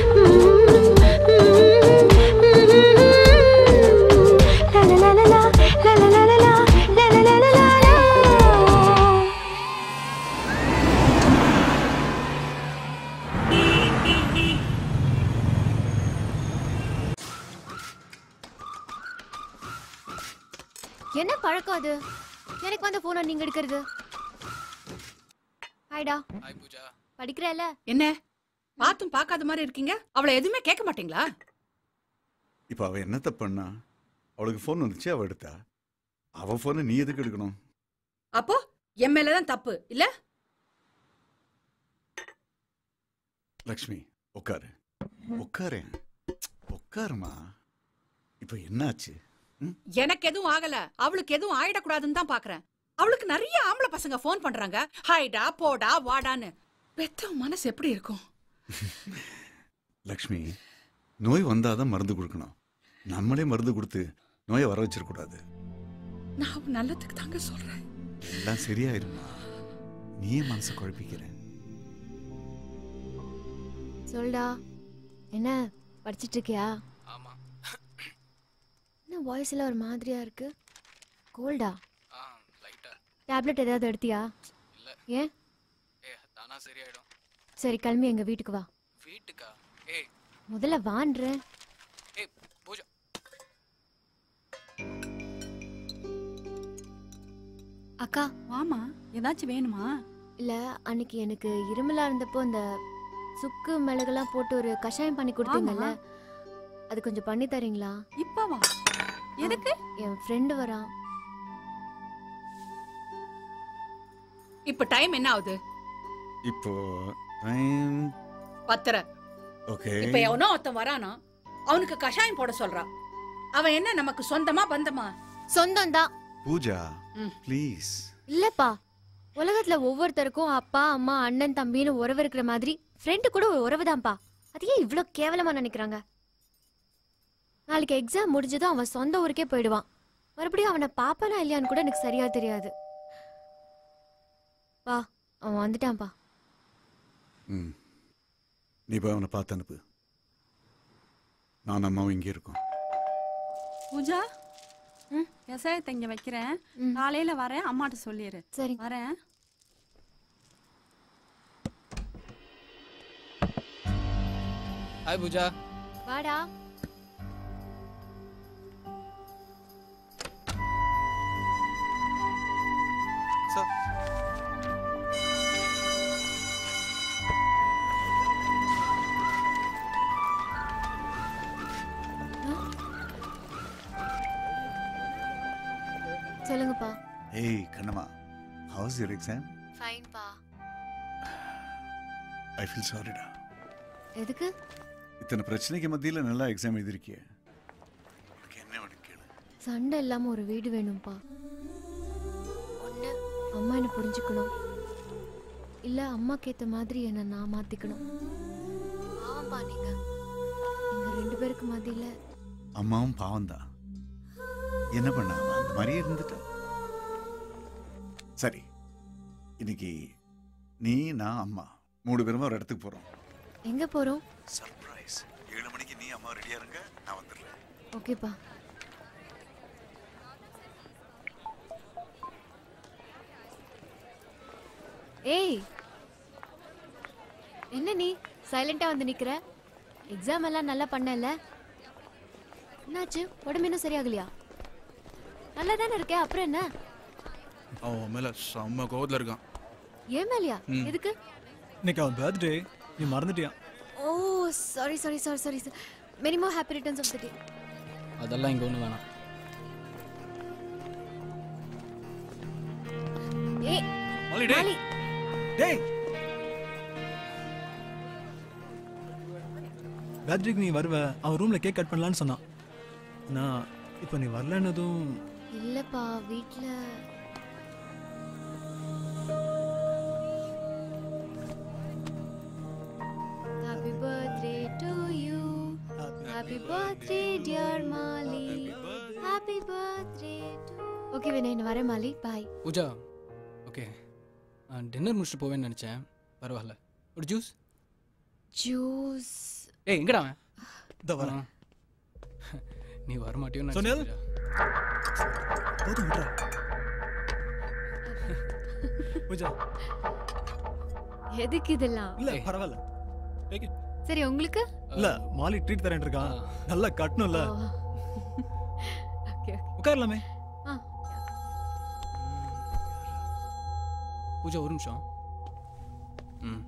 என்ன பழக்கம் அது எனக்கு வந்த போனை நீங்க எடுக்கிறது ஹாய்டா ஹாய் பூஜா படிக்கிறல என்ன பார்த்தும் பார்க்காத மாதிரி இருக்கீங்க அவளை எதுவுமே கேட்க மாட்டீங்களா இப்போ அவ என்னத்த பண்ணா அவளுக்கு ஃபோன் வந்துச்சு அவ எடுத்தா அவ ஃபோனை நீ எதுக்கு எடுக்கணும் அப்போ என் மேல தான் தப்பு இல்ல லக்ஷ்மி உட்காரு உட்காரேன் உட்காருமா இப்போ என்னாச்சு எனக்கு எதுவும் ஆகல அவளுக்கு எதுவும் ஆயிடக்கூடாதுன்னு தான் பாக்குறேன் அவளுக்கு நிறைய ஆம்பளை பசங்க ஃபோன் பண்றாங்க ஹாய்டா போடா வாடான்னு பெத்த மனசு எப்படி இருக்கும் லக்ஷ்மி நோய் வந்தாதான் மருந்து கொடுக்கணும் நம்மளே மருந்து கொடுத்து நோயை வர வச்சிடக்கூடாது நான் அவ நல்லதுக்கு தாங்க சொல்றேன் எல்லாம் சரியாயிருமா நீயே மனசை குழப்பிக்கிற சொல்டா என்ன படிச்சிட்டு இருக்கியா ஆமா என்ன வாய்ஸ் எல்லாம் ஒரு மாதிரியா இருக்கு கோல்டா ஆ லைட்டா டேப்லெட் ஏதாவது எடுத்தியா இல்ல ஏன் ஏ தானா சரியாயிடும் சரி கிளம்பி எங்க வீட்டுக்கு வா வீட்டுக்கா ஏய் முதல்ல வான்றேன் ஏய் பூஜா அக்கா வாமா ஏதாச்சும் வேணுமா இல்ல அன்னைக்கு எனக்கு இருமலா இருந்தப்போ இந்த சுக்கு மிளகெல்லாம் போட்டு ஒரு கஷாயம் பண்ணி கொடுத்தீங்கல்ல அது கொஞ்சம் பண்ணி தரீங்களா இப்பவா எதுக்கு என் ஃப்ரெண்டு வரான் இப்ப டைம் என்ன ஆகுது இப்போ டைம் பத்தரை ஓகே இப்ப எவனோ ஒருத்தன் வரானா அவனுக்கு கஷாயம் போட சொல்றா அவன் என்ன நமக்கு சொந்தமா பந்தமா சொந்தம் தான் பூஜா ம். ப்ளீஸ் இல்லப்பா உலகத்துல ஒவ்வொருத்தருக்கும் அப்பா அம்மா அண்ணன் தம்பின்னு உறவு இருக்கிற மாதிரி ஃப்ரெண்டு கூட ஒரு உறவு தான்ப்பா அது ஏன் இவ்ளோ கேவலமா நினைக்கிறாங்க நாளைக்கு எக்ஸாம் முடிஞ்சதும் அவன் சொந்த ஊருக்கே போயிடுவான் மறுபடியும் அவனை பாப்பானா இல்லையான்னு கூட எனக்கு சரியா தெரியாது பா அவன் வந்துட்டான்ப்பா ம் நீ போய் அவனை பார்த்து அனுப்பு நான் அம்மாவும் இங்கே இருக்கோம் பூஜா விவசாயத்தை இங்க வைக்கிறேன் காலையில வரேன் அம்மாட்ட சொல்லிடு சரி வரேன் ஹாய் பூஜா வாடா சொல்லுங்கப்பா ஏய் கண்ணம்மா ஹவுஸ் யூர் எக்ஸாம் ஃபைன்பா ஐ ஃபீல் சாரிடா எதுக்கு இத்தனை பிரச்சனைக்கு மத்தியில் நல்லா எக்ஸாம் எழுதிருக்கிய உனக்கு என்ன வேணும் கேளு சண்டை இல்லாம ஒரு வீடு வேணும்ப்பா ஒண்ணு அம்மா என்ன புரிஞ்சுக்கணும் இல்ல அம்மாக்கு ஏத்த மாதிரி என்ன நான் மாத்திக்கணும் பாவம்பா நீங்க எங்க ரெண்டு பேருக்கு மத்தியில அம்மாவும் பாவம்தான் என்ன பண்ண அவ அந்த மாதிரியே இருந்துட்டா சரி இன்னைக்கு நீ நான் அம்மா மூணு பேருமா ஒரு இடத்துக்கு போறோம் எங்க போறோம் சர்ப்ரைஸ் ஏழு மணிக்கு நீ அம்மா ரெடியா இருங்க நான் வந்துடுறேன் ஓகேப்பா ஏய் என்ன நீ சைலண்டா வந்து நிக்கிற எக்ஸாம் எல்லாம் நல்லா பண்ணல என்னாச்சு உடம்பு இன்னும் சரியாகலையா நல்லா தானே இருக்கேன் அப்புறம் என்ன அவன் மேல செம்ம கோவத்துல இருக்கான் ஏன் மேலையா ம். எதுக்கு இன்னைக்கு அவன் பர்த்டே நீ மறந்துட்டியா oh sorry sorry sorry sorry many more happy returns of the day அதெல்லாம் இங்க ஒண்ணு வேணாம் ஏய் மாலி, டேய். மாலி. டேய் பர்த்டேக்கு நீ வருவ அவன் ரூம்ல கேக் கட் பண்ணலான்னு சொன்னான் நான் இப்போ நீ வரலன்னதும் இல்லப்பா வீட்ல happy birthday to you happy birthday dear Mali happy birthday to okay Vinay நான் வரேன் Mali bye Pooja okay dinner முடிச்சுட்டு போவேன்னு நினச்சேன் பரவாயில்ல ஒரு ஜூஸ் ஜூஸ் ஏய் எங்கடா அவன் இதோ வரேன். ஆ. நீ வரமாட்டியோன்னு சொன்னேல்? நினைச்சேன் போதும் விட்றா பூஜா எதுக்கு இதெல்லாம் இல்ல பரவாயில்ல Take it. சரி உங்களுக்கு இல்ல மாலி ட்ரீட் தரேன் இருக்கான் நல்லா கட்டணும்ல ஓகே உட்காரலாமே ஆ பூஜா ஒரு நிமிஷம் ம்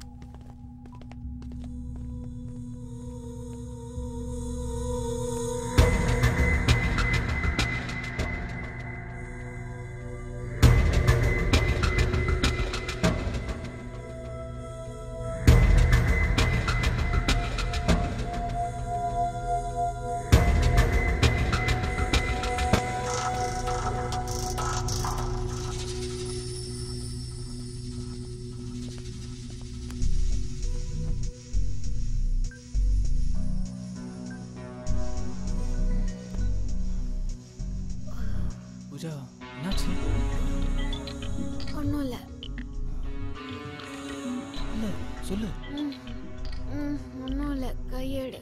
பூஜா என்னாச்சு ஒன்றும் இல்லை இல்ல சொல்லு ம் ம் ஒன்றும் இல்லை கையெடு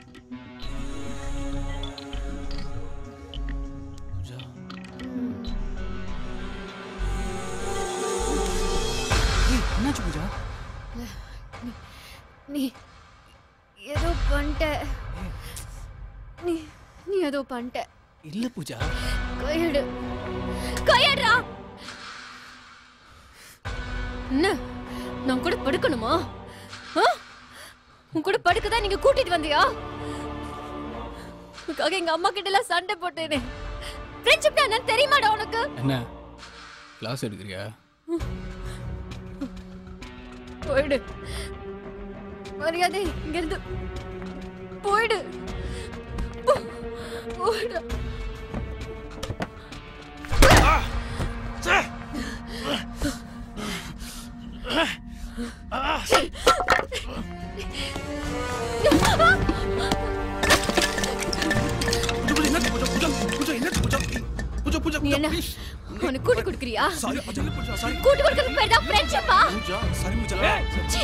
பூஜா ம் ஏய் என்னாச்சு பூஜா இல்ல, நீ- நீ ஏதோ பண்ணிட்ட நீ நீ ஏதோ பண்ணிட்ட இல்ல பூஜா கையெடு கையெடுறா என்ன நான் கூட படுக்கணுமா ஆ? உன் கூட படுக்க தான் நீங்க கூட்டிட்டு வந்தியா உனக்காக எங்க அம்மா கிட்ட எல்லாம் சண்டை போட்டேனே ஃப்ரெண்ட்ஷிப் என்னன்னு தெரியுமாடா உனக்கு என்ன கிளாஸ் எடுக்கிறியா போயிடு மரியாதை இங்க இருந்து போயிடு போ- போயிடு நீ என்ன உனக்கு கூட்டி கொடுக்குறியா கூட்டி கொடுக்கறது பேர் தான் ஃப்ரெண்ட்ஷிப்பா ச்சீ.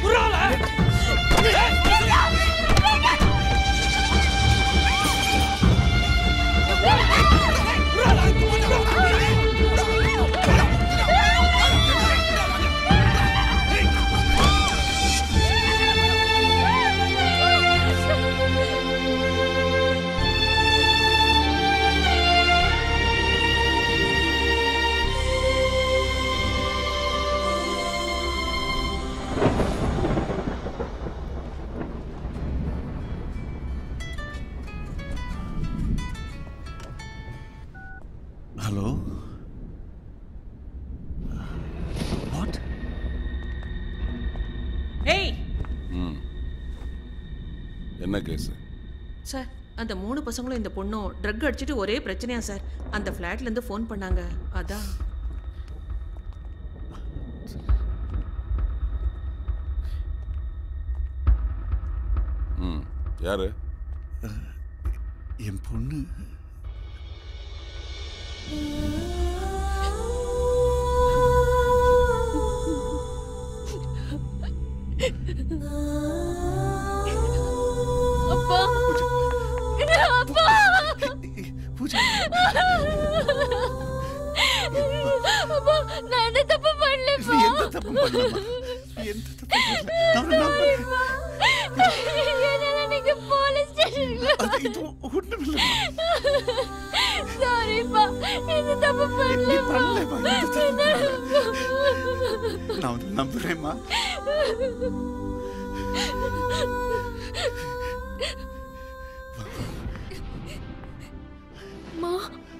ஹலோ ஏய் ம் என்ன கேஸு சார் அந்த மூணு பசங்களும் இந்த பொண்ணும் ட்ரக் அடிச்சிட்டு ஒரே பிரச்சனையா சார் அந்த ஃப்ளாட்ல இருந்து ஃபோன் பண்ணாங்க அதான் ம் யாரு என் பொண்ணு அப்பா அப்பா அப்பா நான் எந்த தப்பு பண்ணலப்பா நீ எந்த தப்பும் பண்ணலம்மா. நீ எந்த தப்பும் பண்ணல. அவனை நம்பு. என்னால நீங்க போலீஸ் ஸ்டேஷனுக்கு அது இது ஒண்ணுமில்லை. சாரிப்பா இந்த தப்பு பண்ணலப்பா நான் உன்னை நம்புறேம்மா மா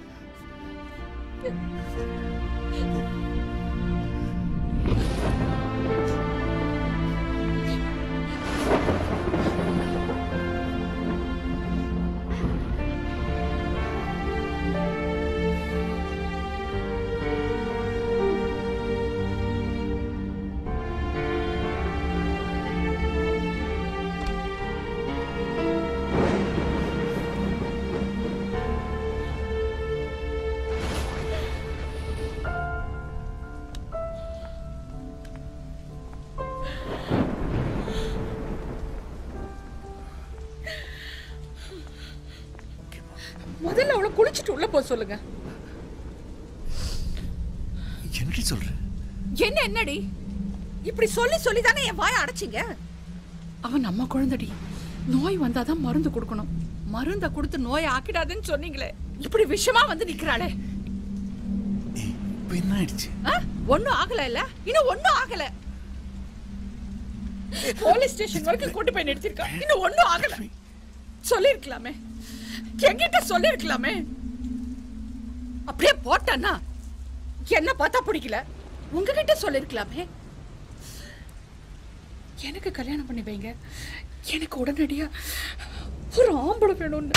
முதல்ல அவளை குளிச்சுட்டு உள்ள போக சொல்லுங்க என்னடி சொல்ற என்ன என்னடி இப்படி சொல்லி சொல்லி தானே என் வாயை அடைச்சிங்க அவன் நம்ம குழந்தைடி நோய் வந்தாதான் மருந்து கொடுக்கணும் மருந்த கொடுத்து நோயை ஆக்கிடாதுன்னு சொன்னீங்களே இப்படி விஷமா வந்து நிக்கிறாளே இப்ப என்ன ஆயிடுச்சு ஆ? ஒண்ணும் ஆகல இல்ல இன்னும் ஒண்ணும் ஆகல போலீஸ் ஸ்டேஷன் வரைக்கும் கூட்டி போய் நிறுத்திருக்கா இன்னும் ஒண்ணும் ஆகல சொல்லிருக்கலாமே என்கிட்ட சொல்லிருக்கலாமே அப்படியே போட்டானா என்ன பார்த்தா பிடிக்கல உங்ககிட்ட சொல்லிருக்கலாமே எனக்கு கல்யாணம் பண்ணி வைங்க எனக்கு உடனடியா ஒரு ஆம்பளை வேணும்னு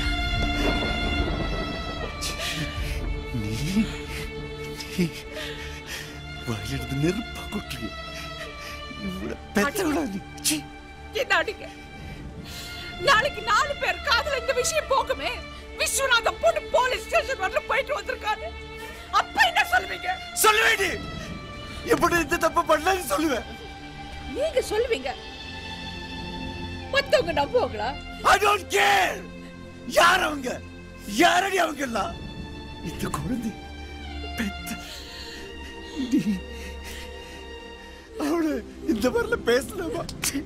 நீ நீ வாயிலிருந்து நெருப்பா கொட்டுறீங்க இவ்வளவு பெத்தவளா நீ சீ. என்ன அடிங்க நாளைக்கு நாலு பேர் காதுல இந்த விஷயம் போகுமே விஸ்வநாதம் பொண்ணு போலீஸ் ஸ்டேஷன் வரல போயிட்டு வந்திருக்காரு அப்ப என்ன சொல்லுவீங்க சொல்லுவேடி எப்படி இந்த தப்பு பண்ணலன்னு சொல்லுவேன் நீங்க சொல்லுவீங்க மத்தவங்க நம்புவாங்களா ஐ டோன்ட் கேர் யார் அவங்க யாரடி அவங்க எல்லாம் இந்த குழந்தை பெத்த நீ அவளை இந்த மாதிரில பேசலாமா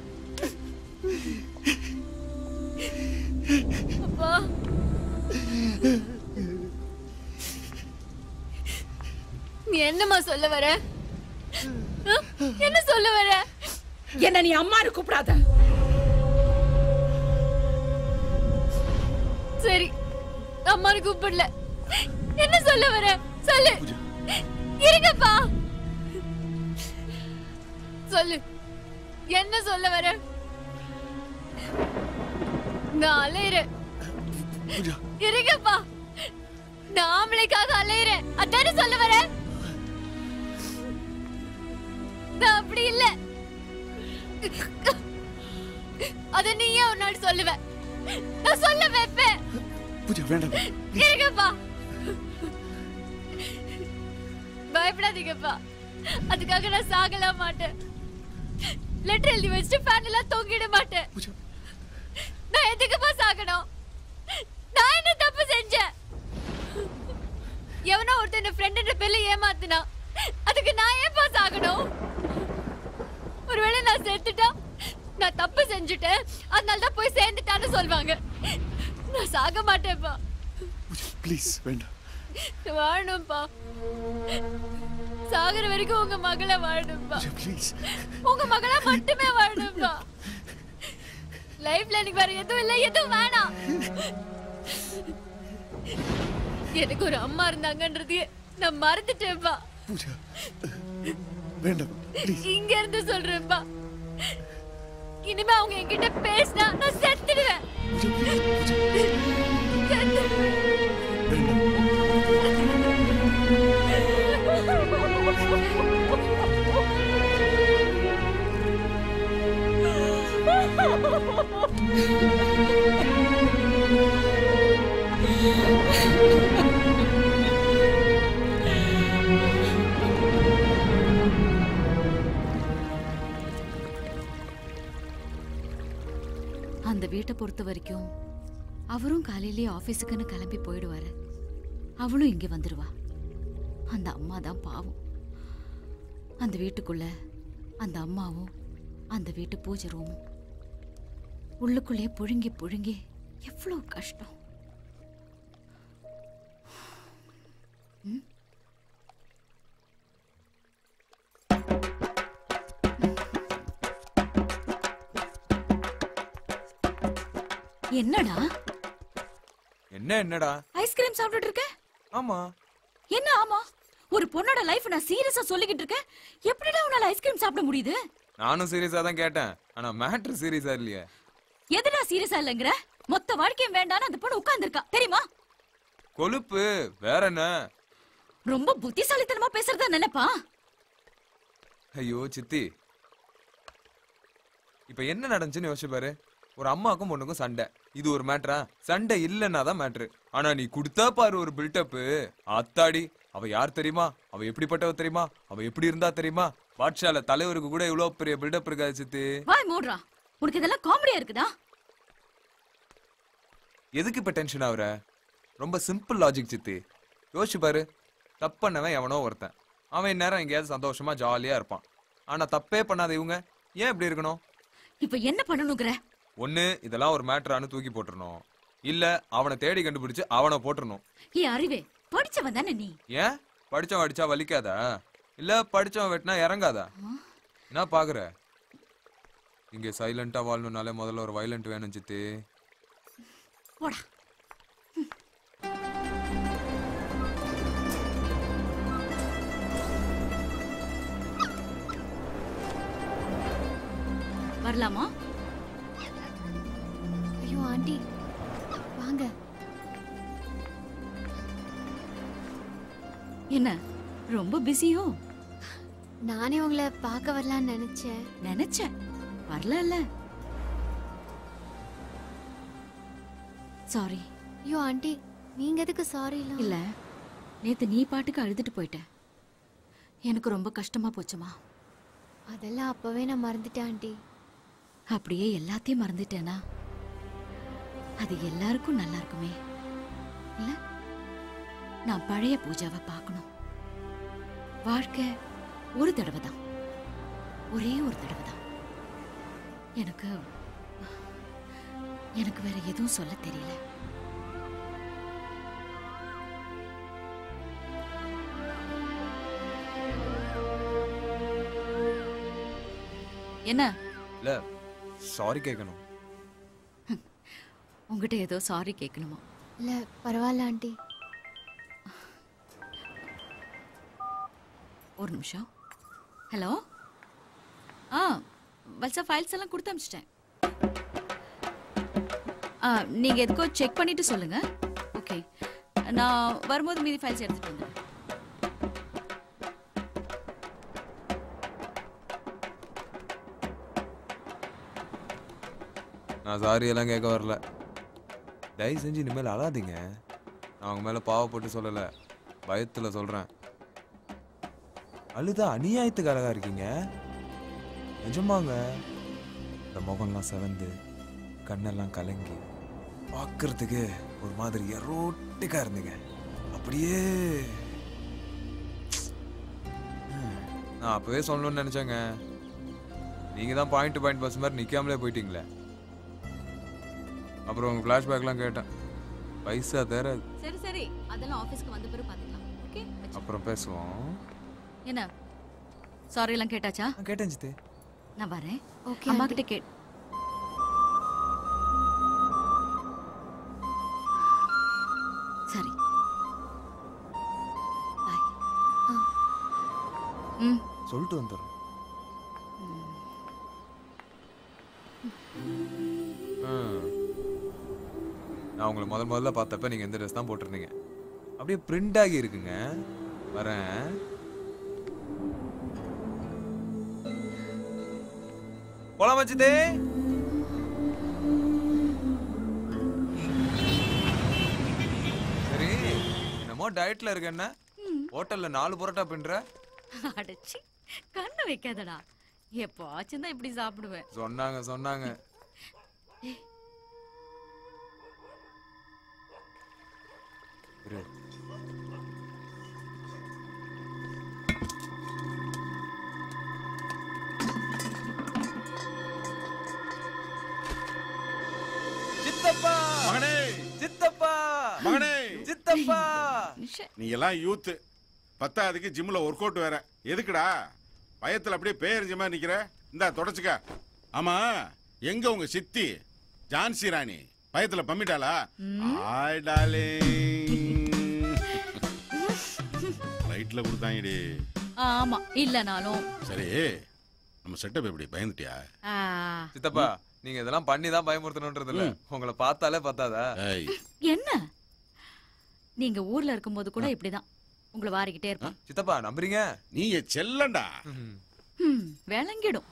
அப்பா நீ என்னம்மா சொல்ல வர ஆ? என்ன சொல்ல வர என்ன நீ அம்மானு கூப்பிடாத சரி அம்மானு கூப்பிடல என்ன சொல்ல வர சொல்லு இருங்கப்பா சொல்லு என்ன சொல்ல வர நான் அலையிறேன் இருங்கப்பா நான் ஆம்பளைக்காக அலையிறேன் அதானே சொல்ல வர நான் அப்படி இல்ல அத நீயே ஒரு நாள் சொல்லுவ நான் சொல்ல வைப்பேன் பூஜா வேண்டாம் இருங்கப்பா பயப்படாதீங்கப்பா அதுக்காக நான் சாகலாம் மாட்டேன் லெட்டர் எழுதி வச்சுட்டு ஃபேன் எல்லாம் தொங்கிட மாட்டேன் நான் எதுக்குப்பா சாகணும் நான் என்ன தப்பு செஞ்சேன் எவனோ ஒருத்தன் என் ஃப்ரெண்ட் பேர்ல ஏமாத்துனா அதுக்கு நான் ஏன்பா சாகணும் ஒருவேளை நான் செத்துட்டா நான் தப்பு செஞ்சுட்டேன் அதனால தான் போய் சேர்ந்துட்டான்னு சொல்வாங்க நான் சாக மாட்டேன்ப்பா ப்ளீஸ் வேண்டாம் நான் வாழணும்ப்பா சாகுற வரைக்கும் உங்க மகளை வாழணும்ப்பா ப்ளீஸ் உங்க மகளா மட்டுமே வாழணும்ப்பா லைஃப்ல எனக்கு வேற எதுவும் இல்லை எதுவும் வேணாம் எனக்கு ஒரு அம்மா இருந்தாங்கன்றதையே நான் மறந்துட்டேன்ப்பா பூஜா வேண்டாம் ப்ளீஸ் இங்க இருந்து சொல்றேன்ப்பா இனிமே அவங்க என்கிட்ட பேசினா நான் செத்துடுவேன் அந்த வீட்டை பொறுத்த வரைக்கும் அவரும் காலையிலேயே ஆஃபீஸுக்குன்னு கிளம்பி போயிடுவாரு அவளும் இங்கே வந்துடுவா அந்த அம்மா தான் பாவம் அந்த வீட்டுக்குள்ள அந்த அம்மாவும் அந்த வீட்டு பூஜை ரூமும் உள்ளுக்குள்ளே புழுங்கி புழுங்கி எவ்வளோ கஷ்டம் என்னடா என்ன என்னடா ஐஸ்கிரீம் சாப்பிட்டுட்டு இருக்க ஆமா என்ன ஆமா ஒரு பொண்ணோட லைஃப் நான் சீரியஸா சொல்லிக்கிட்டு இருக்கேன் எப்படிடா உன்னால ஐஸ்கிரீம் சாப்பிட முடியுது நானும் சீரியஸா தான் கேட்டேன் ஆனா மேட்ரு சீரியஸா இல்லையே எதுடா சீரியஸா இல்லைங்கிற மொத்த வாழ்க்கையும் வேண்டான்னு அந்த பொண்ணு உட்கார்ந்திருக்கா தெரியுமா கொழுப்பு வேற என்ன ரொம்ப புத்திசாலித்தனமா பேசுறதா நினைப்பா ஐயோ சித்தி இப்ப என்ன நடந்துச்சுன்னு யோசிச்சு பாரு ஒரு அம்மாக்கும் பொண்ணுக்கும் சண்டை இது ஒரு மேட்ரா சண்டை இல்லைன்னா தான் மேட்ரு ஆனா நீ கொடுத்தா பாரு ஒரு பில்டப்பு அத்தாடி அவ யார் தெரியுமா அவ எப்படிப்பட்டவ தெரியுமா அவ எப்படி இருந்தா தெரியுமா பாட்ஷால தலைவருக்கு கூட இவ்வளவு பெரிய பில்டப் இருக்காது சித்தி வாய் மூடுறா உனக்கு இதெல்லாம் காமெடியா இருக்குதா எதுக்கு இப்ப டென்ஷன் ஆகுற ரொம்ப சிம்பிள் லாஜிக் சித்தி யோசிச்சு பாரு தப்பண்ணவன் எவனோ ஒருத்தன் அவன் இந்நேரம் எங்கேயாவது சந்தோஷமா ஜாலியா இருப்பான் ஆனா தப்பே பண்ணாத இவங்க ஏன் இப்படி இருக்கணும் இப்ப என்ன பண்ணணுங்கிற ஒண்ணு இதெல்லாம் ஒரு மேட்டரானு தூக்கி போட்டுறணும் இல்ல அவனை தேடி கண்டுபிடிச்சு அவனை போட்டுறணும் ஏ அறிவே படிச்சவன் தானே நீ ஏன் படிச்சவன் அடிச்சா வலிக்காதா இல்ல படிச்சவன் வெட்டினா இறங்காதா என்ன பாக்குற இங்க சைலண்டா வாழணும்னாலே முதல்ல ஒரு வைலண்ட் வேணும் சித்தி போடா வரலாமா ஐயோ ஆண்டி வாங்க என்ன ரொம்ப பிஸியோ நானே உங்களை பார்க்க வரலான்னு நினைச்சேன் நினைச்சேன் வரல சாரி ஐயோ ஆண்டி நீங்க எதுக்கு சாரி இல்ல நேத்து நீ பாட்டுக்கு அழுதுட்டு போயிட்ட எனக்கு ரொம்ப கஷ்டமா போச்சுமா அதெல்லாம் அப்பவே நான் மறந்துட்டேன் ஆண்டி அப்படியே எல்லாத்தையும் மறந்துட்டேனா அது எல்லாருக்கும் நல்லா இருக்குமே இல்ல நான் பழைய பூஜாவை பார்க்கணும் வாழ்க்கை ஒரு தடவை தான் ஒரே ஒரு தடவை தான் எனக்கு எனக்கு வேற எதுவும் சொல்ல தெரியல என்ன இல்ல சாரி கேட்கணும் உங்ககிட்ட ஏதோ சாரி கேட்கணுமா இல்ல பரவாயில்ல ஆண்டி ஒரு நிமிஷம் ஹலோ ஆ வல்சா ஃபைல்ஸ் எல்லாம் கொடுத்து அமிச்சிட்டேன் ஆ நீங்கள் எதுக்கோ செக் பண்ணிட்டு சொல்லுங்க ஓகே நான் வரும்போது மீதி ஃபைல்ஸ் எடுத்துட்டு வந்துடுறேன் நான் சாரி எல்லாம் கேட்க வரல தயவு செஞ்சு இனிமேல் அழாதீங்க நான் அவங்க மேல பாவப்பட்டு சொல்லல பயத்துல சொல்றேன் அழுதா அநியாயத்துக்கு அழகா இருக்கீங்க நிஜமாங்க இந்த முகம்லாம் செவந்து கண்ணெல்லாம் கலங்கி பார்க்கறதுக்கு ஒரு மாதிரி எரோட்டிக்கா இருந்தீங்க அப்படியே நான் அப்பவே சொல்லணும்னு நினைச்சேங்க நீங்க தான் பாயிண்ட் டு பாயிண்ட் பஸ் மாதிரி நிக்காமலே போயிட்டீங்களே அப்புறம் உங்க ஃப்ளாஷ்பேக்லாம் கேட்டேன் பைசா தேர சரி சரி அதெல்லாம் ஆஃபீஸ்க்கு வந்த பிறகு பார்த்துக்கலாம் ஓகே அப்புறம் பேசுவோம் என்ன சாரி எல்லாம் கேட்டாச்சா கேட்டேன் ஜித்து நான் வரேன் ஓகே அம்மா ஆண்டி. கிட்ட கேட் சரி பாய் ம் சொல்லிட்டு வந்துடுறேன் ஆ. நான் உங்களை முதல் முதல்ல பார்த்தப்ப நீங்க எந்த ட்ரெஸ் தான் போட்டிருந்தீங்க அப்படியே பிரிண்ட் ஆகி இருக்குங்க வரேன் போலாம் வச்சுதே சரி என்னமோ டயட்ல இருக்க என்ன ஹோட்டல்ல நாலு பரோட்டா பின்ற அடச்சி கண்ணு வைக்காதடா எப்போச்சும் தான் இப்படி சாப்பிடுவேன் சொன்னாங்க சொன்னாங்க இரு. சித்தப்பா மகனே சித்தப்பா மகனே சித்தப்பா நீ எல்லாம் யூத்து பத்தாவதுக்கு ஜிம்ல ஒர்க் அவுட் வேற எதுக்குடா பயத்துல அப்படியே பேரஞ்ச மாதிரி நிக்கிற இந்தா தொடச்சுக்க ஆமா எங்க உங்க சித்தி ஜான்சி ராணி பயத்துல பம்மிட்டாளா ஆய் டாலிங் ரைட்ல கொடுத்தாங்கடி ஆமா இல்லனாலும் சரி நம்ம செட்டப் எப்படி பயந்துட்டியா ஆ, சித்தப்பா நீங்க இதெல்லாம் பண்ணி தான் பயமுறுத்தணுன்றது இல்ல உங்களை பார்த்தாலே பார்த்தாதா என்ன நீங்க ஊர்ல இருக்கும்போது கூட இப்படிதான் உங்களை வாரிக்கிட்டே இருப்பான் சித்தப்பா நம்புறீங்க நீங்க செல்லண்டா ம், விளங்கிடும்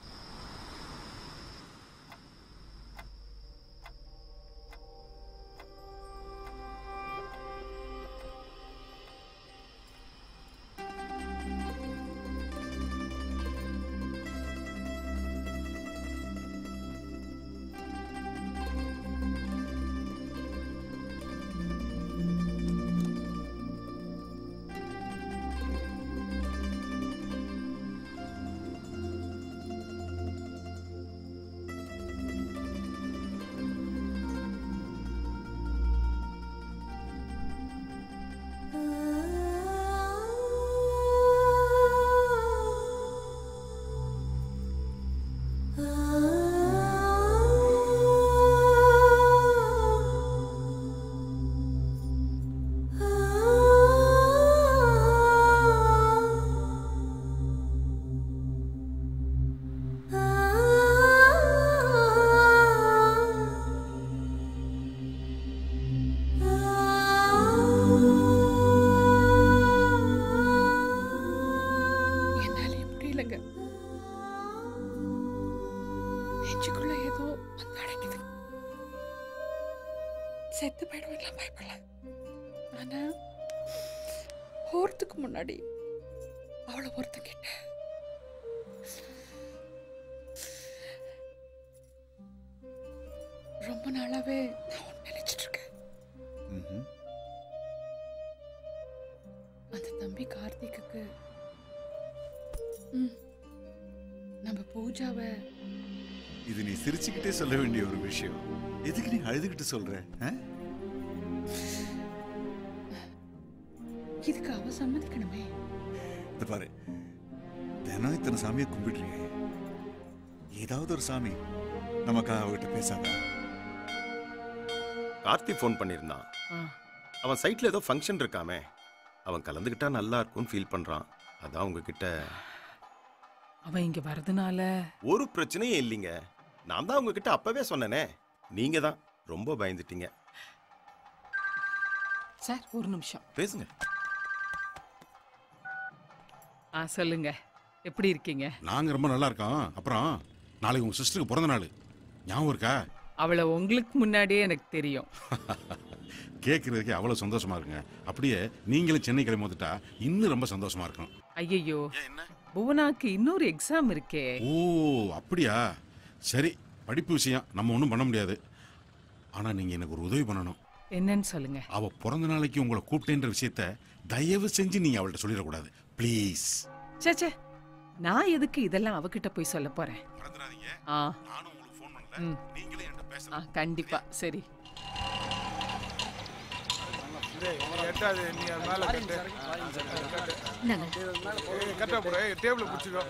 என்னாலே முடியலங்க நெஞ்சுக்குள்ள ஏதோ வந்து அடைக்குது செத்து போயிடுவேன்லாம் பயப்படல ஆனா போறதுக்கு முன்னாடி அவளை ஒருத்தங்கிட்ட ரொம்ப நாளாவே நான் ஒன்று நினைச்சிட்டு இருக்கேன் அந்த தம்பி கார்த்திக்குக்கு ம், நம்ம பூஜாவை இது நீ சிரிச்சுக்கிட்டே சொல்ல வேண்டிய ஒரு விஷயம் எதுக்கு நீ அழுதுகிட்டு சொல்ற ஆ? இதுக்கு அவ சம்மதிக்கணுமே இந்த பாரு தினம் இத்தனை சாமியை கும்பிடுறியே ஏதாவது ஒரு சாமி நமக்காக அவகிட்ட பேசாதா கார்த்தி ஃபோன் பண்ணியிருந்தான் அவன் சைட்ல ஏதோ ஃபங்க்ஷன் இருக்காமே அவன் கலந்துக்கிட்டா நல்லா இருக்கும்னு ஃபீல் பண்றான் அதான் உங்ககிட்ட அவன் இங்க வரதுனால ஒரு பிரச்சனையும் இல்லைங்க நான் தான் உங்ககிட்ட அப்பவே சொன்னேனே நீங்க தான் ரொம்ப பயந்துட்டீங்க சார் ஒரு நிமிஷம் பேசுங்க ஆ சொல்லுங்க எப்படி இருக்கீங்க நாங்க ரொம்ப நல்லா இருக்கோம் அப்புறம் நாளைக்கு உங்க சிஸ்டருக்கு பிறந்த நாள் ஞாபகம் இருக்கா அவளை உங்களுக்கு முன்னாடியே எனக்கு தெரியும் கேட்கறதுக்கே அவ்வளவு சந்தோஷமா இருக்குங்க அப்படியே நீங்களும் சென்னை கிளம்பி வந்துட்டா இன்னும் ரொம்ப சந்தோஷமா இருக்கும் ஐயையோ புவனாக்கு இன்னொரு எக்ஸாம் இருக்கே ஓ அப்படியா சரி படிப்பு விஷயம் நம்ம ஒன்றும் பண்ண முடியாது ஆனா நீங்க எனக்கு ஒரு உதவி பண்ணணும் என்னன்னு சொல்லுங்க அவ பிறந்த நாளைக்கு உங்களை கூப்பிட்டேன்ற விஷயத்த தயவு செஞ்சு நீங்க அவள்கிட்ட சொல்லிடக்கூடாது ப்ளீஸ் ச்சே ச்சே நான் எதுக்கு இதெல்லாம் அவகிட்ட போய் சொல்ல போறேன் ஆ ம். ஆ கண்டிப்பா சரி எட்டாது நீ அது மேல கட்டு ஏய், கட்டா போற டேபிள் பிடிச்சிக்கோ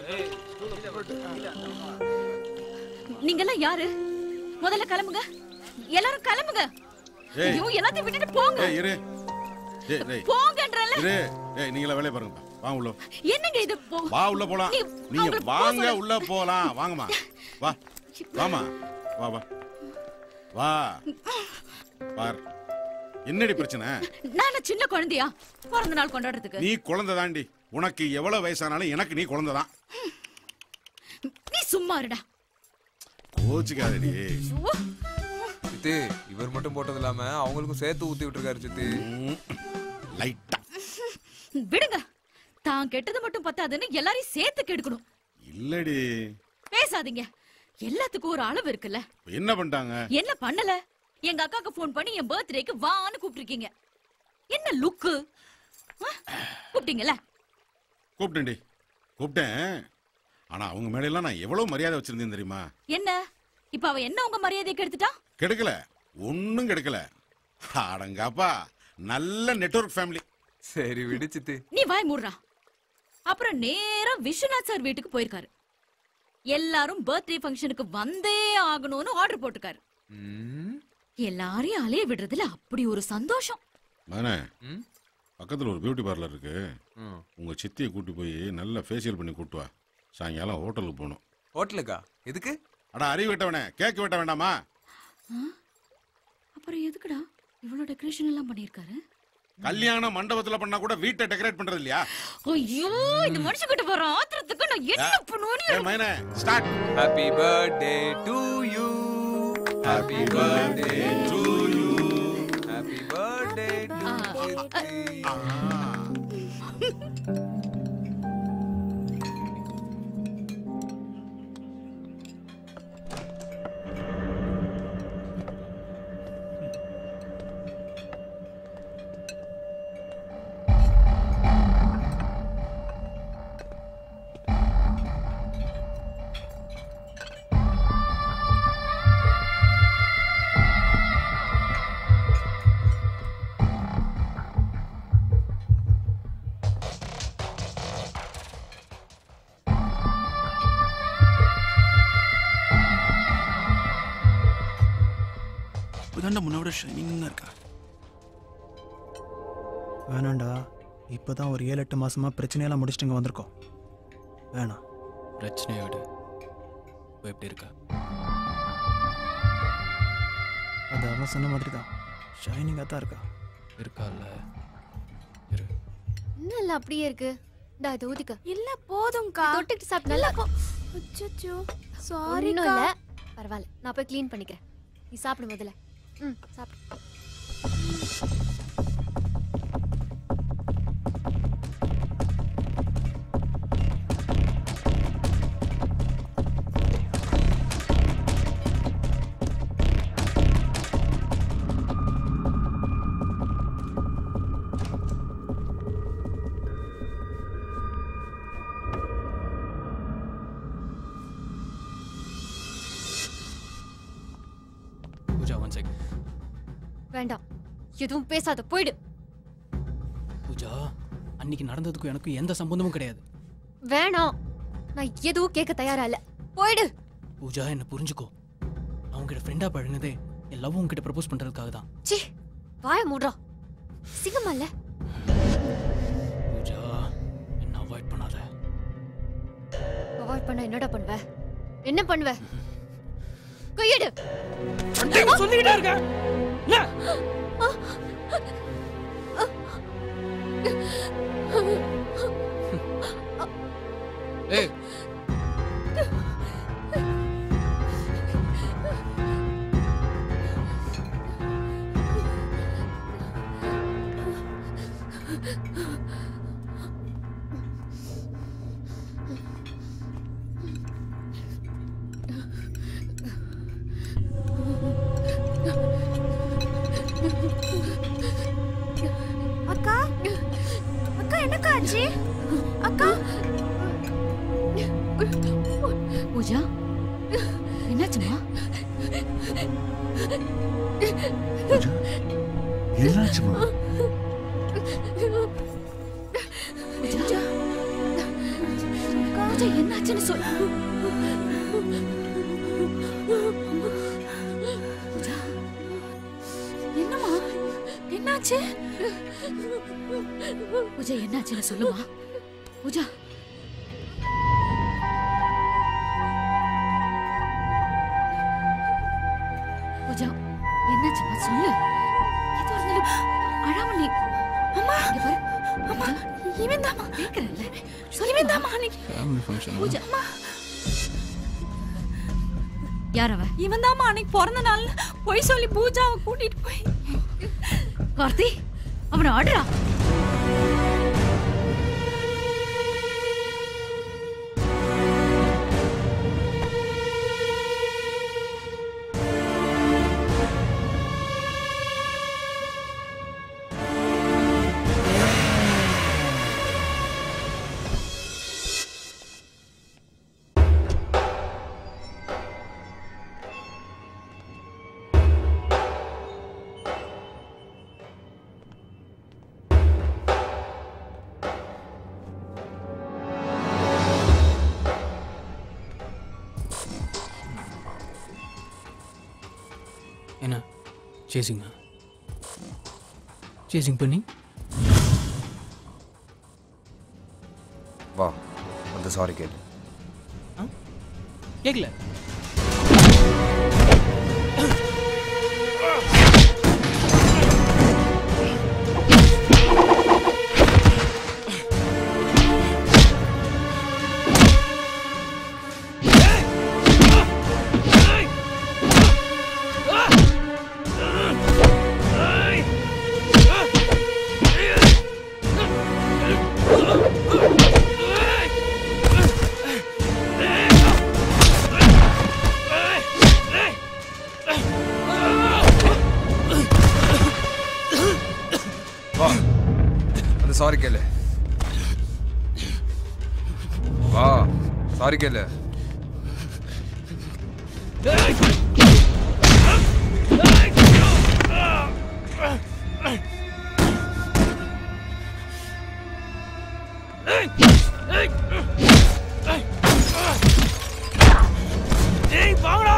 நீங்க எல்லாம் யாரு முதல்ல கிளம்புங்க எல்லாரும் கிளம்புங்க ஏய். ஐயோ எல்லாத்தையும் விட்டுட்டு போங்க ஏய் இரு ஏய் டேய் போங்கன்றல இரு ஏய் நீங்களா வேலைய பாருங்க வா உள்ள என்னங்க இது போ வா உள்ள போலாம் நீ- நீங்க அவங்களுக்கு போக வாங்க சொல்லு. உள்ள போலாம் வாங்கம்மா வா வாமா வா வா வா பார் என்னடி பிரச்சனை நான் என்ன சின்ன குழந்தையா பிறந்த நாள் கொண்டாடுறதுக்கு நீ குழந்தை தாண்டி உனக்கு எவ்வளவு வயசானாலும் எனக்கு நீ குழந்தை தான் நீ சும்மா இருடா கோச்சுக்காதடி சித்தி இவர் மட்டும் போட்டது இல்லாம அவங்களுக்கும் சேர்த்து ஊத்தி விட்டுருக்காரு சித்தி லைட்டா விடுங்க தான் கெட்டது மட்டும் பத்தாதுன்னு எல்லாரையும் சேர்த்து கெடுக்கணும் இல்லடி பேசாதீங்க எல்லாத்துக்கும் ஒரு அளவு இருக்குல்ல இப்ப என்ன பண்ணிட்டாங்க என்ன பண்ணல எங்க அக்காக்கு ஃபோன் பண்ணி என் பர்த்டேக்கு வான்னு கூப்பிட்டிருக்கீங்க என்ன லுக்கு கூப்பிட்டீங்கல்ல கூப்பிட்டேன்டி கூப்பிட்டேன் ஆனா அவங்க மேடையெல்லாம் நான் எவ்வளவு மரியாதை வச்சிருந்தேன் தெரியுமா என்ன இப்ப அவ என்ன உங்க மரியாதையை கெடுத்துட்டா கெடுக்கல ஒன்னும் கெடுக்கல அடங்காப்பா நல்ல நெட்வொர்க் ஃபேமிலி சரி விடு சித்தி நீ வாய் மூடுறா அப்புறம் நேரா விஸ்வநாத் சார் வீட்டுக்கு போயிருக்காரு எல்லாரும் பர்த்டே ஃபங்க்ஷனுக்கு வந்தே ஆகணும்னு ஆர்டர் போட்டிருக்காரு எல்லாரையும் அலைய விடுறதுல அப்படி ஒரு சந்தோஷம் மகனே பக்கத்தில் ஒரு பியூட்டி பார்லர் இருக்கு உங்க சித்தியை கூட்டி போய் நல்ல ஃபேஷியல் பண்ணி கூட்டு வா சாயங்காலம் ஹோட்டலுக்கு போகணும் ஹோட்டலுக்கா எதுக்கு அடா அறிவு வெட்டவனே கேக் வெட்ட வேண்டாமா அப்புறம் எதுக்குடா இவ்வளவு டெக்கரேஷன் எல்லாம் பண்ணிருக்காரு கல்யாண மண்டபத்துல பண்ணா கூட வீட்டை டெக்கரேட் பண்றது இல்லையா ஐயோ இந்த மனுஷன் கிட்ட வர ஆத்திரத்துக்கு நான் என்ன ஏய் பண்ணுவேன்னு மகனே start happy birthday to you happy birthday to you happy birthday இப்போதான்டா முன்ன விட ஷைனிங்காக இருக்கா வேணாண்டா இப்போ தான் ஒரு ஏழு எட்டு மாசமாக பிரச்சனையெல்லாம் முடிச்சுட்டு இங்கே வந்திருக்கோம் வேணாம் பிரச்சனையோடு இப்போ எப்படி இருக்கா அது அவன் சொன்ன மாதிரி தான் ஷைனிங்காக தான் இருக்கா இருக்கால்ல இன்னும் இல்ல அப்படியே இருக்கு டா இதை ஊதிக்க இல்ல போதும்க்கா தொட்டுட்டு சாப்பிட்டு நல்லா அச்சச்சோ ஒண்ணும் சாரிக்கா இல்ல பரவாயில்ல நான் போய் க்ளீன் பண்ணிக்கிறேன் நீ சாப்பிடு முதல்ல ம் சாப்பிடு பூஜா ஒன் செகண்ட் வேண்டாம் எதுவும் பேசாத போயிடு பூஜா அன்னைக்கு நடந்ததுக்கும் எனக்கும் எந்த சம்பந்தமும் கிடையாது வேணாம் நான் எதுவும் கேட்க தயாரா இல்ல போயிடு பூஜா என்ன புரிஞ்சுக்கோ அவங்ககிட்ட ஃப்ரெண்டா பழகினதே என் லவ் உங்ககிட்ட ப்ரப்போஸ் பண்றதுக்காக தான் சி வாய மூடுறா சிங்கமா இல்ல பூஜா என்ன அவாய்ட் பண்ணாத அவாய்ட் பண்ண என்னடா பண்ணுவ என்ன பண்ணுவ கையெடு சொல்லிக்கிட்டே இருக்க ஏய் அக்கா அக்கா என்னக்கா ஆச்சு அக்கா பூஜா என்னாச்சுமா என்னாச்சுமா பூஜா பூஜா என்னாச்சுன்னு சொல்லு பூஜா என்னம்மா என்னாச்சு பூஜா என்னாச்சுன்னு சொல்லுமா பூஜா பூஜா என்னாச்சும்மா சொல்லு எதுவா இருந்தாலும் அழாம நீ அம்மா இங்க பாரு அம்மா இவன் தாமா கேக்குறல்ல இவன் தாமா ஃபேமிலி ஃபங்க்ஷன் பூஜா யார் அவன் இவன் தாமா அன்னைக்கு பிறந்த நாள் பொய் சொல்லி பூஜாவை கூட்டிட்டு போய் கார்த்தி அவனை ஆடுறா சேசிங்கா சேசிங் பண்ணி வா வந்து சாரி கேளு கேட்கல வா வந்து சாரி கேளு வா சாரி கேளு ஏய் வாங்கடா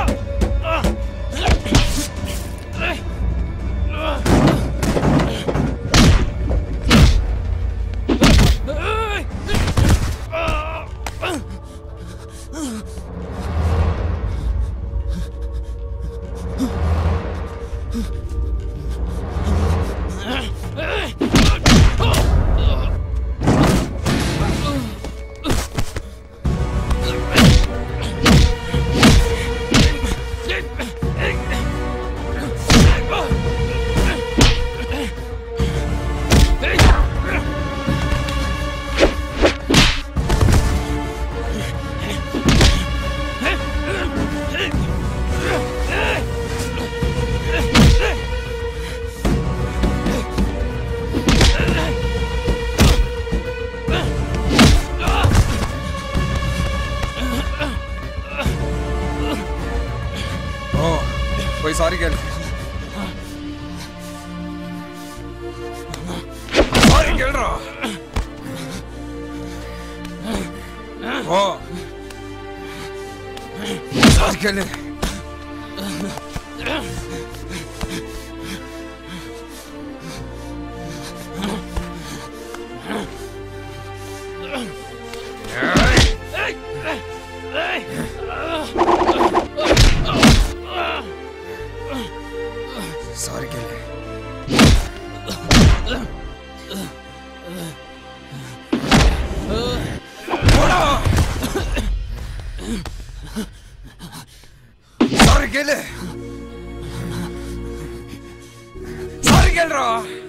ஓ போய் சாரி கேளு சாரி கேளுடா ஓ சாரி கேளு சாரி கேளு போடா சாரி கேளு சாரி கேளுடா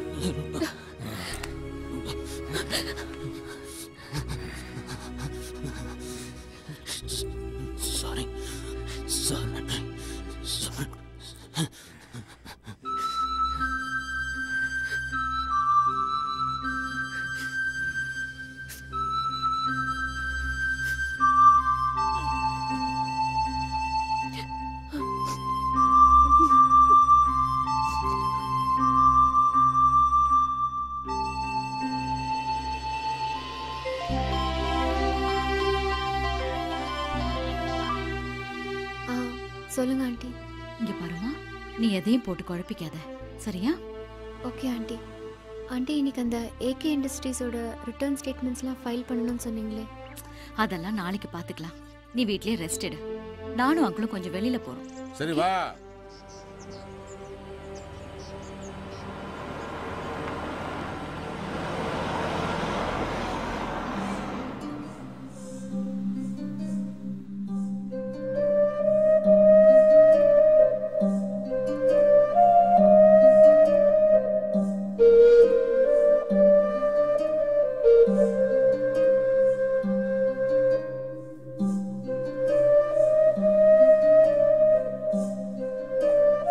சாரி சாரி சாரி ஆ சொல்லுங்க ஆண்டி இங்க பாருமா நீ எதையும் போட்டு குழப்பிக்காத சரியா ஓகே ஆண்டி ஆண்டி இன்னைக்கு அந்த ஏகே இண்டஸ்ட்ரீஸோட ரிட்டர்ன் ஸ்டேட்மெண்ட்ஸ்லாம் ஃபைல் பண்ணணும்னு சொன்னீங்களே அதெல்லாம் நாளைக்கு பாத்துக்கலாம் நீ வீட்லயே ரெஸ்ட் எடு நானும் அங்கிளும் கொஞ்சம் வெளியில போறோம் சரி வா ஆ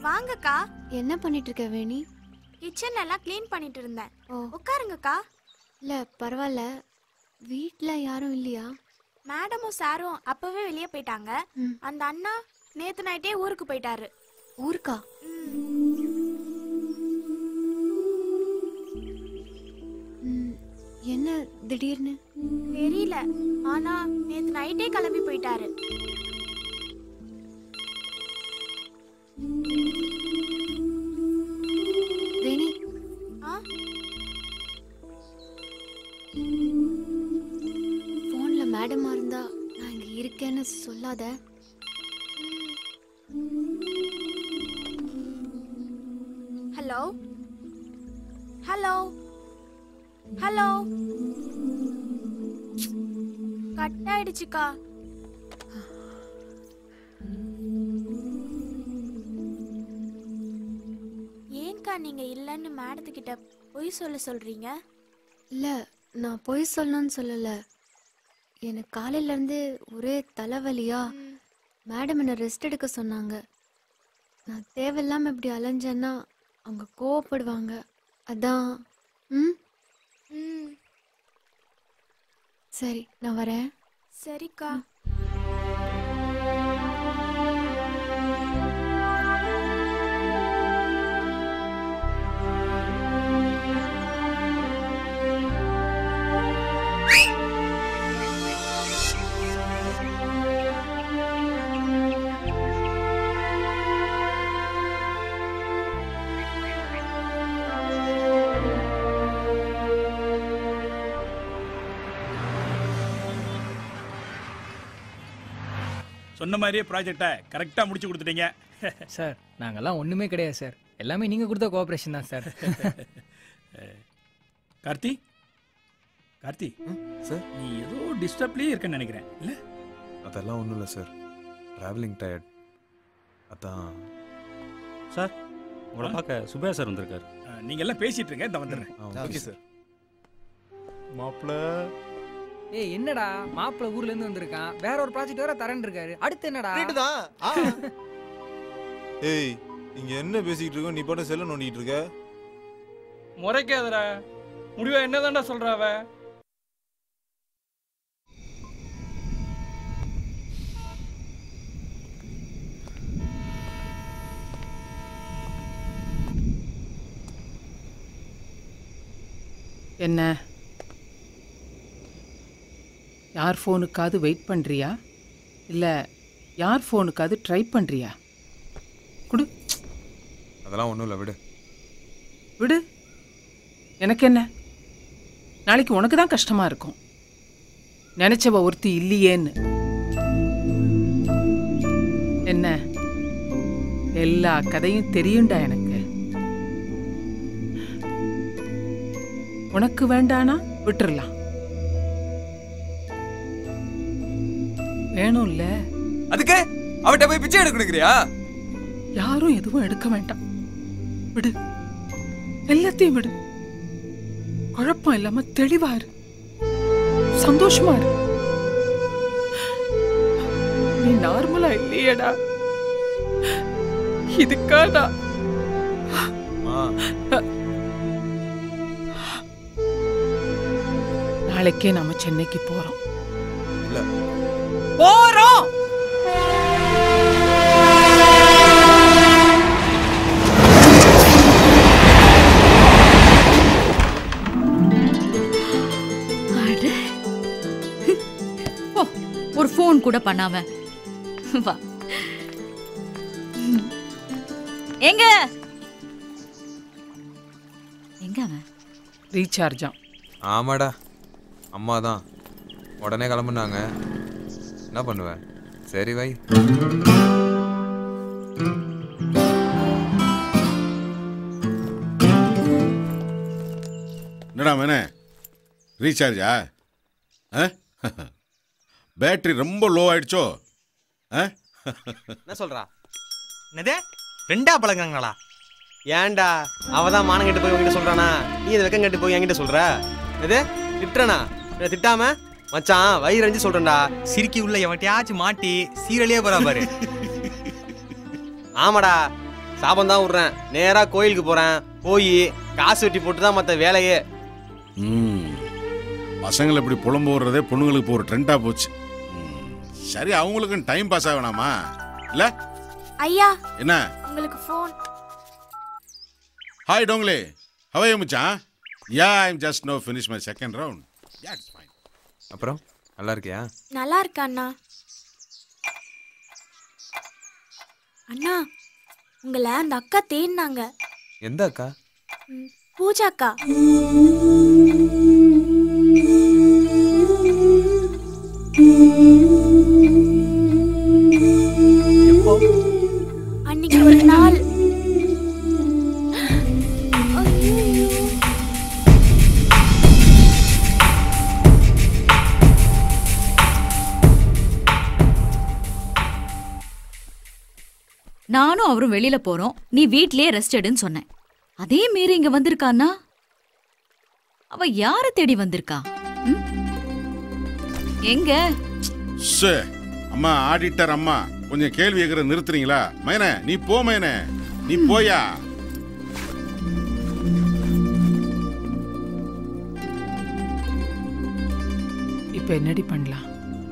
வாங்கக்கா என்ன பண்ணிட்டு இருக்க வேணி கிச்சன்ல எல்லாம் க்ளீன் பண்ணிட்டு இருந்தேன் ஓ உட்காருங்கக்கா இல்ல பரவாயில்ல வீட்ல யாரும் இல்லையா மேடமும் சாரும் அப்பவே வெளியே போயிட்டாங்க அந்த அண்ணா நேத்து நைட்டே ஊருக்கு போயிட்டாரு ஊருக்கா ம், என்ன திடீர்னு தெரியல ஆனா நேத்து நைட்டே கிளம்பி போயிட்டாரு வேணி ஆ ஃபோன்ல மேடமா இருந்தா நான் இங்க இருக்கேன்னு சொல்லாத ஹலோ ஹலோ ஹலோ கட் ஆயிடுச்சுக்கா ஏன்க்கா நீங்க இல்லைன்னு மேடத்துக்கிட்ட பொய் சொல்ல சொல்றீங்க இல்ல நான் பொய் சொல்லணும்னு சொல்லல எனக்கு காலையில இருந்து ஒரே தலைவலியா மேடம் என்ன ரெஸ்ட் எடுக்க சொன்னாங்க நான் தேவையில்லாம இப்படி அலைஞ்சேன்னா அவங்க கோவப்படுவாங்க அதான் ம் ம் சரி நான் வரேன் சரிக்கா சொன்ன மாதிரியே ப்ராஜெக்டை கரெக்டாக முடிச்சு கொடுத்துட்டீங்க சார் நாங்கெல்லாம் ஒன்றுமே கிடையாது சார் எல்லாமே நீங்கள் கொடுத்த கோஆப்ரேஷன் தான் சார் கார்த்தி கார்த்தி சார் நீ ஏதோ டிஸ்டர்ப்லேயே இருக்கேன்னு நினைக்கிறேன் இல்லை அதெல்லாம் ஒன்றும் இல்லை சார் ட்ராவலிங் டயர்ட் அதான் சார் உங்களை பார்க்க சுபையா சார் வந்திருக்காரு நீங்கள் எல்லாம் பேசிட்டு இருங்க இந்த வந்துடுறேன் ஓகே சார் மாப்பிள்ள ஏய் என்னடா மாப்பிள்ள ஊர்ல இருந்து வந்திருக்கான் வேற ஒரு ப்ராஜெக்ட் வேற தரேன் இருக்காரு அடுத்து என்னடா தான் ஏய் இங்க என்ன பேசிக்கிட்டு இருக்கோம் நீ பாட்டு செல்ல நோண்டிட்டு இருக்க முறைக்காதடா முடிவா என்னதான்டா சொல்றா அவ என்ன யார் ஃபோனுக்காவது வெயிட் பண்ணுறியா இல்லை யார் ஃபோனுக்காவது ட்ரை பண்ணுறியா அதெல்லாம் ஒன்றும் இல்லை விடு விடு எனக்கு என்ன நாளைக்கு உனக்கு தான் கஷ்டமா இருக்கும் நினைச்சவ ஒருத்தி இல்லையேன்னு என்ன எல்லா கதையும் தெரியும்டா எனக்கு உனக்கு வேண்டானா விட்டுறலாம் வேணும்ல அதுக்கு அவட்ட போய் பிச்சை எடுக்கணுங்கிறியா யாரும் எதுவும் எடுக்க வேண்டாம் விடு எல்லாத்தையும் விடு குழப்பம் இல்லாம தெளிவா இரு சந்தோஷமா இரு நீ நார்மலா இல்லையேடா இதுக்காடா நாளைக்கே நாம சென்னைக்கு போறோம் இல்ல போறோம் அட. ஓ ஒரு ஃபோன் கூட பண்ணாம வா எங்க எங்க அவன் ரீசார்ஜா ஆமாடா அம்மா தான் உடனே கிளம்புனாங்க என்ன பண்ணுவேன் சரி வை என்னடா மேனே ரீசார்ஜா ஆ பேட்டரி ரொம்ப லோ ஆயிடுச்சோ ஆ என்ன சொல்றா என்னது ரெண்டா பழங்காங்களா ஏன்டா அவ தான் மானம் கெட்டு போய் உங்ககிட்ட சொல்றானா நீ இதை வெக்கம் கெட்டு போய் என்கிட்ட சொல்ற எது திட்டுறனா என்ன திட்டாம மச்சான் வயிறஞ்சு சொல்றேன்டா சிரிக்கி உள்ள எவட்டையாச்சும் மாட்டி சீரழியே போறா பாரு ஆமாடா சாபம் தான் விட்றேன் நேரா கோயிலுக்கு போறேன் போய் காசு வெட்டி போட்டு தான் மற்ற வேலையே ம் பசங்களை இப்படி புலம்பு விடுறதே பொண்ணுங்களுக்கு இப்போ ஒரு ட்ரெண்டாக போச்சு ம், சரி அவங்களுக்கும் டைம் பாஸ் ஆகணாமா இல்ல ஐயா என்ன உங்களுக்கு ஃபோன் ஹாய் டோங்லே ஹவை மச்சான் yeah I'm just now finish my second round அப்புறம் நல்லா இருக்கியா நல்லா இருக்கா அண்ணா அண்ணா உங்களை அந்த அக்கா தேடினாங்க எந்த அக்கா ம், பூஜா அக்கா அன்னைக்கு ஒரு நாள் நானும் அவரும் வெளியில போறோம் நீ வீட்லயே ரெஸ்ட் எடுன்னு சொன்னேன் அதே மீறி இங்க வந்திருக்கானா அவ யார தேடி வந்திருக்கா ம்? எங்க சே அம்மா ஆடிட்டர் அம்மா கொஞ்சம் கேள்வி கேட்கற நிறுத்துறீங்களா மைனே நீ போ மைனே நீ போயா இப்ப என்னடி பண்ணலாம்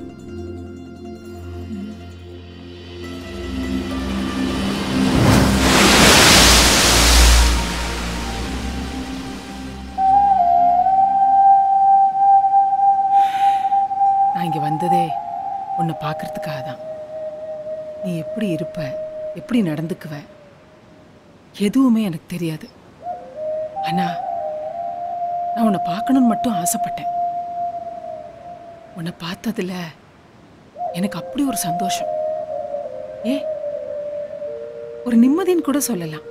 நான் இங்க வந்ததே உன்னை பார்க்கறதுக்காக தான் நீ எப்படி இருப்ப எப்படி நடந்துக்குவ எதுவுமே எனக்கு தெரியாது ஆனா நான் உன்னை பார்க்கணும்னு மட்டும் ஆசைப்பட்டேன் உன்னை பார்த்ததுல எனக்கு அப்படி ஒரு சந்தோஷம் ஏ ஒரு நிம்மதின்னு கூட சொல்லலாம்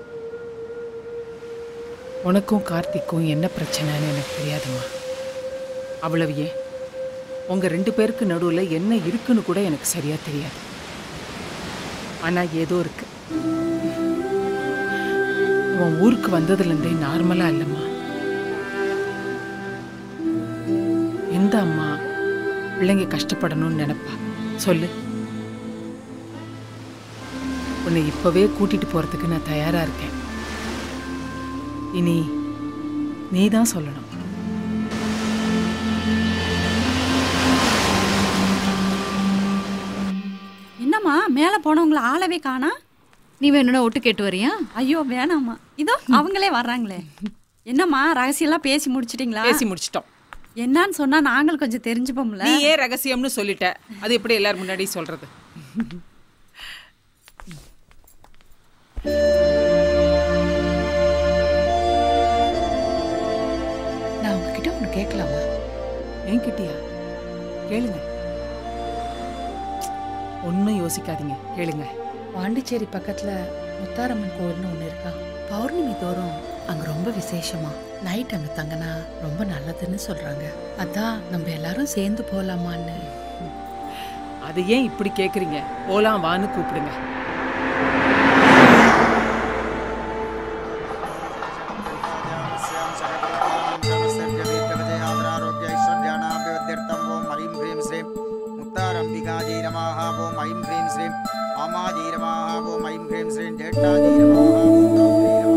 உனக்கும் கார்த்திக்கும் என்ன பிரச்சனைன்னு எனக்கு தெரியாதும்மா அவ்வளவு ஏன் உங்க ரெண்டு பேருக்கு நடுவுல என்ன இருக்குன்னு கூட எனக்கு சரியா தெரியாது ஆனா ஏதோ இருக்கு உன் ஊருக்கு வந்ததுல இருந்தே நார்மலா இல்லம்மா எந்த அம்மா பிள்ளைங்க கஷ்டப்படணும்னு நினைப்பா சொல்லு உன்னை இப்பவே கூட்டிட்டு போறதுக்கு நான் தயாரா இருக்கேன் இனி நீ தான் சொல்லணும் என்னம்மா மேலே போனவங்கள ஆளவே காணா நீ வேணும்னா ஒட்டு கேட்டு வரியா ஐயோ வேணாம்மா இதோ அவங்களே வர்றாங்களே என்னம்மா ரகசியம்லாம் பேசி முடிச்சிட்டீங்களா பேசி முடிச்சிட்டோம் என்னன்னு சொன்னா நாங்களும் கொஞ்சம் தெரிஞ்சுப்போம்ல நீ ஏன் ரகசியம்னு சொல்லிட்ட அது எப்படி எல்லாரும் முன்னாடி சொல்றது நான் உங்ககிட்ட ஒன்று கேட்கலாமா என்கிட்டயா கேளுங்க ஒன்றும் யோசிக்காதீங்க கேளுங்க பாண்டிச்சேரி பக்கத்துல முத்தாரம்மன் கோவில்னு ஒன்று இருக்கா பௌர்ணமி தோறும் அங்க ரொம்ப விசேஷமா நைட் அங்க தங்கினா ரொம்ப நல்லதுன்னு சொல்றாங்க அதான் நம்ம எல்லாரும் சேர்ந்து போலாமான்னு அது ஏன் இப்படி கேட்குறீங்க போலாம் வான்னு கூப்பிடுங்க आरोग्यैश्वर्याणाभ्यर्थम ओम ऐं ह्रीं श्रीं मुक्तारम्बिकायै नमः ओम ऐं ह्रीं श्रीं अमायै नमः ओम ऐं ह्रीं श्रीं ज्येष्ठायै नमः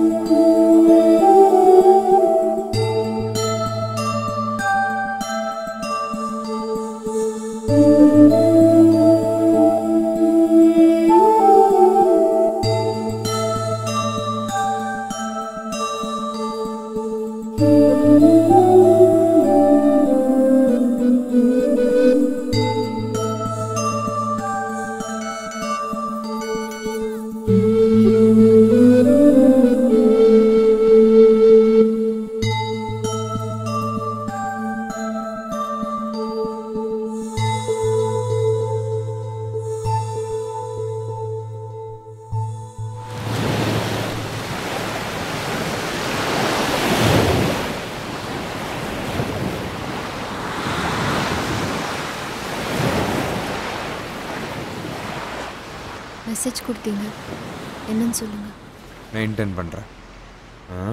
மெசேஜ் கொடுத்தீங்க என்னன்னு சொல்லுங்க மெயின்டைன் பண்ணுறேன் ஆ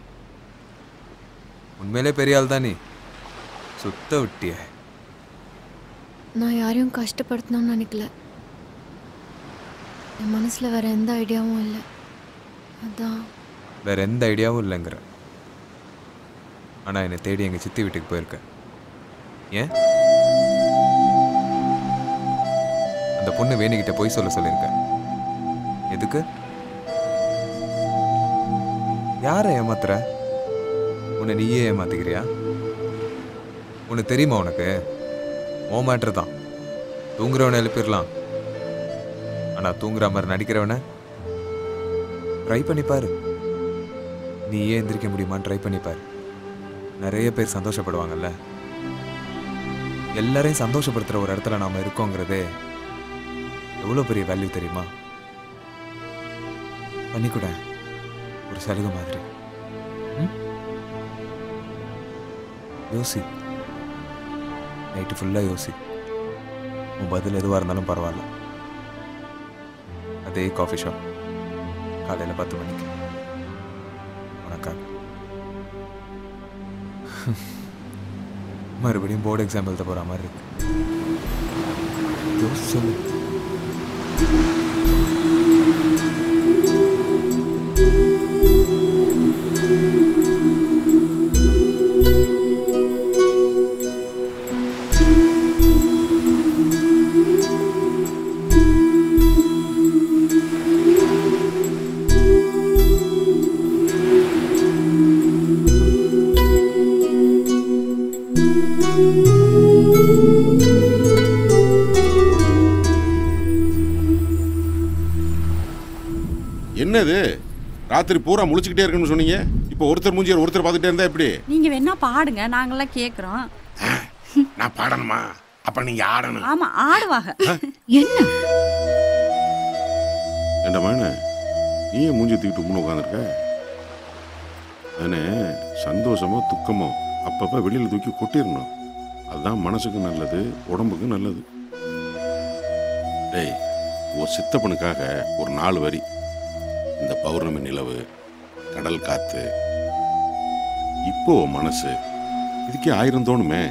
உண்மையிலே பெரிய ஆள் தான் நீ சுத்த விட்டிய நான் யாரையும் கஷ்டப்படுத்தணும்னு நினைக்கல என் மனசில் வேற எந்த ஐடியாவும் இல்லை அதான் வேற எந்த ஐடியாவும் இல்லைங்கிற ஆனால் என்னை தேடி எங்கள் சித்தி வீட்டுக்கு போயிருக்கேன் ஏன் அந்த பொண்ணு வேணிக்கிட்ட போய் சொல்ல சொல்லியிருக்கேன் எதுக்கு யாரை ஏமாத்துற உன்னை நீயே ஏமாத்திக்கிறியா உனக்கு தெரியுமா உனக்கு ஓ மேட்ரு தான் தூங்குறவனை எழுப்பிடலாம் ஆனால் தூங்குற மாதிரி நடிக்கிறவனை ட்ரை பண்ணி பாரு நீ ஏன் எந்திரிக்க முடியுமான்னு ட்ரை பண்ணி பாரு நிறைய பேர் சந்தோஷப்படுவாங்கல்ல எல்லாரையும் சந்தோஷப்படுத்துகிற ஒரு இடத்துல நாம் இருக்கோங்கிறதே எவ்வளோ பெரிய வேல்யூ தெரியுமா பண்ணிக்கூட ஒரு சலுகை மாதிரி ம்? யோசி நைட்டு ஃபுல்லாக யோசி உன் பதில் எதுவாக இருந்தாலும் பரவாயில்ல அதே காஃபி ஷாப் காலையில் பத்து மணிக்கு உனக்காக மறுபடியும் போர்டு எக்ஸாம் எழுத போகிற மாதிரி இருக்கு யோசிச்சு சொல்லு என்னது ராத்திரி பூரா முழிச்சுக்கிட்டே இருக்கணும்னு சொன்னீங்க இப்போ ஒருத்தர் மூஞ்சியார் ஒருத்தர் பார்த்துட்டே இருந்தா எப்படி நீங்க வேணா பாடுங்க நாங்கெல்லாம் கேக்குறோம் நான் பாடணுமா அப்ப நீங்க ஆடணும் ஆமா ஆடுவாங்க என்ன என்ன மகனே நீ ஏன் மூஞ்சி தூக்கிட்டு முன்ன உட்காந்துருக்க அதனே சந்தோஷமோ துக்கமோ அப்பப்போ வெளியில் தூக்கி கொட்டிடணும் அதுதான் மனசுக்கு நல்லது உடம்புக்கு நல்லது டேய் ஒரு சித்தப்பனுக்காக ஒரு நாலு வரி இந்த பௌர்ணமி நிலவு கடல் காத்து இப்போ உன் மனசு இதுக்கே ஆயிரம் தோணுமே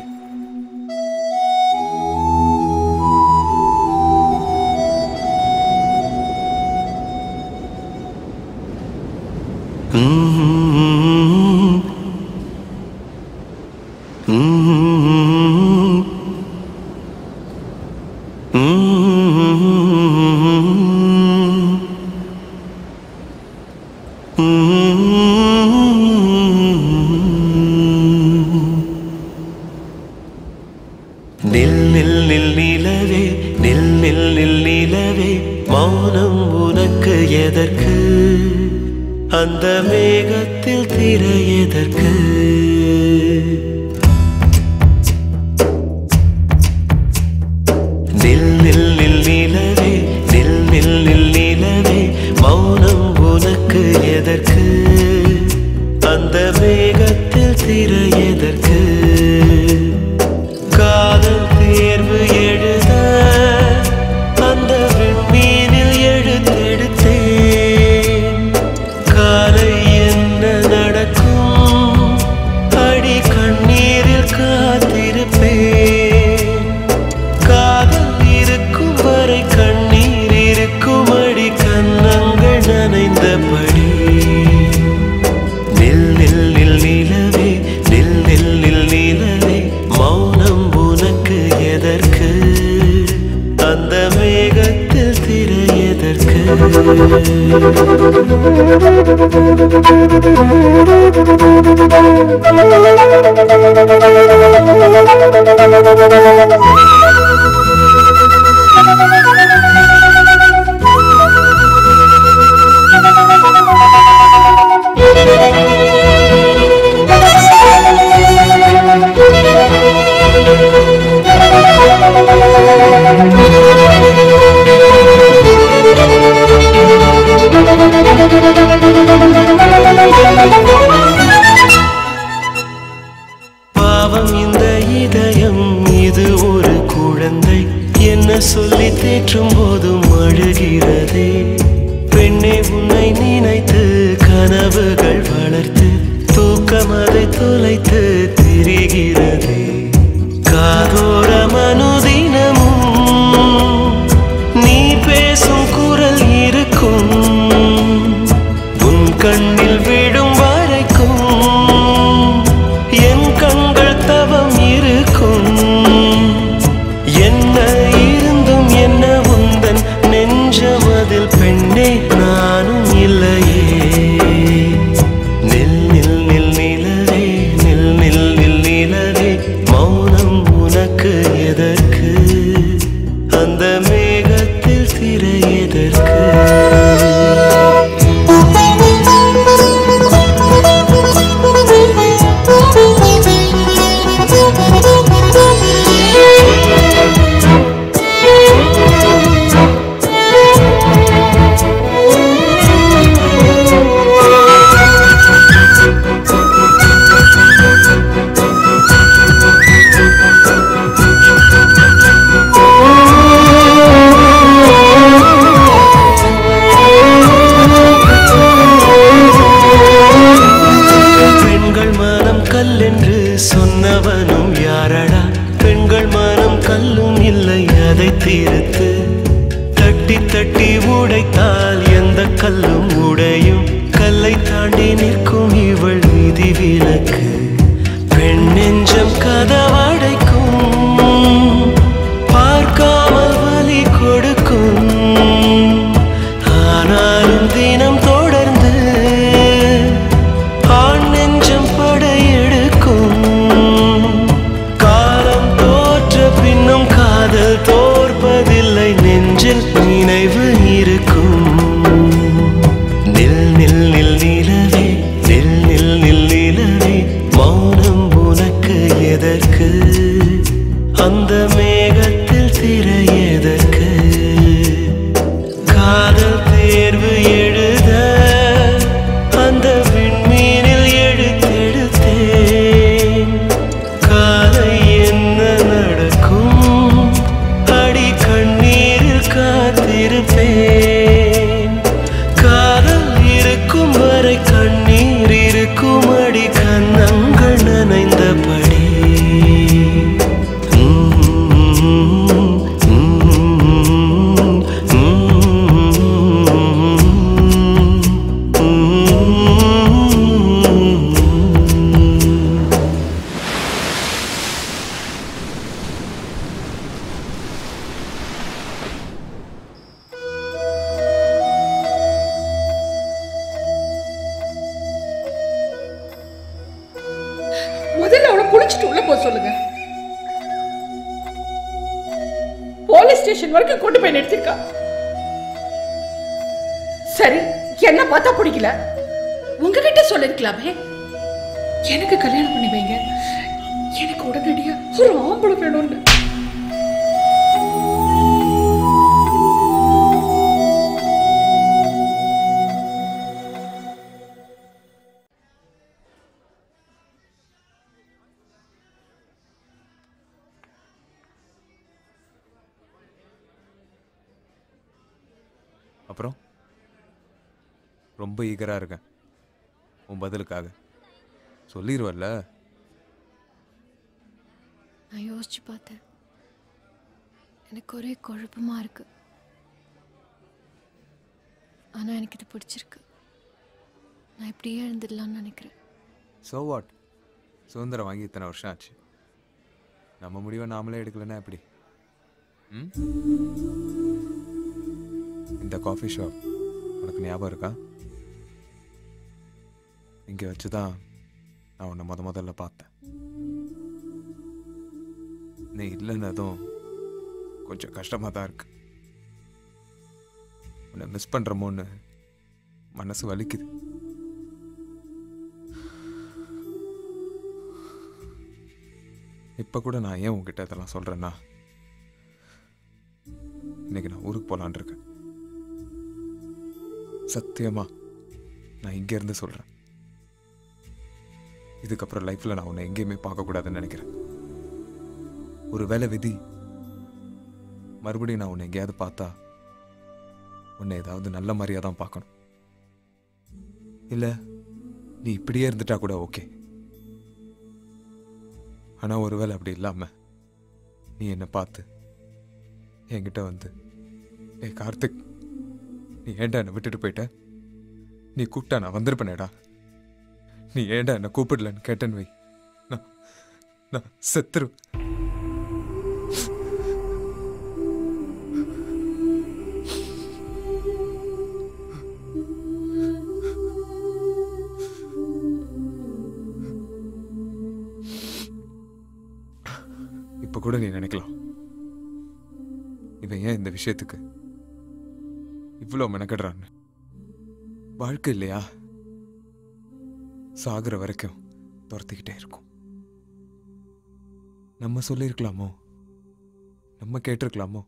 நில் நில் நில் நிலவே நில் நில் நில் நிலவே மௌனம் உனக்கு எதற்கு அந்த மேகத்தில் திரை எதற்கு நில் நில் நில் நிலவே நில் நில் நில் நிலவே மௌனம் உனக்கு எதற்கு அந்த மேகத்தில் திரை எதற்கு காதல் தேர்வு எழுத அந்த விண்மீனில் எழுத்தெடுத்தேன் காலை என்ன நடக்கும் அடி கண்ணீரில் காத்திருப்பேன் காதல் இருக்கும் வரை கண்ணீர் இருக்கும் அடி கன்னங்கள் நனைந்தபடி நில் நில் நில் நிலவே நில் நில் நில் நிலவே மௌனம் உனக்கு எதற்கு அந்த மேகத்தில் திரை எதற்கு பாவம் இந்த இதயம் இது ஒரு குழந்தை என்ன சொல்லி தேற்றும் போதும் அழுகிறதே பெண்ணே உன்னை நினைத்து கனவுகள் வளர்த்து தூக்கம் அதை தொலைத்து திரிகிறதே காதோர மனுதினமும் நீ பேசும் குரல் எல்லை தாண்டி நிற்கும் இவள் விதி விலக்கு பெண் நெஞ்சம் கதவடைக்கும் பார்க்காமல் வலி கொடுக்கும் ஆனாலும் தினம் தொடர்ந்து ஆண் நெஞ்சம் படையெடுக்கும் காலம் தோற்ற பின்னும் காதல் தோற்பதில்லை நெஞ்சில் நினைவு இருக்கும் நில் நில் நில் நிலவே நில் நில் நில் நிலவே மௌனம் உனக்கு எதற்கு அந்த மேகத்தில் திரை எதற்கு காதல் தேர்வு எழுத அந்த விண்மீனில் எழுத்தெடுத்தேன் காலை என்ன நடக்கும் அடி கண்ணீரில் காத்திருப்பேன் காதல் இருக்கும் வரை கண்ணீர் இருக்கும் அடி கண்ணங்கள் நனைந்தபடி முதல்ல அவளை குளிச்சுட்டு உள்ள போக சொல்லுங்க போலீஸ் ஸ்டேஷன் வரைக்கும் கொண்டு போய் நிறுத்திருக்கா சரி என்ன பார்த்தா பிடிக்கல உங்ககிட்ட சொல்லிருக்கலாமே எனக்கு கல்யாணம் பண்ணி வைங்க எனக்கு உடனடியா ஒரு ஆம்பளை வேணும்னு அப்புறம் ரொம்ப ஈகராக இருக்கேன் உன் பதிலுக்காக சொல்லிடுவல்ல நான் யோசிச்சு பார்த்தேன் எனக்கு ஒரே குழப்பமா இருக்கு ஆனா எனக்கு இது பிடிச்சிருக்கு நான் இப்படியே இருந்துடலாம்னு நினைக்கிறேன் ஸோ வாட் சுதந்திரம் வாங்கி இத்தனை வருஷம் ஆச்சு நம்ம முடிவை நாமளே எடுக்கலன்னா எப்படி ம் இந்த காஃபி ஷாப் உனக்கு ஞாபகம் இருக்கா இங்கே வச்சு தான் நான் உன்னை முத முதல்ல பார்த்தேன் நீ இல்லைன்னதும் கொஞ்சம் கஷ்டமாக தான் இருக்கு உன்னை மிஸ் பண்ணுறமோன்னு மனசு வலிக்குது இப்போ கூட நான் ஏன் உங்ககிட்ட இதெல்லாம் சொல்கிறேன்னா இன்னைக்கு நான் ஊருக்கு போகலான் இருக்கேன் சத்தியமா நான் இங்கேருந்து சொல்கிறேன் இதுக்கப்புறம் லைஃப்பில் நான் உன்னை எங்கேயுமே பார்க்கக்கூடாதுன்னு நினைக்கிறேன் ஒரு வேலை விதி மறுபடியும் நான் உன்னை எங்கேயாவது பார்த்தா உன்னை ஏதாவது நல்ல மாதிரியாக தான் பார்க்கணும் இல்லை நீ இப்படியே இருந்துட்டா கூட ஓகே ஆனால் ஒருவேளை அப்படி இல்லாமல் நீ என்னை பார்த்து என்கிட்ட வந்து ஏ கார்த்திக் நீ ஏன்டா என்னை விட்டுட்டு போயிட்ட நீ கூப்பிட்டா நான் வந்திருப்பேனேடா நீ ஏன்டா என்னை கூப்பிடலன்னு கேட்டேன்னு வை நான் நான் செத்துரு இப்போ கூட நீ நினைக்கலாம் இவன் ஏன் இந்த விஷயத்துக்கு இவ்வளோ மெனக்கடுறான்னு வாழ்க்கை இல்லையா சாகுற வரைக்கும் துரத்திக்கிட்டே இருக்கும் நம்ம சொல்லியிருக்கலாமோ நம்ம கேட்டிருக்கலாமோ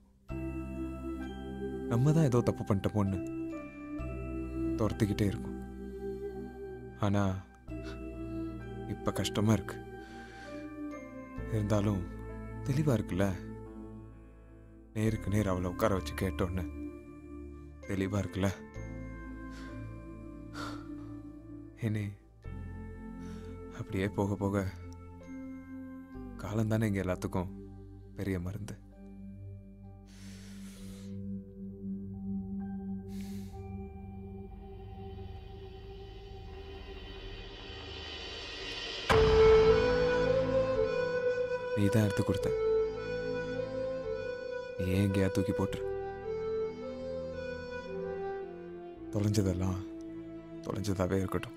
நம்ம தான் ஏதோ தப்பு பண்ணிட்டோமோன்னு துரத்திக்கிட்டே இருக்கும் ஆனா இப்ப கஷ்டமா இருக்கு இருந்தாலும் தெளிவா இருக்குல்ல நேருக்கு நேர் அவளை உட்கார வச்சு கேட்டோன்னு தெளிவா இருக்குல்ல இனி அப்படியே போக போக காலம் தானே இங்க எல்லாத்துக்கும் பெரிய மருந்து நீ தான் எடுத்து கொடுத்த நீ ஏன் எங்கேயா தூக்கி போட்டுரு தொலைஞ்சதெல்லாம் தொலைஞ்சதாவே இருக்கட்டும்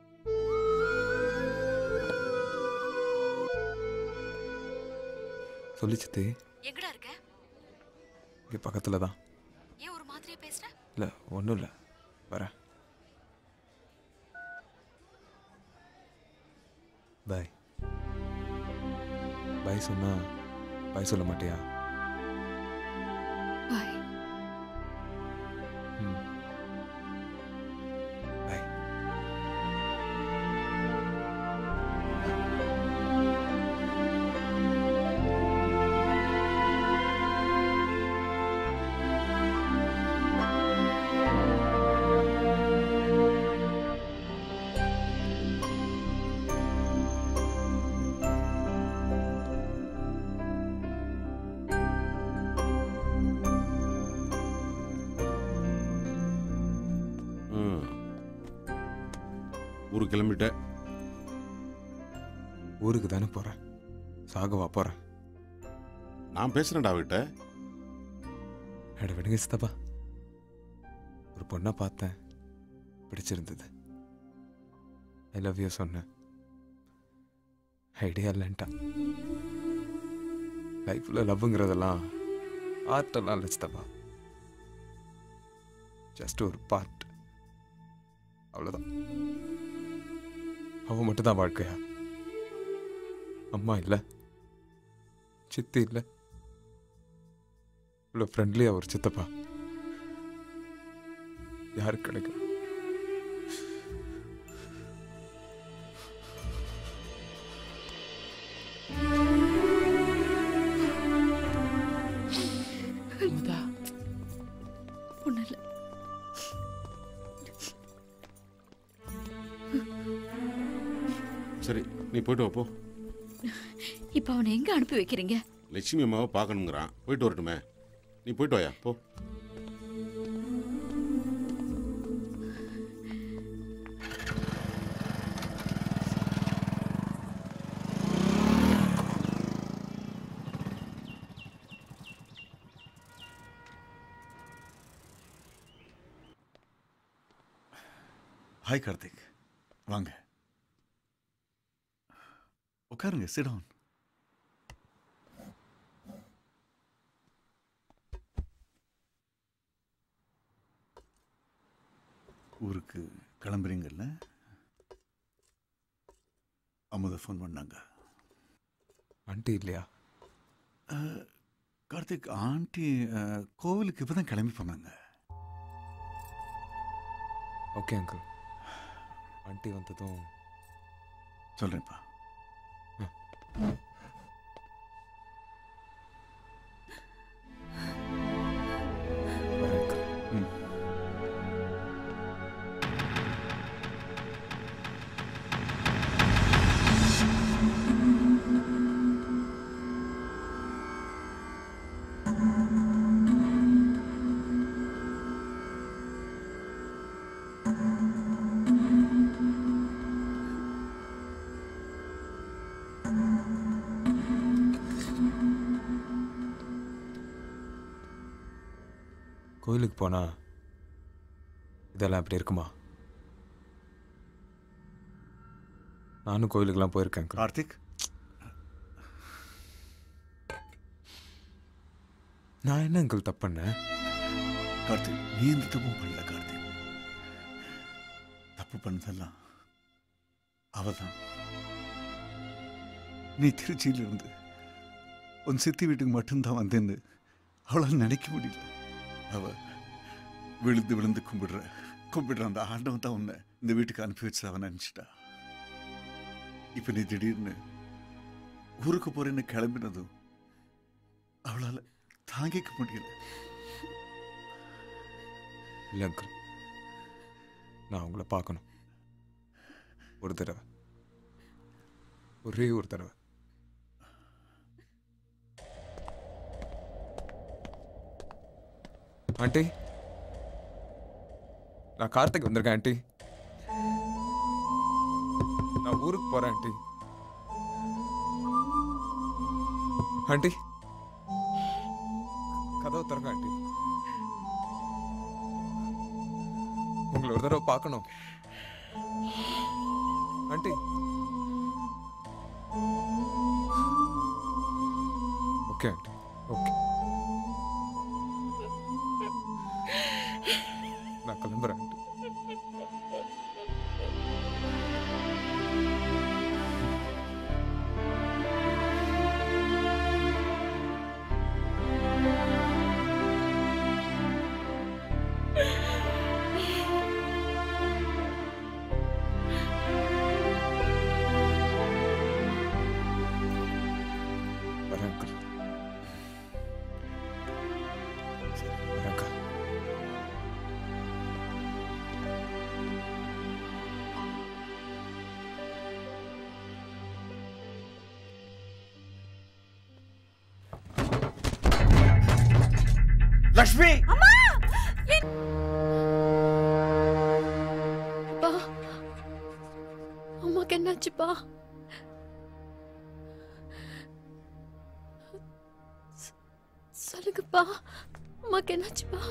சொல்லி சித்தி எங்கடா இருக்க இங்கே பக்கத்தில் தான் ஏன் ஒரு மாதிரியா பேசுற இல்லை ஒன்றும் இல்லை வரேன் பாய் பாய் சொன்னா பாய் சொல்ல மாட்டியா பாய் ம் பாய் ம். ஊருக்கு கிளம்பிட்ட ஊருக்கு தானே போகிறேன் சாகவா போகிறேன் நான் பேசுறேன்டா அவகிட்ட அட விடுங்க சித்தப்பா ஒரு பொண்ணை பார்த்தேன் பிடிச்சிருந்தது ஐ லவ் யூ சொன்னேன் ஐடியா இல்லைன்ட்டா லைஃப்பில் லவ்ங்கிறதெல்லாம் ஆர்ட்டெல்லாம் இல்லை சித்தப்பா ஜஸ்ட் ஒரு பார்ட் அவ்வளோதான் அவன் மட்டும் தான் வாழ்க்கையா அம்மா இல்லை சித்தி இல்லை இவ்வளோ ஃப்ரெண்ட்லியாக ஒரு சித்தப்பா யாருக்கு கிடைக்கும் அமுதா ஒன்றும் இல்லை சரி நீ போயிட்டு வா போ இப்போ அவனை எங்க அனுப்பி வைக்கிறீங்க லட்சுமி அம்மாவை பார்க்கணுங்கிறான் போயிட்டு வரட்டுமே நீ போயிட்டு வாயா போ ஹாய் கார்த்திக் வாங்க உட்காருங்க சிடவுன் ஊருக்கு கிளம்புறீங்கல்ல அமுதா ஃபோன் பண்ணாங்க ஆண்டி இல்லையா அஹ், கார்த்திக் ஆண்டி அஹ், கோவிலுக்கு இப்போ தான் கிளம்பி போனாங்க ஓகே அங்கிள் ஆண்டி வந்ததும் சொல்கிறேன்ப்பா ம் கோயிலுக்கு போனா இதெல்லாம் இப்படி இருக்குமா நானும் கோயிலுக்கெல்லாம் போயிருக்கேன் uncle. கார்த்திக் நான் என்ன அங்கிள் தப்பு பண்ணேன் கார்த்திக் நீ எந்த தப்பும் பண்ணல கார்த்திக் தப்பு பண்ணதெல்லாம் அவதான் நீ திருச்சியில இருந்து உன் சித்தி வீட்டுக்கு மட்டும்தான் வந்தேன்னு அவளால் நினைக்க முடியல அவ விழுந்து விழுந்து கும்பிடுற கும்பிடுற அந்த ஆண்டவன் தான் உன்னை இந்த வீட்டுக்கு அனுப்பி வச்சு அவன் நினைச்சிட்டா இப்ப நீ திடீர்னு ஊருக்கு போறேன்னு கிளம்பினதும் அவளால தாங்கிக்க முடியல இல்லை அங்கிள் நான் உங்களை பார்க்கணும் ஒரு தடவை ஒரே ஒரு தடவை ஆண்டி நான் கார்த்திக் வந்திருக்கேன் ஆண்டி நான் ஊருக்கு போறேன் ஆண்டி ஆண்டி கதவை திறங்க ஆண்டி உங்களை ஒரு தடவை பார்க்கணும் ஆண்டி ஓகே ஆண்டி ஓகே நான் கிளம்புறேன் ஆண்டி வரேன் அங்கிள் வரேன்க்கா லக்ஷ்மி அப்பா அம்மாக்கு என்னாச்சுப்பா சொ- சொல்லுங்கப்பா அம்மாக்கு என்னாச்சுப்பா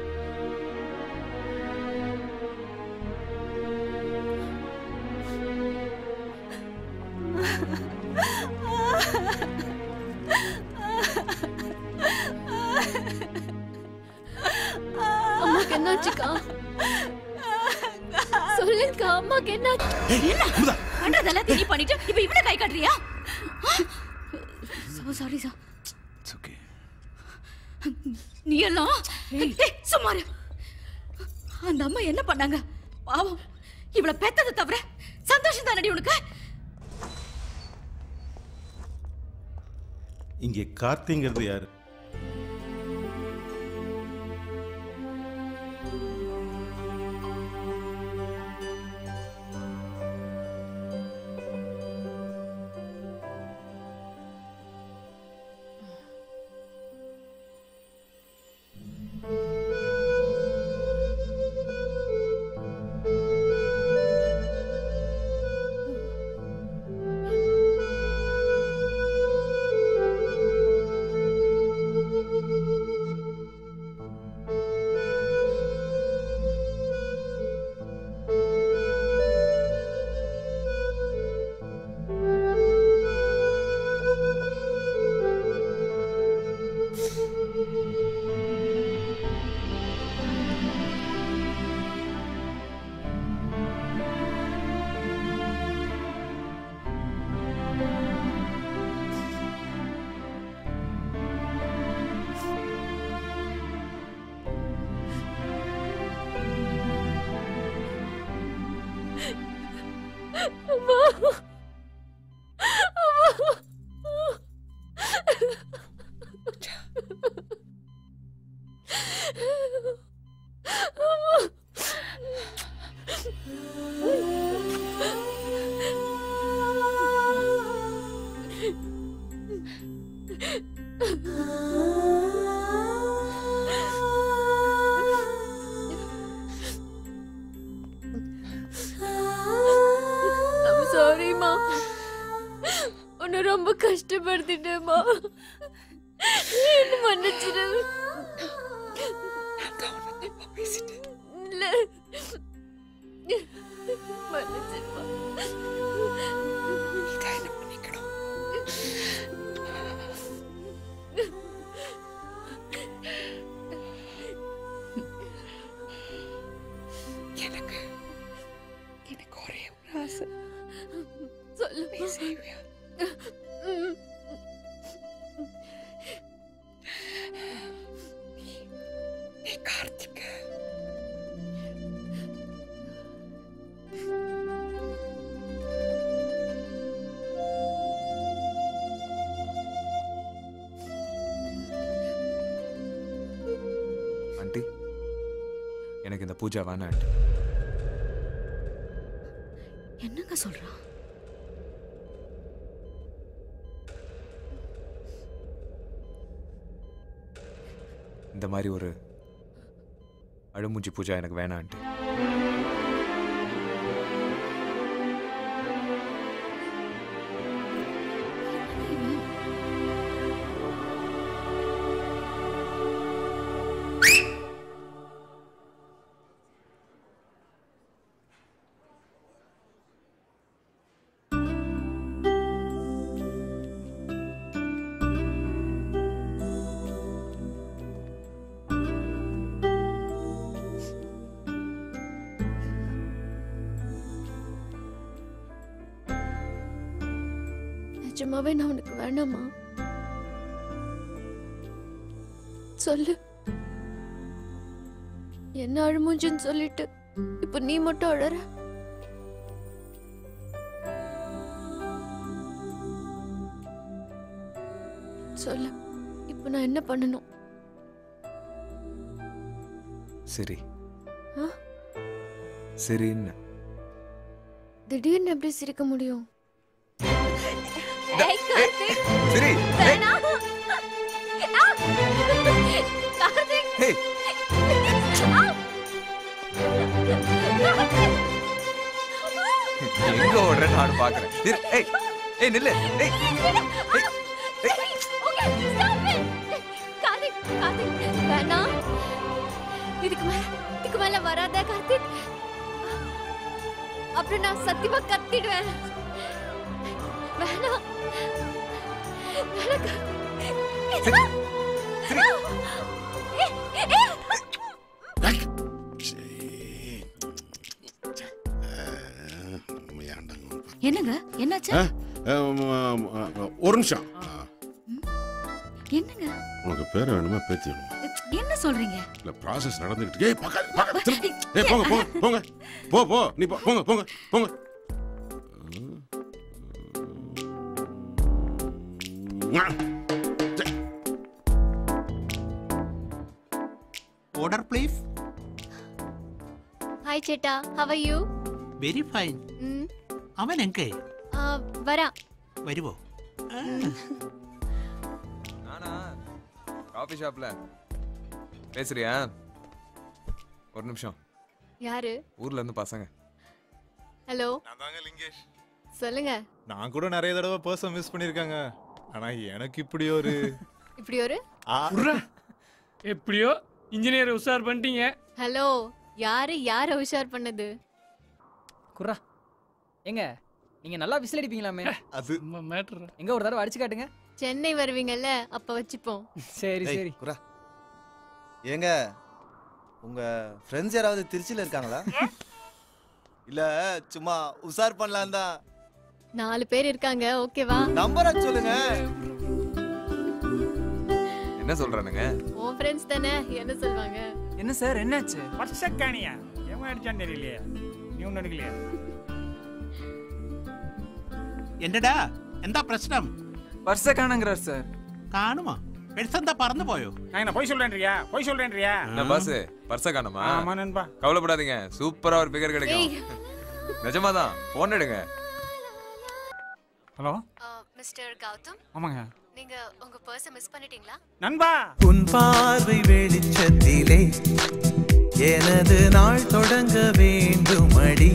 அம்மாக்கு என்னாச்சுக்கா சொல்லுங்க அம்மாக்கு என்னாச்சு என்ன பண்றது எல்லாத்தையும் நீ பண்ணிட்டு இப்ப இவனை கை காட்டுறியா சோ சாரி சார் நீ எல்லாம் டேய், சும்மா இரு. அந்த அம்மா என்ன பண்ணாங்க பாவம் இவள பெத்ததை தவிர சந்தோஷம் தானடி உனக்கு இங்கே கார்த்திங்கிறது யாரு அம்மா I'm sorryம்மா உன்னை ரொம்ப கஷ்டப்படுத்திட்டேம்மா என்ன மன்னிச்சிடு இல்ல மன்னிச்சிடுமா எனக்கு எனக்கு ஒரே ஒரு ஆசை சொல்லு நீ செய்வியா ம். நீ கார்த்திக் ஆண்டி எனக்கு இந்த பூஜா வேணாம் ஆண்டி என்னங்க சொல்றான் இந்த மாதிரி ஒரு அழுமூஞ்சி பூஜா எனக்கு வேணாம் ஆண்டி நிஜமாவே நான் உனக்கு வேணாமா சொல்லு என்ன அழுமூஞ்சுன்னு சொல்லிட்டு இப்ப நீ மட்டும் அழற சொல்லு இப்ப நான் என்ன பண்ணணும் சரி ஆ? சரின்னு திடீர்னு எப்படி சிரிக்க முடியும் ஏய், கார்த்திக். சரி வேணாம். ஆ! கார்த்திக். ஏய். ஆ! கார்த்திக். எங்க ஓடுறேன்னு நானும் பாக்குறேன் இரு, ஏய் ஏய் நில்லு ஏய் Okay, stop it. Karthik, Karthik, வேணாம். இதுக்கு மேல இதுக்கு மேல வராத கார்த்திக் அப்புறம் நான் சத்தியமா கத்திடுவேன் வேணாம் வேணாம் கார்த்திக். ஏய், ஏய். என்னங்க என்னாச்சு ஆ, ஆம், ஆ, ஆ, ஒரு நிமிஷம் ஆ, என்னங்க உனக்கு பேர் வேணுமா பேத்தி வேணுமா என்ன சொல்றீங்க இல்ல ப்ராசஸ் நடந்துகிட்டு இருக்கு. ஏய் பக்கம் பக்கம் திரும்ப. ஏய் போங்க போங்க போங்க போ போ நீ போ போங்க போங்க போங்க Order, please. ஹாய் சேட்டா how are you Very fine. ம் അവൻ എങ്കെ வரா വരുവോ நானா காஃபி ஷாப்ல பேசுறியா ஒரு நிமிஷம் யாரு ஊர்ல இருந்து பசங்க ஹலோ நான் தாங்க லிங்கேஷ் சொல்லுங்க நான் கூட நிறைய தடவை பர்சன் மிஸ் பண்ணிருக்காங்க ஆனா எனக்கு இப்படி ஒரு இப்படி ஒரு ஆ, எப்படியோ இன்ஜினியர் உஷார் பண்ணிட்டீங்க ஹலோ யாரு யார உஷார் பண்ணது குர்ரா ஏங்க நீங்க நல்லா விசில் அடிப்பீங்களாமே அது மேட்ரு எங்க ஒரு தடவை அடிச்சு காட்டுங்க சென்னை வருவீங்கல்ல அப்ப வச்சுப்போம் சரி ஏய், சரி குரா ஏங்க உங்க ஃப்ரெண்ட்ஸ் யாராவது திருச்சியில இருக்காங்களா இல்ல சும்மா உசார் பண்ணலாம் தான் நாலு பேர் இருக்காங்க ஓகேவா நம்பரை சொல்லுங்க என்ன சொல்றானுங்க உன் ஃப்ரெண்ட்ஸ் தானே என்ன சொல்வாங்க என்ன சார் என்னாச்சு வருஷக்காணியா எவன் அடிச்சான்னு தெரியலையே நீ ஒன்றும் எடுக்கலையா എന്റെടാ എന്താ പ്രശ്നം பர்ஸ காணுங்கிறார் சார் കാണുമോ പെട്ടെന്താ പറന്നു പോയോ நான் என்ன பொய் சொல்றேன்றியா பொய் சொல்றேன்றியா என்ன பாஸ் பர்ஸ காணுமா ஆமா நண்பா கவலைப்படாதீங்க சூப்பரா ஒரு பிகர் கிடைக்கும் ஏய். நிஜமாதான் போன் எடுங்க ஹலோ மிஸ்டர் கௌதம் ஆமாங்க நீங்க உங்க பர்ஸ மிஸ் பண்ணிட்டீங்களா நண்பா உன் பார்வை வெளிச்சத்திலே எனது நாள் தொடங்க வேண்டும் அடி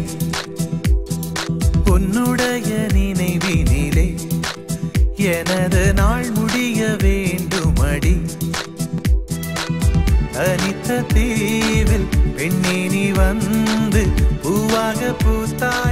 உன்னுடைய நினைவினிலே எனது நாள் முடிய வேண்டும் அடி தனித்த தீவில் பெண்ணே நீ வந்து பூவாக பூத்தாய்